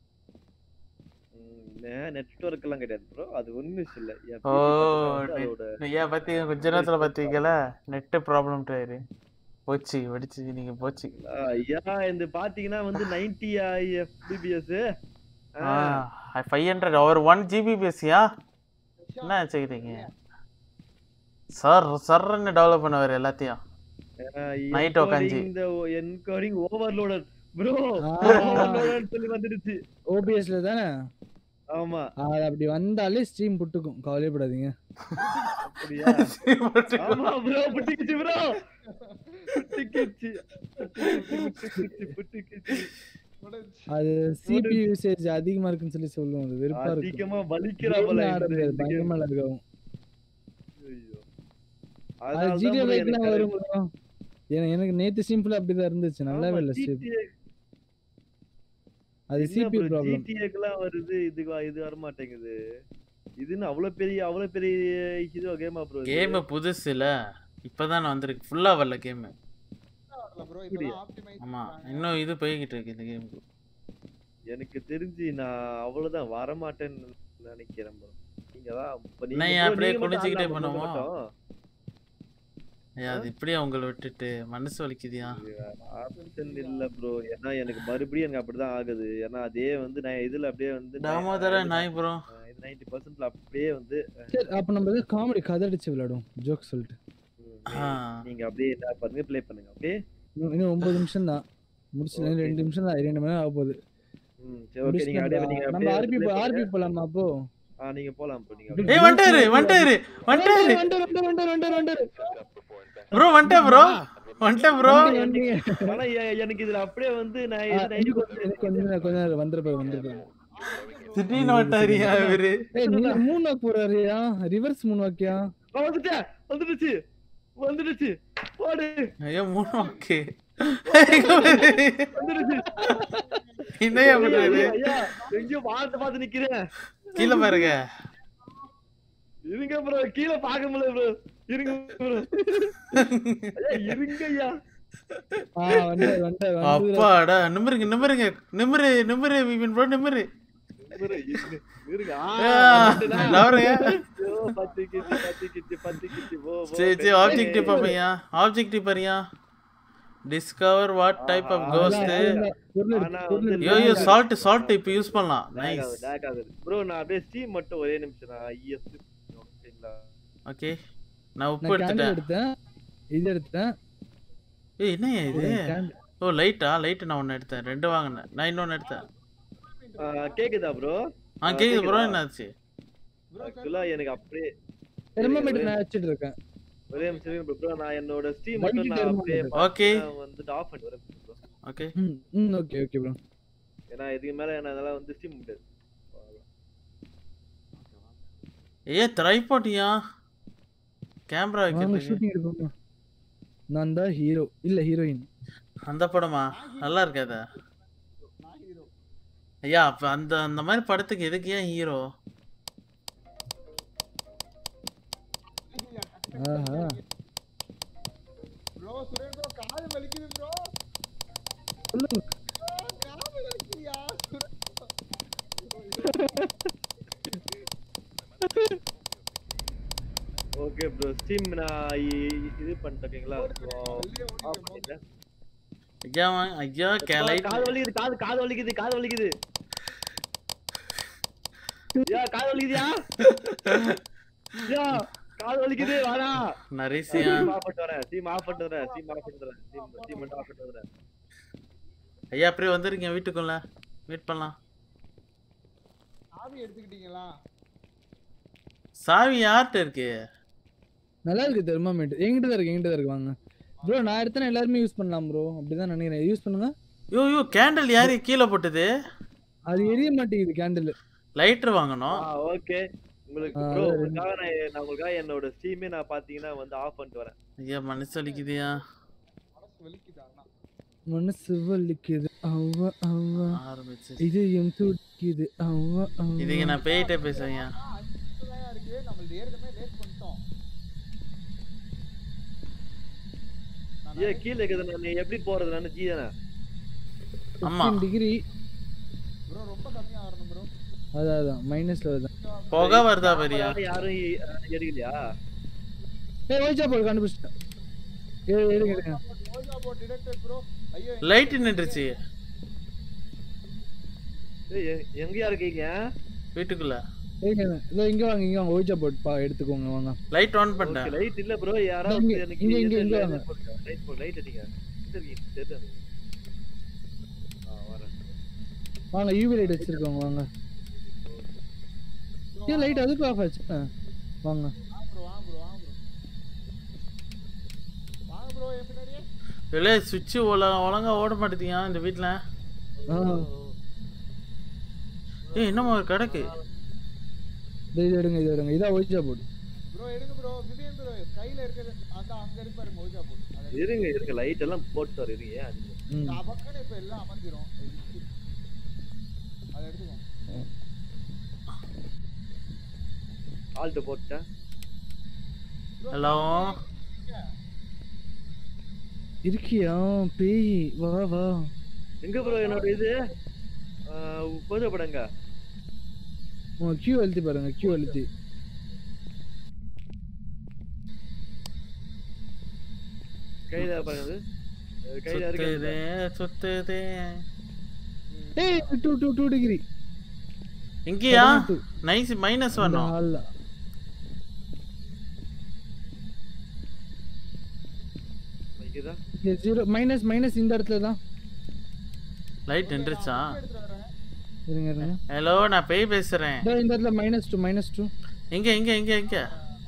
நெட்வொர்க் எல்லாம் கிடையாது ப்ரோ அது ஒண்ணும் இல்ல என் ஓ, PC வந்து அதோட ஐயா பாத்தீங்க கொஞ்ச நேரத்துல பாத்தீங்கல நெட் ப்ராப்ளம் டயரு போச்சு வெடிச்சு நீங்க போச்சு ஐயா இந்த பாத்தீங்கன்னா வந்து 90 எஃபிபிஎஸ் ஃபைவ் ஹண்ட்ரட் அவர் ஒன் ஜிபிபிஎஸ்சியா என்ன வச்சுக்கிறீங்க சார் சர்ன்னு டெவலப் பண்ணுவார் எல்லாத்தையும் Night உக்காந்து. இந்த என்கோடிங் ஓவர்லோடட் ப்ரோ ஆ. ஓவர்லோடட் சொல்லி வந்துடுச்சு ஓபிஎஸ்ல தானே ஆமா அது அப்படி வந்தாலே ஸ்ட்ரீம் புட்டுக்கும் கவலைப்படாதீங்க அப்படியா ஆமா ப்ரோ புட்டிக்கிச்சு ப்ரோ புட்டிக்கிச்சு புட்டிக்கிச்சு புட்டிக்கிச்சு அது சிபி யூசேஜ் அதிகமா இருக்குன்னு சொல்லி சொல்லுவோம் அது வெறுப்பா இருக்கும் அதிகமா வலிக்கிறா போல Game ஆட இந்த- முடியாது இந்த game. பயங்கரமா இருக்கும் ஐயோ. அது அதனால தான் ஜிடிஏ bro லைக்லாம் எனக்கு வரும் bro. எனக்கு எனக்கு நேத்து சிம்பிள் அப்படிதான் இருந்துச்சு நல்லாவே ஆமா, இல்ல stream. GTA அது என்ன சிபி bro, ப்ராப்ளம் GTA க்குலாம் வருது இது வ- இது வர மாட்டேங்குது இதுன்னு அவ்வளவு பெரிய அவ்வளவு பெரிய இது கேமா ப்ரோ கேம் புதுசுல இப்பதான் வந்திருக்கு ஃபுல்லா வரல கேம் ப்ரோ இப்பதான் ஆப்டிமைஸ் ஆமா இன்னும் இது போய்கிட்டு இருக்கு இந்த கேமுக்கு எனக்கு தெரிஞ்சு நான் அவ்வளவுதான் வர மாட்டேன்னு நினைக்கிறேன் bro நீங்க தான் இப்ப என்ன நீங்க ஏன் bro, அப்படியே நீங்க மட்டும் குனிஞ்சுக்கிட்டே ஆடலாம் bro, பண்ணுவோம்? மட்டும். ஐயா அது இப்படியே உங்களை விட்டுட்டு மனசு வலிக்குதியா ஆப்ஷன் இல்ல ப்ரோ ஏன்னா எனக்கு மறுபடியும் எனக்கு அப்படிதான் ஆகுது ஏன்னா அதே வந்து நான் இதுல அப்படியே வந்து தாமோதர நாய் ப்ரோ நைன்டி பர்சன்ட்ல அப்படியே வந்து சரி அப்ப நம்ம ஏதாவது காமெடி கதை அடிச்சு விளையாடுவோம் ஜோக் சொல்லிட்டு ம், ஆ. நீங்க அப்படியே என்ன பண்ணுங்க ப்ளே பண்ணுங்க ஓகே இன்னும் இன்னும் ஒன்பது நிமிஷம் தான் முடிச்சு Okay. ரெண்டு நிமிஷம் தான் ரெண்டு மணி நேரம் ஆக போகுது ம் சரி ஓகே நீங்க அப்படியே நீங்க நம்ம அப்படியே ஆர்பி play பண்ணுங்க. ஆர்பி போலாமா அப்போ ஆ நீங்க போலாம் bro நீங்க ஏய் வந்துட்டாரு வந்துட்டாரு வந்துட்டாரு வண்டாரு வண்டாரு வண்டாரு வண்டாரு ப்ரோ வந்துட்டேன் ப்ரோ வந்துட்டேன் ப்ரோ வந்தீங்க ஆனா எ- எனக்கு இதுல அப்படியே வந்து நான் ஆ, இது இன்னும் 90 கொஞ்சம் இன்னும் கொஞ்ச நேரம் கொஞ்ச நேரம் வந்துருப்பாரு வந்துருப்பாரு திடீர்னு வந்துட்டாரியா இவரு ஏய் நீங்க மூணு வாக்கு போறாருயா ரிவர்ஸ் மூணு வாக்கியா ஆ, வந்துட்டேன் வந்துடுச்சு வந்துடுச்சு போடு ஐயோ மூணு ஓகே வந்துடுச்சு என்னையா பண்றாரு ஐயா எங்கேயோ வானத்தை பார்த்து நிக்கிறேன் கீழே பாருங்க இருங்க ப்ரோ கீழே பார்க்க முடியல ப்ரோ இருங்க ப்ரோ இருங்க ஐயா ஆ வண்டாரு வண்டாரு வந்தாரு அப்பாடா நிமிருங்க நிமிருங்க நிமிரு நிமிரு விபின் ப்ரோ நிமிரு இருங்க, இருங்க, இருங்க ஆ, ஆ, வந்துட்டா. நவருங்க. ஐயோ, பத்திக்கிச்சு, பத்திக்கிச்சு, பத்திக்கிச்சு. ஓ, ஓ, சரி சரி ஓ. ஆப்ஜெக்டிவ் பாப்பையா ஆப்ஜெக்டிவ் பாரியா discover what type of ghost அதான், பொருள் ஆனா எடுத்து பொருள் வந்து யோ எடுத்து யோ சால்ட் சால்ட் இப்போ யூஸ் பண்ணலாம் lag நைஸ் ஆகுது, lag ஆகுது. bro நான் அப்படியே steam மட்டும் ஒரே நிமிஷம் நான் IS ஓகேங்களா ஓகே நான் உப்பு நான் கேண்டில் எடுத்துட்டேன் எடுத்தேன் இது எடுத்தேன் ஏய் என்ன இது can- ஓ லைட்டா லைட்டு நான் ஒன்று எடுத்தேன் ரெண்டு வாங்கினேன் நான் இன்னொன்று எடுத்தேன் ஆ, கேக்குதா ப்ரோ ஆ கேக்குது ப்ரோ என்னாச்சு ஆக்சுவலா எனக்கு அப்படியே தெர்மோமீட்டர் நான் வச்சிட்டு இருக்கேன் ஒரே நிமிஷம் ப்ரோ நான் என்னோட ஸ்டீம் Light மட்டும் நான் அப்படியே thermometer. ஓகே நான் வந்துட்டு ஆஃப் பண்ணிட்டு வரேன் ப்ரோ ஓகே ம் ம் ஓகே ஓகே ப்ரோ ஏன்னா இதுக்கு மேல என்னால வந்து ஸ்டீம் முடியாது ஏ ட்ரைபாட்டியா கேமரா வாங்க வைக்கிறதுக்கு ஷூட்டிங் எடுப்போம் நான் தான் ஹீரோ இல்ல ஹீரோயின் அந்த படமா நல்லா இருக்காதா நான் ஹீரோ ஐயா அப்ப அந்த அந்த மாதிரி படத்துக்கு எதுக்கு ஏன் ஹீரோ ஆஹா ப்ரோ சுரேன் ப்ரோ காது வலிக்குது ப்ரோ சொல்லுங்க காது வலிக்குதுயா சுரேன் ஓகே ப்ரோ ஸ்டீம் நான் இ- இது பண்ணிட்டீங்களா ஆஃப் பண்ணிட்டேன் ஐயா வா- ஐயா கே லைட் காது வலிக்குது காது காது வலிக்குது காது வலிக்குது யா காது வலிக்குதுயா யா காது வலிக்குது வாடா நரிசியா ஸ்டீம் ஆஃப் பண்ணிட்டு வரேன் ஸ்டீம் ஆஃப் பண்ணிட்டு வரேன் ஸ்டீம் ஆஃப் பண்ணிட்டு வரேன் ஸ்டீம் ஸ்டீம் மட்டும் ஆஃப் பண்ணிட்டு வரேன் ஐயா அப்படியே வந்துருக்கீங்க வீட்டுக்குள்ள வெயிட் பண்ணலாம் சாவி எடுத்துக்கிட்டீங்களா சாவி யார்கிட்ட இருக்கு நல்லா இருக்கு தெர்மோமீட்டர் என்கிட்ட தான் இருக்கு என்கிட்ட தான் இருக்கு வாங்க ப்ரோ நான் எடுத்தேன்னா எல்லாருமே யூஸ் பண்ணலாம் ப்ரோ அப்படிதான் நினைக்கிறேன் யூஸ் பண்ணுங்க யோ யோ கேண்டில் யாரு கீழே போட்டது அது எரிய மாட்டேங்குது கேண்டில் லைட்டர் வாங்கணும் ஆ ஓகே உங்களுக்கு ஆ, ப்ரோ அதான் உங்களுக்காக நான் நான் உங்களுக்காக என்னோட ஸ்டீமே நான் பாத்தீங்கன்னா வந்து ஆஃப் பண்ணிட்டு வரேன் ஐயா மனசு வலிக்குதுயா மனசு வலிக்குதா அண்ணா மனசு வலிக்குது அவ்வா அவ்வா ஆரம்பிச்சு இதயம் துடிக்குது அவ்வா இதுங்க அவ்வா நான் பேயிட்டே பேசுறேன் அஞ்சு நிமிஷம் தான் இருக்கு நம்மள்ட்ட ஏற்கனவே லேட் பண்ணிட்டோம் நான் ஏன் கீழே இருக்குது நான் எப்படி போறது நான் ஜி தானே ஆமா டிகிரி ப்ரோ ரொம்ப கம்மியா வரணும் ப்ரோ அதான் அதான் மைனஸ்ல வருது புகை வருதா பெரியா யாரும் இ- அஹ் எடுக்கலையா ஏய் ஒயிச்சா போடு கண்டுபிடிச்சிட்டேன் ஏய் எடுங்க எடுங்க ஓஜா போட் டிடெக்டட் ப்ரோ ஐயோ லைட் நின்றுச்சு ஏய், எ- எங்கயா இருக்கீங்க வீட்டுக்குள்ள ஏங்க இதோ இங்க வாங்க இங்க வாங்க ஒயிச்சா போட் பா எடுத்துக்கோங்க வாங்க லைட் ஆன் பண்ணிட்டேன் லைட் இல்ல ப்ரோ யாராவது இங்க, எனக்கு இங்க, இங்க, இங்க வாங்க. லைட் போ லைட் அடிங்க எங்க இருக்கீங்க தெரியல எனக்கு. ஆ வரேன் வாங்க யூவி லைட் வச்சிருக்கோங்க வாங்க ஏன் லைட் அதுக்கு ஆஃப் ஆச்சு ஆ, வாங்க வாங்க ப்ரோ வாங்க ப்ரோ வாங்க ப்ரோ வாங்க ப்ரோ என் பின்னாடியே இல்ல சுவிட்ச் ஒழுங்கா ஓட மாட்டேதியா இந்த வீட்ல ஆ ஏய் என்னமா ஒரு கிடக்கு இது இது எடுங்க இது எடுங்க இதான் ஒயிச்சா போட் ப்ரோ எடுங்க ப்ரோ விவியன் ப்ரோ கையில இருக்கிறது அந்த அங்க இருக்கு பாருங்க ஓஜா போட் அதை இருங்க இருங்க லைட் எல்லாம் போட்டு வர இருங்க ஏன் அது ம் பக்கத்துல இப்ப எல்லாம் அமர்ந்திரும் அதை எடுத்துக்கோ ஆல்ட் போட்டேன் ஹலோ இருக்கியா பேய் வா வா எங்க ப்ரோ என்னோட இது கொஞ்சம் படங்க உங்க கியூ அழுத்தி பாருங்க கியூ அழுத்தி கையில பாருங்க அது. அஹ் கையில இருக்கு சுத்துதே சுத்துதே ஏய் டூ டூ டூ டிகிரி இங்கயா நைஸ் மைனஸ் வரணும் ஹால்ல இங்கதா ஜீரோ மைனஸ் மைனஸ் இந்த இடத்துல தான் லைட் நின்றுச்சா எடுத்துட்டு வரேன் இருங்க இருங்க ஹலோ நான் பேய் பேசுறேன் இதோ இந்த இடத்துல மைனஸ் டூ மைனஸ் டூ எங்க எங்க எங்க எங்க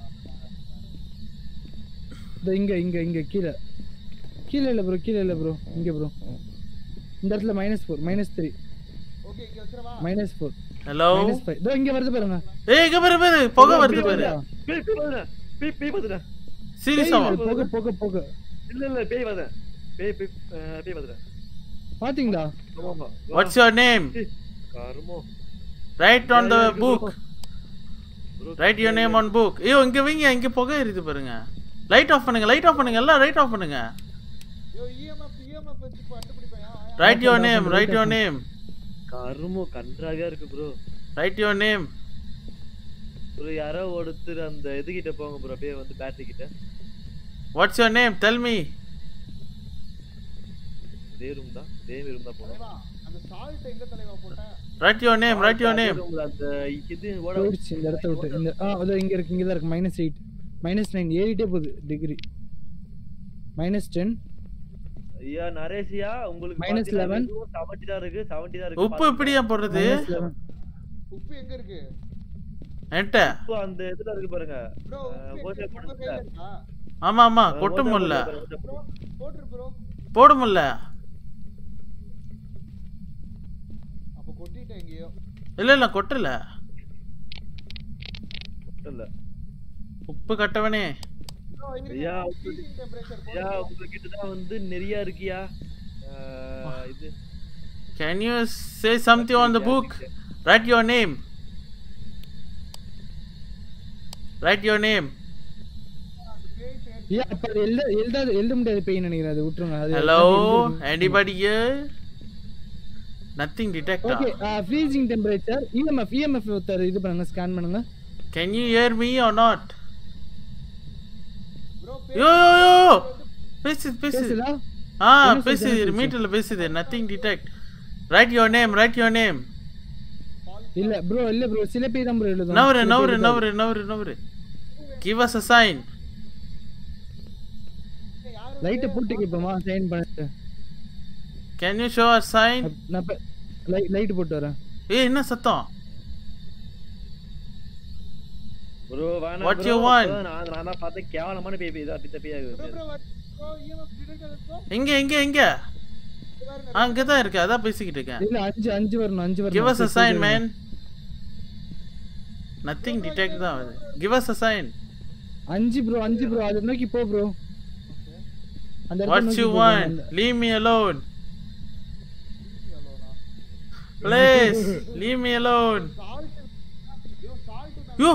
இதோ இங்க இங்க இங்க கீழே கீழே இல்ல ப்ரோ கீழே இல்ல ப்ரோ இங்க ப்ரோ இந்த இடத்துல minus four minus three okay இங்க வச்சிரவா minus four hello minus five இதோ இங்க வருது பாருங்க ஏய் இங்க பாரு பாரு புகை வருது பாரு பேய் பேய் பாத்துறேன் பேய் பேய் பாத்துறேன் சீரியஸா பேய் போக போக போக இல்ல இல்ல பேய் பாத்தேன் பேய் பேய் அஹ் பேய் பாத்துறேன் பாத்தீங்களா ஆமா ஆமா வா. வாட்ஸ் யுவர் நேம் ஏய், கருமோ write on the book Bro, write your name on book ஐயோ இங்க வைங்க இங்க புகை எரியுது பாருங்க லைட் ஆஃப் பண்ணுங்க லைட் ஆஃப் பண்ணுங்க எல்லாம் லைட் ஆஃப் பண்ணுங்க யோ இஎம்எஃப் இஎம்எஃப் வச்சு கண்டுபிடிப்பேன் write your name write your name கருமோ கன்றாக இருக்கு bro write your name bro யாரோ ஒருத்தர் அந்த இது கிட்ட போங்க ப்ரோ அப்படியே வந்து பேட்டரி கிட்ட what's your name tell me இதே ரூம் தான் இதே ரூம் தான் போகணும் தலைவா அந்த சால்ட் எங்க தலைவா போட்டேன் write your name write your அதே நேம் room ல அந்த இது ஓட போயிடுச்சு இந்த இடத்த விட்டு இந்த ஆ அதோ இங்க இருக்கு இங்க தான் இருக்கு மைனஸ் எயிட் மைனஸ் நைன் ஏறிட்டே போகுது டிகிரி மைனஸ் டென் ஐயா நரேஷியா உங்களுக்கு Minus 11. செவன்டி தான் இருக்கு செவன்டி தான் இருக்கு உப்பு இப்படியா போடுறது Minus 11. உப்பு எங்க இருக்கு என்கிட்ட உப்பு அந்த இதுல இருக்கு பாருங்க ப்ரோ அஹ், உப்பு ஓட்டை எங்க- உங்க போடுங்க. கையில இருக்கா ஆமா ஆமா அஹ், கொட்ட ஓட்டை முடியல போடுங்க, ஓட்டை ப்ரோ போடுங்க. போட்டுரு ப்ரோ போட முடியல அப்ப கொட்டிட்டேன் எங்கேயோ இல்ல இல்ல கொட்டல இல்ல உப்பு கட்டவனே ப்ரோ ஐயா, இருங்க உப்பு- ஹீட்டிங் டெம்பரேச்சர் ஐயா உங்ககிட்ட தான் வந்து நிறைய இருக்கியா அஹ், இது can you say something on the book write your name write your name ஐயா, அப்ப அது எழுத எழுதாது எழுத முடியாது பெயின் நினைக்கிறேன் அது விட்டுருங்க அது hello anybody here nothing detector okay freezing temperature EMF EMF ஒருத்தர் இது பண்ணுங்க ஸ்கேன் பண்ணுங்க can you hear me are not bro yo yo yo பேசுது பேசுது பேசுதா ஆ என்ன சொல்லுது, பேசுது என்ன மீட்டர்ல பேசுது nothing detect write your name write your name இல்ல ப்ரோ இல்ல ப்ரோ சில பேர் தான் ப்ரோ எழுதும் நவரு சில நவரு பேர் நவரு நவரு நவரு கிவ் அஸ் அ சைன் லைட்டை போட்டு கேட்போமா சைன் பண்ணிட்டு can you show a sign நான் இப்ப லைட் போட்டு வரேன் ஏய் என்ன சத்தம் ப்ரோ வேணாம் What bro. you want? இப்பதான் நான் நான் தான் பார்த்தேன் கேவலமான பேய் பேய் இதா பித்த பேயா ப்ரோ இருக்கு bro bro EMF detector bro எங்க எங்க எங்க ஆ இங்க தான் இருக்கு அதான் பேசிக்கிட்டு இருக்கேன் இல்ல அஞ்சு அஞ்சு வரணும் அஞ்சு வரணும் கிவ் அஸ் அ சரி, சைன் சரி, மேன் நத்திங் டிடெக்ட் தான் வருது கிவ் அஸ் அ சைன் அஞ்சு ப்ரோ அஞ்சு ப்ரோ அதை நோக்கி போ ப்ரோ அந்த இடத்த வாட்ஸ் நோக்கி யூ போ bro. வாண்ட் அந்த- leave me alone please leave me alone you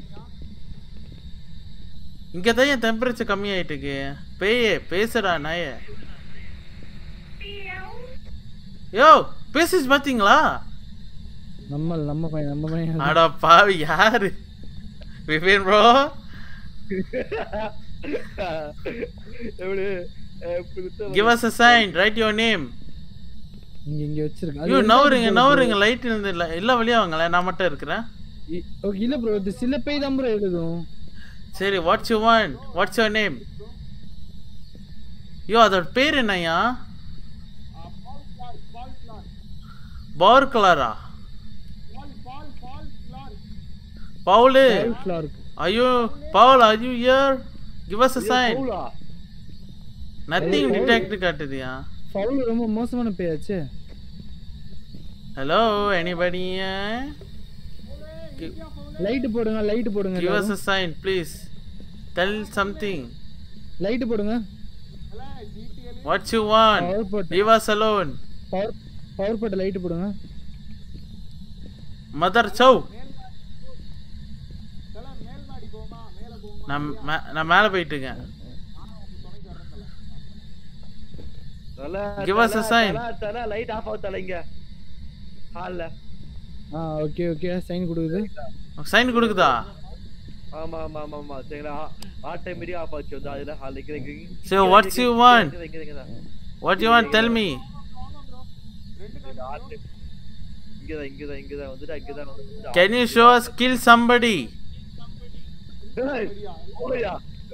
இங்க தான் என் டெம்பரேச்சர் கம்மி ஆயிட்டு இருக்கு பேயே பேசுடா நாய யோ பேசிச்சு பாத்தீங்களா நம்ம நம்ம பையன் நம்ம பையன் அட பாவி யாரு விபின் ப்ரோ எப்படி அஹ், புதுசா give us a sign write your name இங்க இங்க வச்சிருக்கேன் அது ஐயோ ரெண்டாவது நவருங்க bro. நவருங்க லைட் இருந்து இல்ல இல்ல வெளியே வாங்களேன் நான் மட்டும் இருக்கிறேன் இ- okay, இல்ல ப்ரோ இது சில பேய் தான் ப்ரோ எழுதும் சரி what's you want what's your name ஐயோ அதோட பேர் என்னய்யா பால் கிளார் பால் கிளார் பவர் கலரா பால் பால் பால் கிளார் பவுலு கிளார்க் ஐயோ Paul are you here give us a sign பவுலா? nothing Paul. detect காட்டுதியா ஃபவுல் ரொம்ப மோசமான பேயாச்சு hello anybody here? லைட் போடுங்க லைட் போடுங்க give us a sign please tell something light போடுங்க what you want பவர் போட்டு leave us alone power power போட்டு லைட் போடுங்க mother chow தல மேல் மாடி போமா மேல போமா நான் மே- நான் மேலே போயிட்டு இருக்கேன் தல, Give us a தல, sign. தல, தல, light off ஆகுது தல இங்க. hall ல. ஆ ஓகே ஓகே சைன் கொடுக்குது சைன் கொடுக்குதா ஆமா ஆமா ஆமா ஆமா சரிங்களா ஆட்டோமேட்டிக் ஆஃப் ஆச்சு வந்து அதுல ஹால் இங்க இங்க இங்க. So இங்க, what's இங்க, you இங்க, want? இங்க, இங்க, இங்க தான். what you want tell me இந்த ஆட்டு- இங்கதான் இங்கதான் இங்கதான் வந்துட்டு அங்கதான் வந்து can you show us kill somebody ஏய், ஓயா.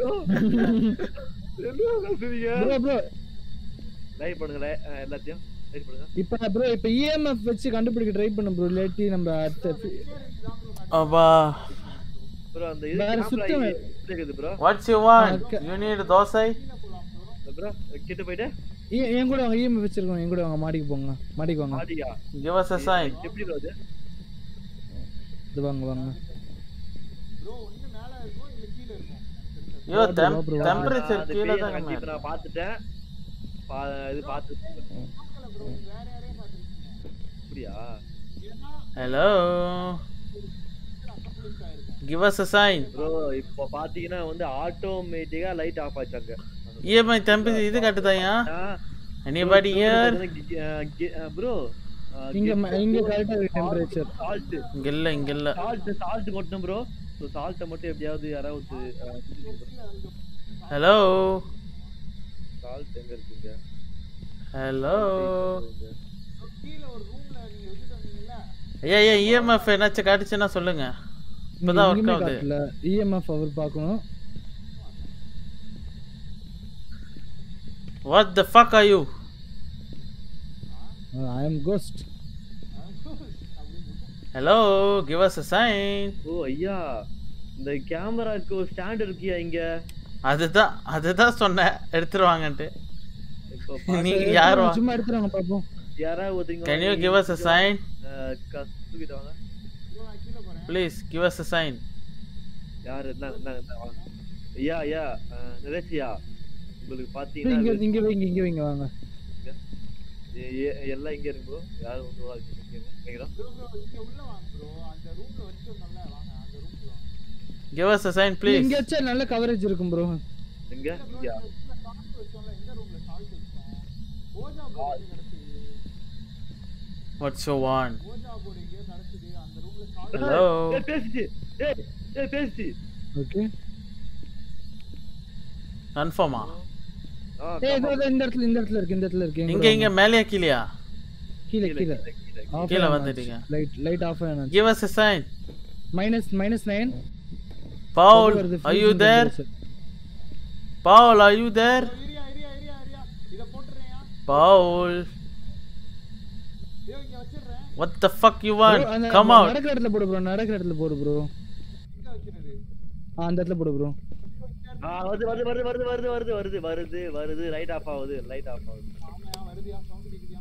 என்ன பேசுறீங்க? ப்ரோ ப்ரோ லைட் பண்ணுங்க லை- அஹ், எல்லாத்தையும் லைட் பண்ணுங்க இப்போ ப்ரோ இப்போ இஎம்எஃப் வச்சு கண்டுபிடிக்க ட்ரை பண்ண ப்ரோ இல்லாட்டி நம்ம அடுத்த அப்பா ப்ரோ அந்த இது வேற camera சுத்தம் இது இருக்குது bro what's you want Okay. you need dosa bro கிட்ட போயிட்டு எ- என் கூட அவங்க இஎம்எஃப் வச்சிருக்கோம் என் கூட அவங்க மாடிக்கு போங்க மாடிக்கு வாங்க ஆடியா give us a sign எப்படி ப்ரோ அது இது வாங்க வாங்க ப்ரோ ஒண்ணு மேல இருக்கும் இல்ல கீழ இருக்கும் எனக்கு தெரிஞ்சது. ஐயோ bro, டெம் bro. டெம்பரேச்சர் அந்த கீழே பேயை தான் கண்டிப்பா நான் பார்த்துட்டேன் பா- இது பார்த்து பார்க்கல ப்ரோ நீங்க வேற யாரையும் பாத்துருக்கீங்க அப்படியா ஏன்னா hello கம்ப்ளீட் ஆயிருக்கும் give us a sign bro இப்போ பாத்தீங்கன்னா வந்து ஆட்டோமேட்டிக்கா லைட் ஆஃப் ஆச்சு அங்க இஎம்ஐ தம்பி இது காட்டுதாயா anybody here ப்ரோ இங்க ம- இங்க கரெக்டா இருக்கு டெம்பரேச்சர் சால்ட் இங்க இல்ல இங்க இல்ல சால்ட் சால்ட் கொட்டணும் ப்ரோ ஸோ சால்ட்டை மட்டும் எப்படியாவது யாராவது hello சால்ட் எங்க இருக்குங்க hello கீழ ஒரு ரூம்ல நீங்க வச்சுட்டு வந்தீங்கல்ல ஐயா ஐயா இஎம்எஃப் என்னாச்சும் காட்டுச்சுன்னா சொல்லுங்க இப்பதான் ஒர்க் ஆகுது காட்டல இஎம்எஃப் அவர் பார்க்கணும் What the fuck are you? I am ghost Hello, give us a sign. ஓ ஐயா இந்த கேமராக்கு ஒரு ஸ்டாண்ட் இருக்கியா இங்க அதுதான் அதுதான் சொன்னேன் எடுத்துருவாங்கன்ட்டு இப்போ நீங்க யார் வா- சும்மா எடுத்துறாங்க பாப்போம் யாராவது ஒருத்தங்க Can you give us a sign? கத்துக்கிட்ட வாங்க Please give us a sign. யாரு இந்தாங்க, இந்தாங்க, இந்தாங்க, வாங்க. ஐயா ஐயா அஹ், நரேஷ்யா உங்களுக்கு இங்க பாத்தீங்கன்னா இங்க வைங்க இங்க வைங்க வாங்க எ- எ- எல்லாம் இங்க இருக்கு bro. யாரும் வந்து வா- இங்க இருங்க. கேக்குதா? ப்ரோ ப்ரோ இங்க உள்ள வாங்க ப்ரோ அந்த ரூம்ல வச்சிருந்தோம்ல வாங்க அந்த ரூம்ல வாங்க Give us a sign, please. இங்க வச்சா நல்ல கவரேஜ் இருக்கும் ப்ரோ எங்க இங்க சால்ட் வச்சோம்ல எந்த ரூம்ல சால்ட் வச்சோம் ஓஜா போர்டு கிடைச்சது What you want? Ouija board எங்கேயோ கிடைச்சது அந்த ரூம்ல சால்ட் Hello. ஏய், பேசிச்சு ஏய் ஏய் பேசிச்சு ஓகே Confirm ஆ? ஆ, ஏய் come இதோ on. இதோ இந்த இடத்துல இந்த இடத்துல இருக்கு இந்த இடத்துல இருக்கு இங்க இங்க மேலேயா கீழயா கீழே கீழே, கீழே கீழே, கீழே. ஆஃப் கீழே வந்துட்டீங்க. லைட் லைட் ஆஃப் ஆயிடுச்சு Give us a sign. Minus minus nine Paul, are you there? Paul, are you there? Area area area area இத போட்டுறேன் Paul, ஐயோ இங்க வச்சிடுறேன் what the fuck you want? Come out. நடக்கிற இடத்துல போடு ப்ரோ நடக்கிற இடத்துல போடு ப்ரோ எங்க வைக்கிறது ஆ அந்த இடத்துல போடு ப்ரோ ஆ, வருது வருது வருது வருது வருது வருது வருது வருது வருது லைட் ஆஃப் ஆகுது லைட் ஆஃப் ஆகுது ஆமாயா வருதியா சவுண்ட் கேக்குதியா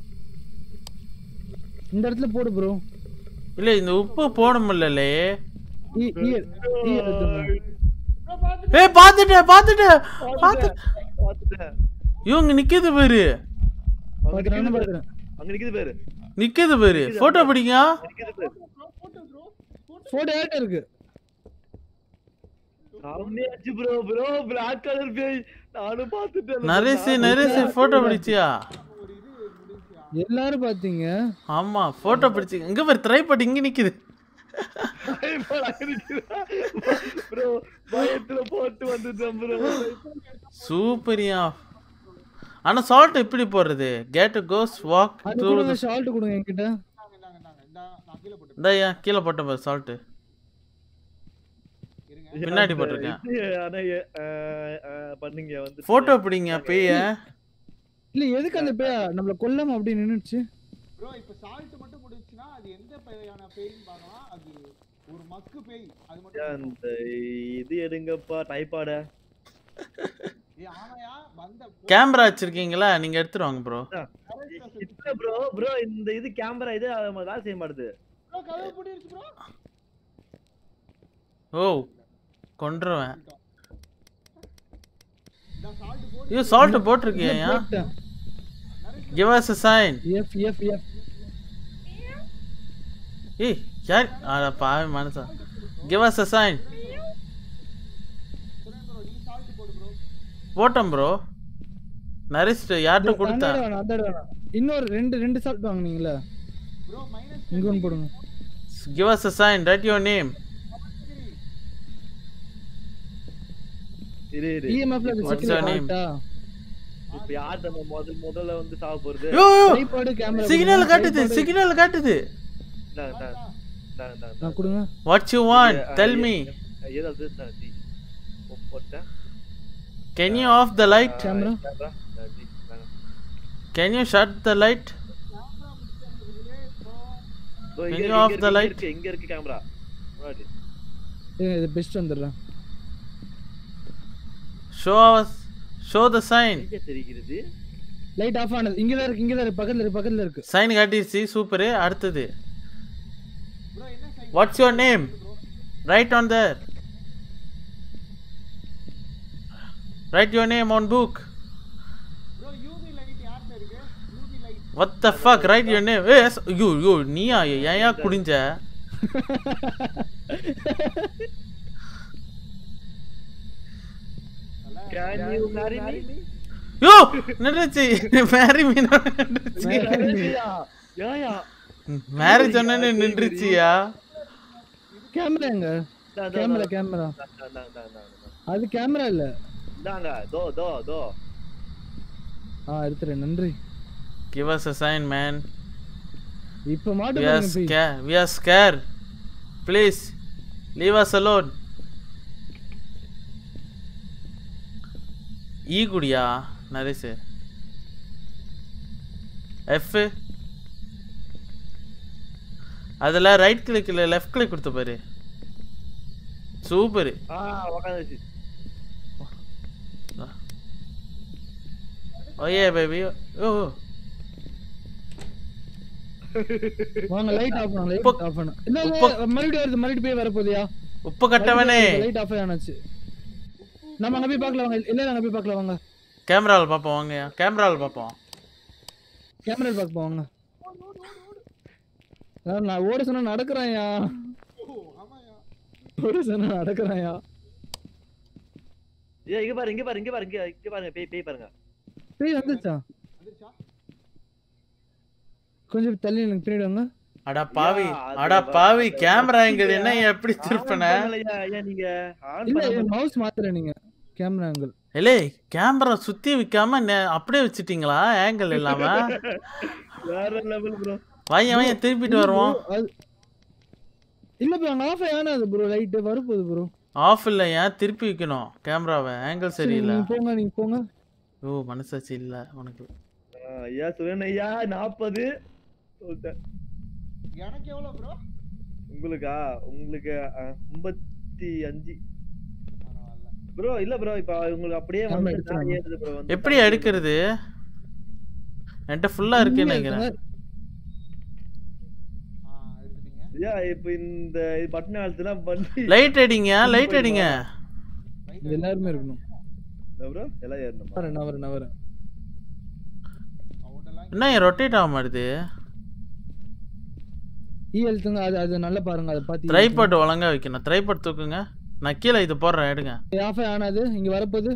இந்த இடத்துல போடு ப்ரோ இல்ல இந்த உப்பு போட முடியலே ஈ ஈ ஈ எடுத்துங்க ப்ரோ பாத்து ஏய் பாத்துட்டேன் பாத்துட்டேன் பாத்துட்டேன் பாத்துட்டேன் இவங்க நிக்குது பாரு அங்க பாக்குறேன் நிக்குது பாரு. பாக்குறேன் அங்க நிக்குது பேரு நிக்குது பாரு போட்டோ பிடிங்க நிக்குது பேரு போட்டோ ஏட்ட இருக்கு செம்மையாச்சு ப்ரோ ப்ரோ பிளாக் கலர் பேய் நானும் பாத்துட்டேன் நரேஷ் நரேஷ் போட்டோ பிடிச்சியா எல்லாரும் பாத்தீங்க ஆமா போட்டோ பிடிச்சி இங்க பாரு ட்ரை பண்ணி இங்க நிக்குது ப்ரோ பயத்துல போட்டு வந்துட்டேன் ப்ரோ சூப்பரியா ஆனா சால்ட் எப்படி போடுறது கேட் கோஸ் வாக் அது த்ரூ கொடுங்க ஷால்ட் கொடுங்க என்கிட்ட இந்தாங்க இந்தாங்க இந்தாங்க இந்த நான் கீழே போட்டு இந்த ஏன் கீழே போட்ட பாரு சால்ட் இருங்க பின்னாடி போட்டிருக்கேன் ஆனா எ- அஹ், அஹ், பண்ணுங்க வந்து போட்டோ பிடிங்க பேய இல்ல எதுக்கு அந்த பேயா நம்மள கொல்லாம அப்படி நின்னுச்சு ப்ரோ இப்ப சால்ட் மட்டும் முடிச்சுனா அது எந்த பேயான பேய்னு பார்க்கலாம் அது ஒரு மக்கு பேய் அது மட்டும் அந்த இது எடுங்கப்பா டைப்பாட ஏய் ஆமாயா வந்த கேமரா வச்சிருக்கீங்களா நீங்க எடுத்துட்டு வாங்க ப்ரோ இல்ல ப்ரோ ப்ரோ இந்த இது கேமரா இது அது வேலை செய்ய மாட்டுது ப்ரோ கதவு பூட்டிருச்சு ப்ரோ ஓ கொன்றுவேன் இந்த சால்ட் போட்டு ஐயோ சால்ட் போட்டிருக்கியா give us a sign F F F ஏய் யார் அட பாவி மனசா give us a sign Suren bro நீ சால்ட் போடு ப்ரோ போட்டோம் ப்ரோ நரிஸ்ட் யார்கிட்ட கொடுத்தா வேணாம் அந்த வேணாம் இன்னொரு ரெண்டு ரெண்டு சால்ட் வாங்குனீங்களா ப்ரோ மைனஸ் இங்க ஒன்று போடுங்க give us a sign write your name இரு இரு இஎம்எஃப்ல அது What's சிக்கல your name? காட்டா இப்ப யார் நம்ம முதல் முதல்ல வந்து சாக போறது yo yo tripod camera signal காட்டுது சிக்னல் காட்டுது இந்தாங்க, இந்தாங்க, இந்தாங்க, இந்தாங்க. நான் கொடுங்க வாட் யூ வாண்ட் ஆ, டெல் ஏ- மீ ஏதாவது இந்தாங்க, ஜி. போ- போட்டேன் can you off the light camera camera இந்தாங்க, ஜி, இந்தாங்க. Can you shut the light இதோ Can இங்க you இருக்கு, off இங்க the இருக்கு, light? இருக்கு, இங்க இருக்கு கேமரா முன்னாடி. இது பெஸ்ட் வந்துடுறேன் ஷோ ஷோ த சைன் எங்க தெரிகிறது லைட் ஆஃப் ஆனது இங்க தான் இருக்கு இங்க தான் இருக்கு பக்கத்துல இருக்கு பக்கத்துல இருக்கு சைன் காட்டிடுச்சு சூப்பரு அடுத்தது ப்ரோ என்ன sign what's your name write on there write your name on book bro UV light யார்ட்ட இருக்கு UV light what the fuck write your name a you you நீயா ஏன்யா குடிஞ்ச Can you marry me? யோ நின்றுச்சு மேரி மீன் ஏயா marriage சொன்னு நின்றுச்சியா camera எங்க இந்தா, இந்தா, camera இந்தா. கேமரா இந்தா, இந்தா, இந்தா, இந்தா, இந்தா. அது கேமரா இல்ல இந்தாங்க தோ தோ தோ ஆ எடுத்துறேன் நன்றி give us a sign man இப்ப we மாட்டு are பாருங்க போய் scared we are scared please leave us alone ஈ குடியா நரேஷ் எஃப் அதில் ரைட் கிளிக் இல்லை லெஃப்ட் கிளிக் கொடுத்த பாரு சூப்பர் ஆ உக்காந்துச்சு ஓயே பேபி ஓ வாங்க லைட் ஆஃப் பண்ணு லைட் உப்பு- ஆஃப் பண்ணு இல்ல இல்ல, உப்பு- மறுபடியும் வருது மறுபடியும் போய் வரப்போகுதுயா உப்பு கட்டவனே லைட் ஆஃப் ஆனாச்சு நம்ம அங்க போய் பார்க்கலாம் வாங்க இல்ல அங்க போய் பார்க்கலாம் வாங்க கேமராவில் பார்ப்போம் வாங்கய்யா கேமராவில் பார்ப்போம் கேமரா பார்க்க வாங்க நான் நான் ஓட சொன்னா நடக்கிறேன்யா ஓட சொன்னா நடக்கிறேன்யா ஏய் இங்க பாரு இங்க பாரு இங்க பாரு இங்க இங்க பாருங்க பேய் பேய் பாருங்க பேய் வந்துச்சா வந்துருச்சா கொஞ்சம் தள்ளி எனக்கு பின்னாடி வாங்க அடா பாவி ஐயா, அது அடா வ- பாவி அது கேமரா எங்க வச்சியா? என்ன எப்படி திருப்பின ஆன் பண்ணலையா? ஏன் நீங்க ஆன் இல்ல பண்ணாம- மவுஸ் மாத்துற நீங்க கேமரா ஆங்கிள் இல்லே கேமரா சுத்தி வைக்காம நே- அப்படியே வச்சிட்டீங்களா ஆங்கிள் இல்லாம வேற லெவல் ப்ரோ வாங்க வாங்க திருப்பிட்டு வருவோம் அது இல்ல ப்ரோ அங்க ஆஃப் ஆனது ப்ரோ லைட் வரப்போகுது ப்ரோ ஆஃப் இல்ல ஏன் திருப்பி வைக்கணும் கேமராவை ஆங்கிள் சரியில்லை நீங்க போங்க நீங்க போங்க ஓ மனசாட்சி இல்ல உனக்கு ஐயா சுரேன் ஐயா நாற்பது சொல்லிட்டேன் எனக்கு எவ்வளவு ப்ரோ உங்களுக்கா உங்களுக்கு ஐம்பத்தி அஞ்சு பரவாயில்ல ப்ரோ இல்ல ப்ரோ இப்ப உங்களுக்கு அப்படியே ஆமா, வந்து எடுத்துருங்க. ஏறுது ப்ரோ வந்து எப்படி எடுக்கிறது என்கிட்ட ஃபுல்லா இருக்குன்னு நினைக்கிறேன் ஆ எடுத்துட்டீங்க ஐயா இப்ப இந்த பட்டன் அழுத்தினா பண்ணி லைட் அடிங்க லைட் அடிங்க இது எல்லாருமே இருக்கணும் ப்ரோ எல்லாம் ஏறணுமா வரேன் நான் வரேன் நான் வரேன் சவுண்ட் எல்லாம் என்ன ரொட்டேட் ஆக மாட்டுது ஈ எழுத்துங்க அது அது நல்லா பாருங்க அதை பார்த்து ட்ரைபாட் ஒழுங்கா வைக்கணும் ட்ரைபாட் தூக்குங்க நான் கீழே இது போடுறேன் எடுங்க ஆஃப் ஆனது இங்க வரப்போகுது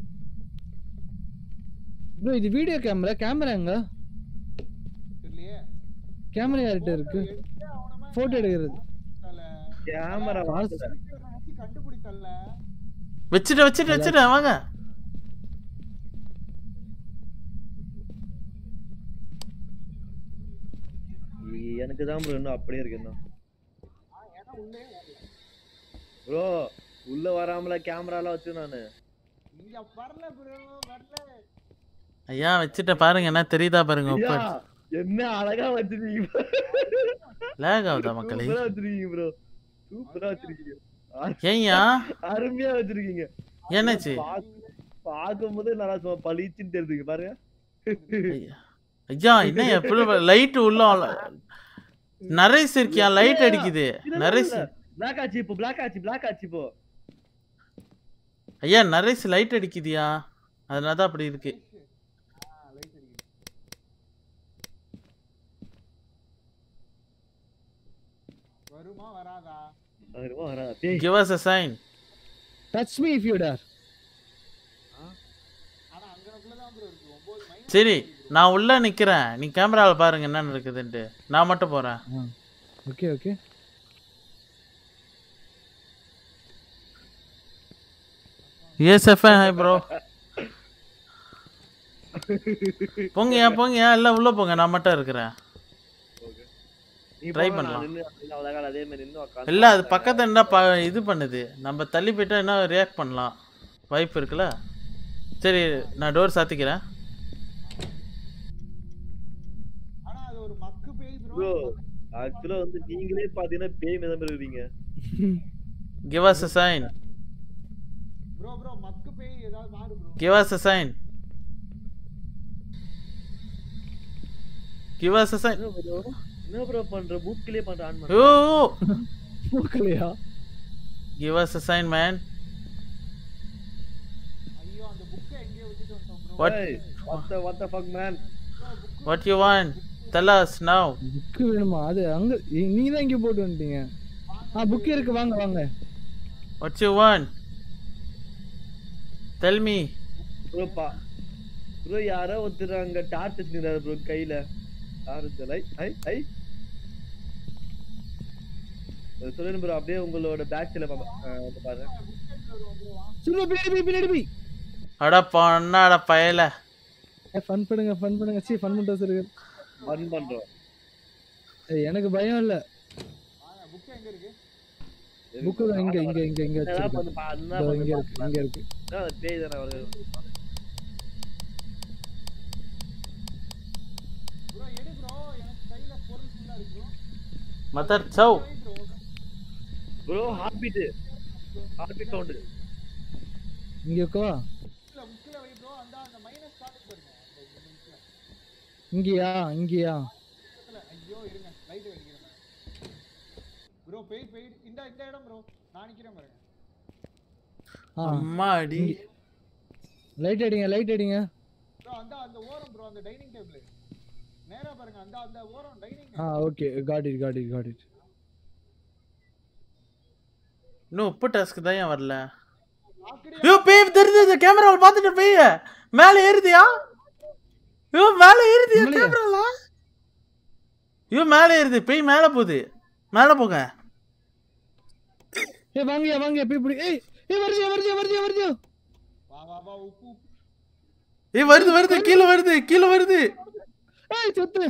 ப்ரோ இது வீடியோ கேமரா கேமரா எங்க தெரியலையே கேமரா யார்கிட்ட இருக்கு எடுத்தே அவனமே போட்டோ எடுக்கிறது கேமரா காசு. வச்சு கண்டுபிடித்தல்ல வச்சுட்டு வச்சுட்டு வச்சுட்டு வாங்க எனக்கு தான் ப்ரோ இன்னும் அப்படியே இருக்கு இன்னும் ப்ரோ உள்ள வராமல கேமராலாம் வச்சு நானு இங்க வரல ப்ரோ வரல ஐயா வச்சுட்ட பாருங்க என்ன தெரியுதா பாருங்க ஐயா, உப்பு என்ன அழகா வச்சிருக்கீங்க லேக் ஆகுதா மக்களே சூப்பரா வச்சிருக்கீங்க ப்ரோ சூப்பரா வச்சிருக்கீங்க அரு- ஏய்யா அருமையா வச்சிருக்கீங்க என்னாச்சு பாக்கும் போது நல்லா சும்மா பளிச்சுன்னு தெரியுதுங்க பாருங்க ஐயா. ஐயா என்ன எப்படி லைட் உள்ள நரேஸ் இருக்கியா லைட் அடிக்குது நரேஸ் பிளாக் ஆச்சு இப்போ பிளாக் ஆச்சு பிளாக் ஆச்சு இப்போ ஐயா நரேஸ் லைட் அடிக்குதியா அதனால தான் அப்படி இருக்கு லைட் அடிக்குது வருமா வராதா வருமா வராதா பேய் give us a sign touch me if you dare ஆனா அங்கனக்குள்ள தான் ப்ரோ இருக்கு ஒன்பது மைனஸ் சரி நான் உள்ள நிக்கிறேன் நீ கேமராவில் பாருங்க என்ன நடக்குதுன்ட்டு நான் மட்டும் போறேன் ஓகே ஓகே எஸ் எஃப் ஹாய் ப்ரோ போங்கயா போங்கயா எல்லாம் உள்ள போங்க நான் மட்டும் இருக்கிறேன் நீ Try போங்க, நான் பண்ணலாம். நின்னு நின்னு அழகா அதே மாதிரி நின்னு உட்காந்து இல்ல அது பக்கத்துல என்ன ப இது பண்ணுது நம்ம தள்ளி போயிட்டா என்ன ரியாக்ட் பண்ணலாம் வாய்ப்பு இருக்குல்ல சரி நான் டோர் சாத்திக்கிறேன் ஆனா அது ஒரு மக்கு பேய் ப்ரோ ப்ரோ ஆக்சுவலா வந்து நீங்களே பாத்தீங்கன்னா பேய் மிதம் இருக்கிறீங்க give us a sign bro bro மக்கு பேய் ஏதாவது மாறு bro give us a sign give us a sign என்ன ப்ரோ என்ன ப்ரோ பண்ற புக்லயே பண்ற ஆன் பண்ண ஓ போக்கலையா give us a sign man ஐயோ அந்த புக்கை எங்கேயோ விட்டுட்டு வந்துட்டோம் bro what Hey, what the what the fuck man what you want tell us now book வேணுமா அது அங்க இ- நீங்க தான் இங்க போட்டு வந்துட்டீங்க ஆ புக் இருக்கு வாங்க வாங்க what you want tell me bro பா ப்ரோ யாரோ ஒருத்தர் அங்க டார்ச் வச்சிருக்காரு ப்ரோ கையில யாரு தெரியல ஐ ஐ சொல்லுங்க ப்ரோ அப்படியே உங்களோட பேக் சைடுல பாருங்க சும்மா பின்னாடி போய் பின்னாடி போய் அட பொண்ணாட பயல ஃபன் பண்ணுங்க ஃபன் பண்ணுங்க சீ ஃபன் பண்ணிட்டு வச்சிருக்க ஃபன் பண்றோம் ஏய், எனக்கு பயம் இல்ல வாங்க புக் எங்க இருக்கு புக்கு இங்க இங்க இங்க இங்க என்ன வச்சிருக்கேன் பண்ணு பா என்ன இதோ பண்ணு இங்க இருக்கு இங்க இருக்கு பா பேய் தானே வருது bro mother chow bro heartbeat heartbeat sound இங்க இருக்கவா இல்ல முக்கில வை ப்ரோ அந்த அந்த மைனஸ் காட்டுக்கு பாருங்க அந்த இந்த முக்கில இங்கயா இங்கயா இல்ல ஐயோ இருங்க லைட் வெடிக்கிறேன் ப்ரோ பெய் பெய் இந்த இந்த இடம் ப்ரோ நான் நிக்கிறேன் பாருங்க ஆ அம்மாடி லைட் அடிங்க லைட் அடிங்க ப்ரோ அந்த அந்த ஓரம் ப்ரோ அந்த டைனிங் டேபிள் நேரா பாருங்க அந்த அந்த ஓரம் டைனிங் ஆ okay got it got it got it இன்னும் உப்பு டாஸ்க்கு தான் ஏன் வரல ஆக்கடி ஐயோ பேய் தெரிஞ்சது கேமராவில் பார்த்துட்டு பேய் மேலே ஏறுதியா ஐயோ மேலே ஏறுதியா மேலையா? கேமரால ஐயோ மேலே ஏறுது பேய் மேலே போகுது மேலே போங்க ஏய் வாங்கயா வாங்க போய் இப்படி ஏய் ஏய் வருதியா வருதியா வருதியா வருதியா வா வா வா உப்பு உப்பு ஏய் வருது வருது கீழே வருது கீழே வருது ஏய் செத்து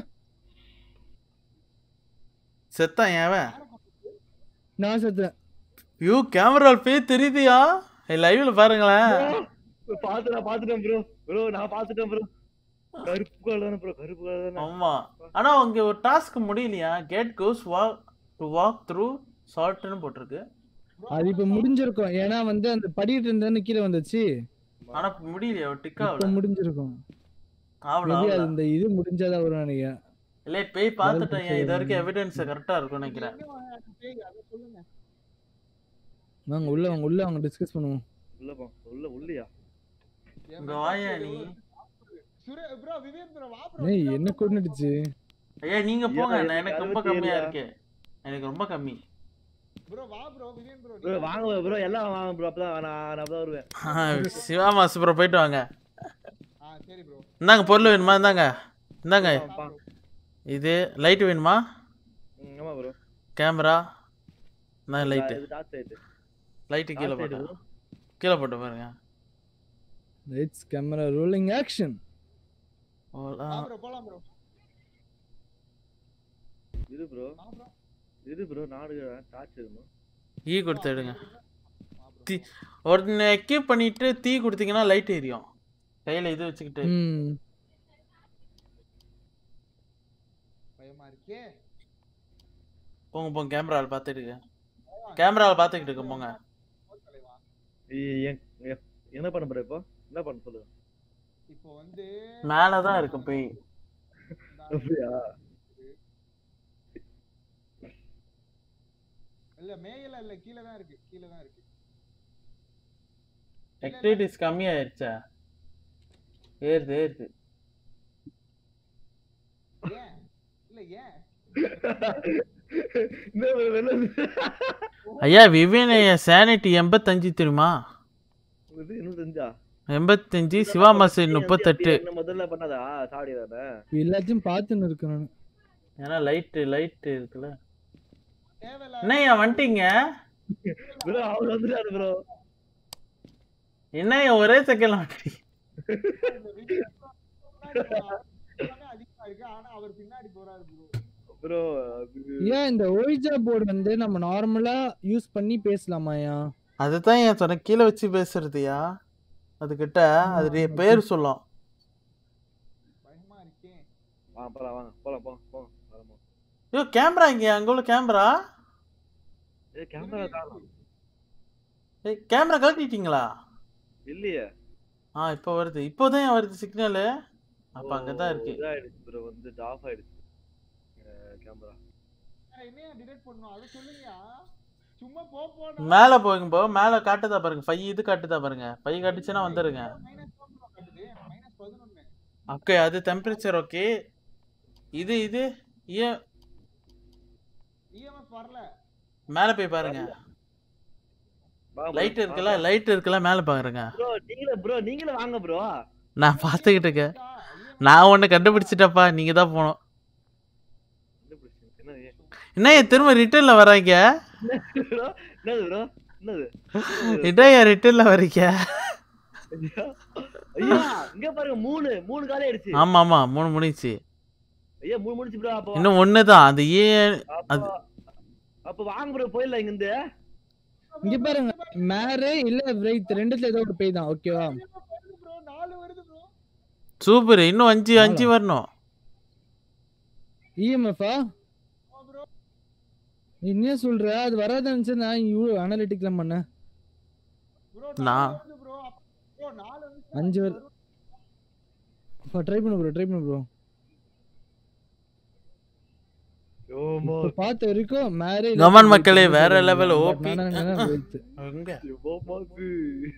செத்தான் ஏவன் நான் செத்தேன் ஐயோ கேமராவில் பேய் தெரியுதியா லைவ்ல பாருங்களேன் பாத்துட்டேன் பாத்துட்டேன் ப்ரோ ப்ரோ நான் பாத்துட்டேன் ப்ரோ கருப்பு கலர் தானே ப்ரோ கருப்பு கலர் தானே ஆமா ஆனா அங்க ஒரு டாஸ்க் முடியலையா cat goes walk to walk through சால்ட்னு போட்டிருக்கு அது இப்ப முடிஞ்சிருக்கும் ஏன்னா வந்து அந்த படிட்டு இருந்தேன்னு கீழே வந்துச்சு ஆனா முடியலையா ஒரு டிக் இப்ப ஆகல முடிஞ்சிருக்கும் ஆவல மேபி அது ஆவல இந்த இது முடிஞ்சாதான் வரும் நினைக்கிறேன் இல்ல பேய் பார்த்துட்டேன் இது வரைக்கும் எவிடன்ஸ் கரெக்டா இருக்கும் நினைக்கிறேன் எங்க பேய் அத சொல்லுங்க வாங்க உள்ள வாங்க உள்ள வாங்க டிஸ்கஸ் பண்ணுவோம் உள்ள போ உள்ள உள்ளியா இங்க வாயா நீ சுரே ப்ரோ விவேக் ப்ரோ வா ப்ரோ ஏய் என்ன கொண்டுடுச்சு ஐயா நீங்க போங்க ஐயா, நான் எனக்கு ரொம்ப அறுபத்தி கம்மியா ஏழா? இருக்கு எனக்கு ரொம்ப கம்மி ப்ரோ வா ப்ரோ விவேக் ப்ரோ ப்ரோ வாங்க ப்ரோ எல்லாம் வாங்க ப்ரோ அப்பதான் நான் நான் அப்பதான் வருவேன் சிவா மாசு ப்ரோ போயிட்டு வாங்க ஆ சரி ப்ரோ இந்தாங்க பொருள் வேணுமா இந்தாங்க இந்தாங்க பா. இது லைட் வேணுமா ம், ஆமா ப்ரோ கேமரா நான் லைட்டு இது டார்ச் லைட் லைட்டு கீழே Torch light போட்டேன் bro. கீழே போட்டு பாருங்க லைட்ஸ் கேமரா ரோலிங் ஆக்ஷன் ஓலா. வா ப்ரோ போலாம் ப்ரோ இரு ப்ரோ வா ப்ரோ இரு ப்ரோ நாடு டார்ச் இருக்கணும் ஈ கொடுத்து எடுங்க தீ ஒருத்தனை எக்யூப் பண்ணிட்டு தீ கொடுத்தீங்கன்னா லைட் எரியும் கையில இது வச்சுக்கிட்டு ம் பயமா இருக்கே போங்க போங்க கேமராவில் பார்த்துட்டு கேமராவில் பார்த்துக்கிட்டு இருக்கு போங்க தலைவா ஏய், ஏன்- ஏன்- என்ன பண்ண ப்ரோ இப்போ என்ன பண்ண சொல்லுங்க இப்போ வந்து மேலே தான் இருக்கு பேய் அப்படியா இல்ல மேயல இல்ல கீழ தான் இருக்கு கீழ தான் இருக்கு ஆக்டிவிட்டிஸ் கம்மியாயிருச்சா ஏறுது ஏறுது ஏன் இல்ல ஏன் என்ன bro, வெளில வந்து- ஐயா விவேன் சானிட்டி எண்பத்தஞ்சு தெரியுமா இது இன்னும் தெரிஞ்சா எண்பத்தஞ்சு சிவா மாசு முப்பத்தெட்டு என்ன முதல்ல பண்ணதா சாவடி தானே எல்லாத்தையும் பார்த்துன்னு இருக்கு நான் ஏன்னா லைட்டு லைட்டு இருக்குல்ல தேவையில்ல என்னய்யா வந்துட்டீங்க ப்ரோ அவர் வந்துட்டாரு ப்ரோ என்னய்யா ஒரே செகண்ட்ல வந்துட்டீங்க இந்த video எல்லாமே அதிகமா இருக்கு ஆனா அவர் பின்னாடி போறாரு ப்ரோ ப்ரோ ஏன் இந்த ஒய்ஜா போர்டு வந்து நம்ம நார்மலா யூஸ் பண்ணி பேசலாமாயா அதுதான் ஏன் சொன்னேன் கீழே வச்சு பேசுறதுயா அதுகிட்ட அது ரே- பேர் சொல்லும் பயமா இருக்கே வாங்க போலாம் வாங்க போலாம் போங்க போங்க வரமா ஐயோ கேமரா இங்க அங்க உள்ள கேமரா ஏ கேமரா காணோம் ஏய் கேமரா கழட்டிட்டீங்களா இல்லையே ஆ இப்போ வருது இப்போதான் ஏன் வருது சிக்னலு அப்ப அங்கதான் இருக்கு இதாயிடுச்சு ப்ரோ வந்து ஆஃப் ஆயிடுச்சு கேமரா என்னையா டிடெக்ட் பண்ணணும் அதை சொல்லுங்கயா சும்மா போ போனா மேல போங்க போ மேல காட்டுதா பாருங்க ஃபை இது காட்டுதா பாருங்க ஃபை காட்டுச்சுன்னா வந்துருங்க மைனஸ் காட்டுது மைனஸ் பதினொன்னு ஓகே அது டெம்பரேச்சர் ஓகே இது இது ஏன் இஎம்எஃப் வரல மேல போய் பாருங்க லைட் இருக்குல்ல லைட் இருக்குல்ல மேல பாருங்க ப்ரோ நீங்களே ப்ரோ நீங்களே வாங்க ப்ரோ நான் பார்த்துக்கிட்டு இருக்கேன் நான் ஒண்ணு கண்டுபிடிச்சிட்டப்பா நீங்க தான் போகணும் என்னது என்ன திரும்ப ரிட்டர்ன்ல வராங்க ப்ரோ என்னது ப்ரோ என்னது இடையா ரிட்டர்ன்ல வரீங்க ஐயா இங்க பாருங்க மூணு மூணு காலி ஆயிடுச்சு ஆமா ஆமா மூணு முடிச்சு ஐயா மூணு முடிச்சு ப்ரோ அப்போ இன்னும் ஒண்ணுதான் அது ஏன் அப்போ அப்ப வாங்க ப்ரோ போயிடலாம் இங்க இருந்து இங்க பாருங்க மேரே இல்ல பிரைட் ரெண்டுத்துல ஏதோ ஒரு பேய் தான் ஓகேவா வருது ப்ரோ நாலு வருது ப்ரோ சூப்பர் இன்னும் அஞ்சு அஞ்சு வரணும் இஎம்எஃபா ப்ரோ நீ என்ன சொல்ற அது வராதுன்னு நினைச்சா நான் இவ்வளோ அனாலிட்டிக்லாம் பண்ணேன் ப்ரோ நான்- நாலு ப்ரோ ப்ரோ நாலு வந்து அஞ்சு வரு- ட்ரை பண்ணு ப்ரோ ட்ரை பண்ணு ப்ரோ யோமா பார்த்த வரைக்கும் மேரே கமன் மக்களே, வேற level OP. எங்க யோமாக்கு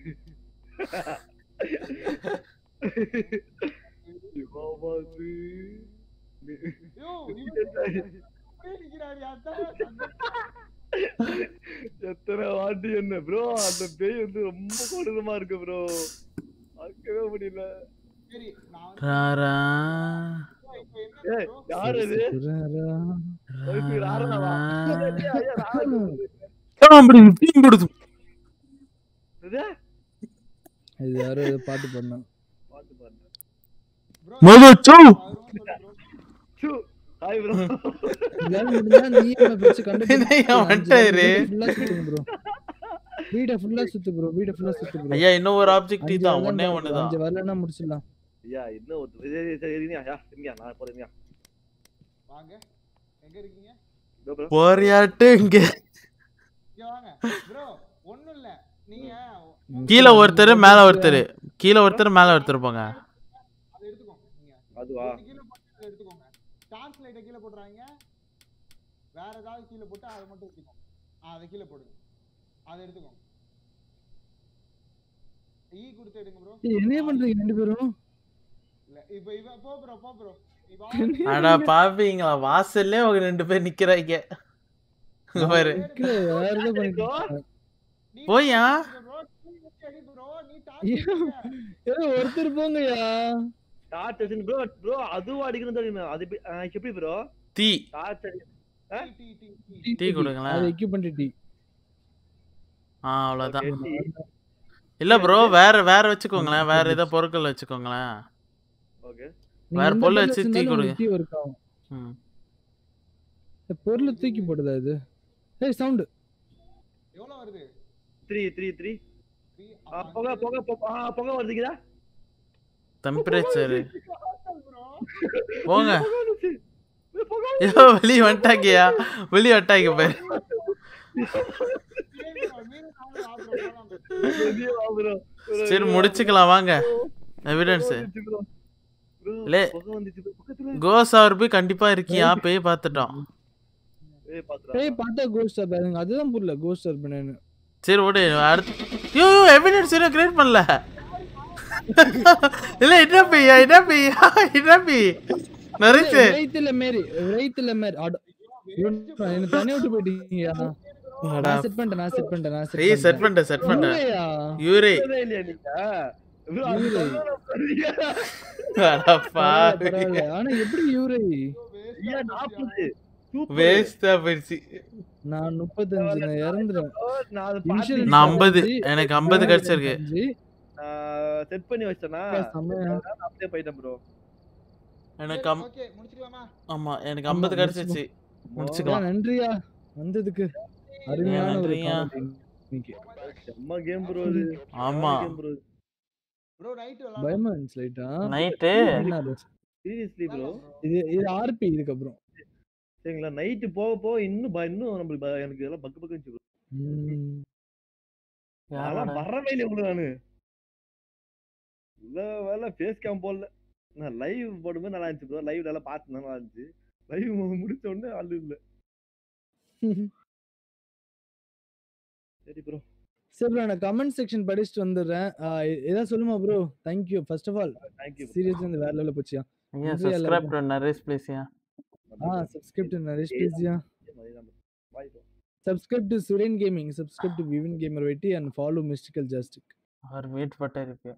யோமாக்கு யோ இவன் அப்படியே நிக்கிறாரு அதான் எத்தனை வாட்டி என்ன ப்ரோ அந்த பேய் வந்து ரொம்ப கொடூரமா இருக்கு ப்ரோ பார்க்கவே முடியல சரி நான் வந்து ராரா இப்போ என்ன ஏய் ப்ரோ யாரு இது ஒய்ஃபு ராரனாவா? ஐயா, ஐயா, ராரனா. டீம் கொடுத்து இது? இது யாரோ ஏதோ பாட்டு பண்ணோம் பாத்து பாருங்க. ப்ரோ மது சூ சு, ஹாய் ப்ரோ. இதால முடிஞ்சா நீ என்ன பிரச்சனை கண்டுபிடி. என்னய்யா வந்துட்டாரு? ஃபுல்லா சுத்துங்க ப்ரோ வீட ஃபுல்லா சுத்து ப்ரோ வீட ஃபுல்லா சுத்து ப்ரோ ஐயா இன்னும் ஒரு ஆப்ஜெக்ட் அஞ்சு தான் வரலாம் ஒண்ணே bro. ஒண்ணுதான் அஞ்சு வரலன்னா முடிச்சிடலாம் ஐயா, இன்னும் ஒருத்தர். சரி, சரி, சரி, இருங்க, ஐயா, இருங்க, நான் போறேன், இருங்க. வாங்க எங்க இருக்கீங்க இதோ bro. போறியாட்டு இங்க இங்க வாங்க ப்ரோ ஒண்ணும் இல்ல நீங்க கீழே ஒருத்தர் மேல ஒருத்தர் கீழே ஒருத்தர் மேல ஒருத்தர் போங்க அதை எடுத்துக்கோங்க நீங்க அதுவா? ஒண்ணு கீழே போட்டு அதை எடுத்துக்கோங்க டார்ச் லைட்டை கீழே போட்டுறாங்க வேற ஏதாவது கீழே போட்டு அதை மட்டும் எடுத்துக்கோங்க ஆ அதை கீழே போடுங்க அதை எடுத்துக்கோங்க ஈ கொடுத்து எடுங்க ப்ரோ ஏய், என்னைய பண்றீங்க ரெண்டு பேரும் இல்ல இப்போ இவன் போ ப்ரோ போ ப்ரோ இப்போ அடா பாப்பீங்களா வாசல்லே அவங்க ரெண்டு பேர் நிக்கிறாங்க இங்க பாரு கீழே வேற ஏதோ பண்ணிட்டு இருக்காங்க. நீ போய்யா? bro, நீ வச்சு அடி bro, நீ torch ஐயோ, அடிங்க. ஏதோ ஒருத்தர் போங்கய்யா டார்ச் அடிச்சு bro, bro, அதுவும் அடிக்கணும் தெரியுமா? அது எப்படி- ஆ, எப்படி bro? தீ டார்ச் அடி- ஆ? Tea, tea, tea. டீ கொடுங்களேன். அது எக்யூப்மெண்ட் டீ ஆ அவ்வளவுதான் Okay, டீ. இல்ல ப்ரோ வேற வேற வச்சுக்கோங்களேன் வேற ஏதோ பொருட்கள் வச்சுக்கோங்களேன் Okay. வேற பொருள் வச்சு டீ கொடுங்க. டீ ஒர்க் ஆகும் ம். இந்த பொருளை தூக்கி போடுதா இது ஏய் சவுண்ட் எவ்வளவு வருது Three, three, three. Three, ஆ, அப்ப புகை, அஞ்சு புகை, புகை, ஆ, புகை வருதுக்குதா? Temperature bro. போங்க புகை வந்துச்சு. புகை ஐயோ வெளிய வந்துட்டாங்கயா வெளிய வந்துட்டாங்க பாரு சரி bro, மீன் சாப்பிட வா bro, போலாம் bro. வெளியே வா bro. bro, சரி வெளியே வா முடிச்சுக்கலாம் வாங்க bro. எவிடன்ஸ் புகை வந்துச்சு bro. Bro, லே. புகை வந்துச்சு bro. பக்கத்துல. கோஸ் அவர் போய் கண்டிப்பா இருக்கியா பேய் பார்த்துட்டோம் ஏய், பாத்துடா. ஏய் பார்த்தா கோஸ்ட் ஆப் எனக்கு அதுதான் புரியல கோஸ்ட் ஆப் என்னன்னு சரி ஓடு அடுத்து ஐயோ எவிடன்ஸ் இன்னும் கிரியேட் பண்ணல இல்ல என்ன பையா என்ன பையா என்ன பை நரிச்சு ரைத்துல மேரி ரைத்துல மேரி அட என்ன தனியா விட்டு போயிட்டீங்கயா நான் செட் பண்ணிட்டேன் நான் செட் பண்ணிட்டேன் நான் ஏய் செட் பண்ணிட்டேன் செட் பண்ணிட்டேன் உண்மையா? யூரே சொல்லவே இல்லையா நீங்க? bro, அது இல்லை. சொல்லணும் பாருங்க. அடப்பா பரவாயில்ல, பரவாயில்ல. ஆனா எப்படி யூரை ஐயா, நாற்பது. Super. வேஸ்டா போயிடுச்சு நான் முப்பத்தஞ்சு நான் இறந்துறேன் bro, நான் அதை Insurance பார்த்து- நான் 50 அஞ்சு, எனக்கு 50 கிடைச்சிருக்கு அஞ்சு, நான் set பண்ணி வச்சிட்டேனா, செம்மையா. அதனால அப்படியே போயிட்டேன் bro. எனக்கு அம்- ஓகே முடிச்சுக்கலாமா ஆமா எனக்கு ஆமா, 50 கிடைச்சிச்சு ஐயா, முடிச்சுக்கலாம் நன்றியா வந்ததுக்கு அருமையான ஒரு நன்றியா. comment இன்னைக்கு. செம்ம game bro இது. ஆமா game bro இது. ப்ரோ நைட் விளையாடலாம் பயமா இருந்துச்சு லைட்டா நைட்டு என்ன அது? Seriously bro. இது இது ஆர்பி இதுக்கப்புறம் சரிங்களா நைட் போக போக இன்னும் ப- இன்னும் நம்மளுக்கு ப- எனக்கு இதெல்லாம் பக்கு பக்கு இருந்துச்சு bro. ம். அதெல்லாம் வரவே இல்லை உங்களுக்கு நானு இல்ல வேலை ஃபேஸ் கேம் போடல நான் லைவ் போடும்போது நல்லா இருந்துச்சு ப்ரோ லைவ் நல்லா பார்த்து நல்லா இருந்துச்சு லைவ் முடிச்ச உடனே ஆள் இல்ல சரி ப்ரோ சரி ப்ரோ நான் கமெண்ட் செக்ஷன் படிச்சுட்டு வந்துடுறேன் ஆ, எ- ஏதாவது சொல்லுமா bro thank you first of all thank you seriously இந்த வேற லெவலில் போச்சியா ஐயா நன்றி சப்ஸ்கிரைப் எல்லாருக்கும். டு நரேஷ் ப்ளீஸ்யா ஆ சப்ஸ்கிரைப் டு நரேஷ் பேசியா bye bro subscribe to Suren gaming subscribe to Vivin gamer வெட்டி அண்ட் ஃபாலோ மிஸ்டிக்கல் ஜாஸ்டிக் அவர் வெயிட் பட்ட இருக்கு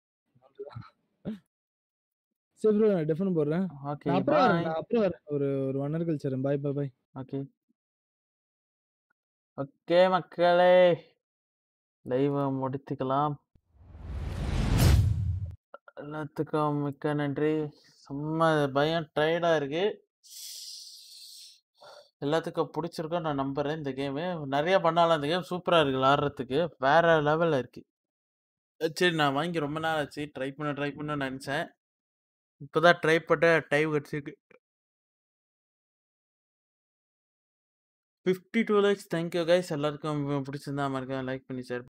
சரி ப்ரோ நான் டெஃபன் போடுறேன் ஓகே நான் அப்புறம் வரேன் பாய் நான் அப்புறம் வரேன் ஒரு ஒரு ஒன் ஹவர் கழிச்சு வரேன் பாய் பாய் பாய் ஓகே ஓகே மக்களே லைவை முடித்துக்கலாம் எல்லாத்துக்கும் மிக்க நன்றி செம்ம பயம் டயர்டாக இருக்கு எல்லாத்துக்கும் பிடிச்சிருக்கும் நான் நம்புறேன் இந்த கேமு நிறைய பண்ணாலும் இந்த கேம் சூப்பராக இருக்கு விளாட்றதுக்கு வேற லெவலில் இருக்கு சரி நான் வாங்கி ரொம்ப நாள் ஆச்சு ட்ரை பண்ண ட்ரை பண்ண நினச்சேன் இப்போதான் ட்ரை பண்ண டைம் கிடச்சிருக்கு fifty two likes thank you guys எல்லாருக்கும் பிடிச்சிருந்தா மறக்காம லைக் பண்ணி ஷேர்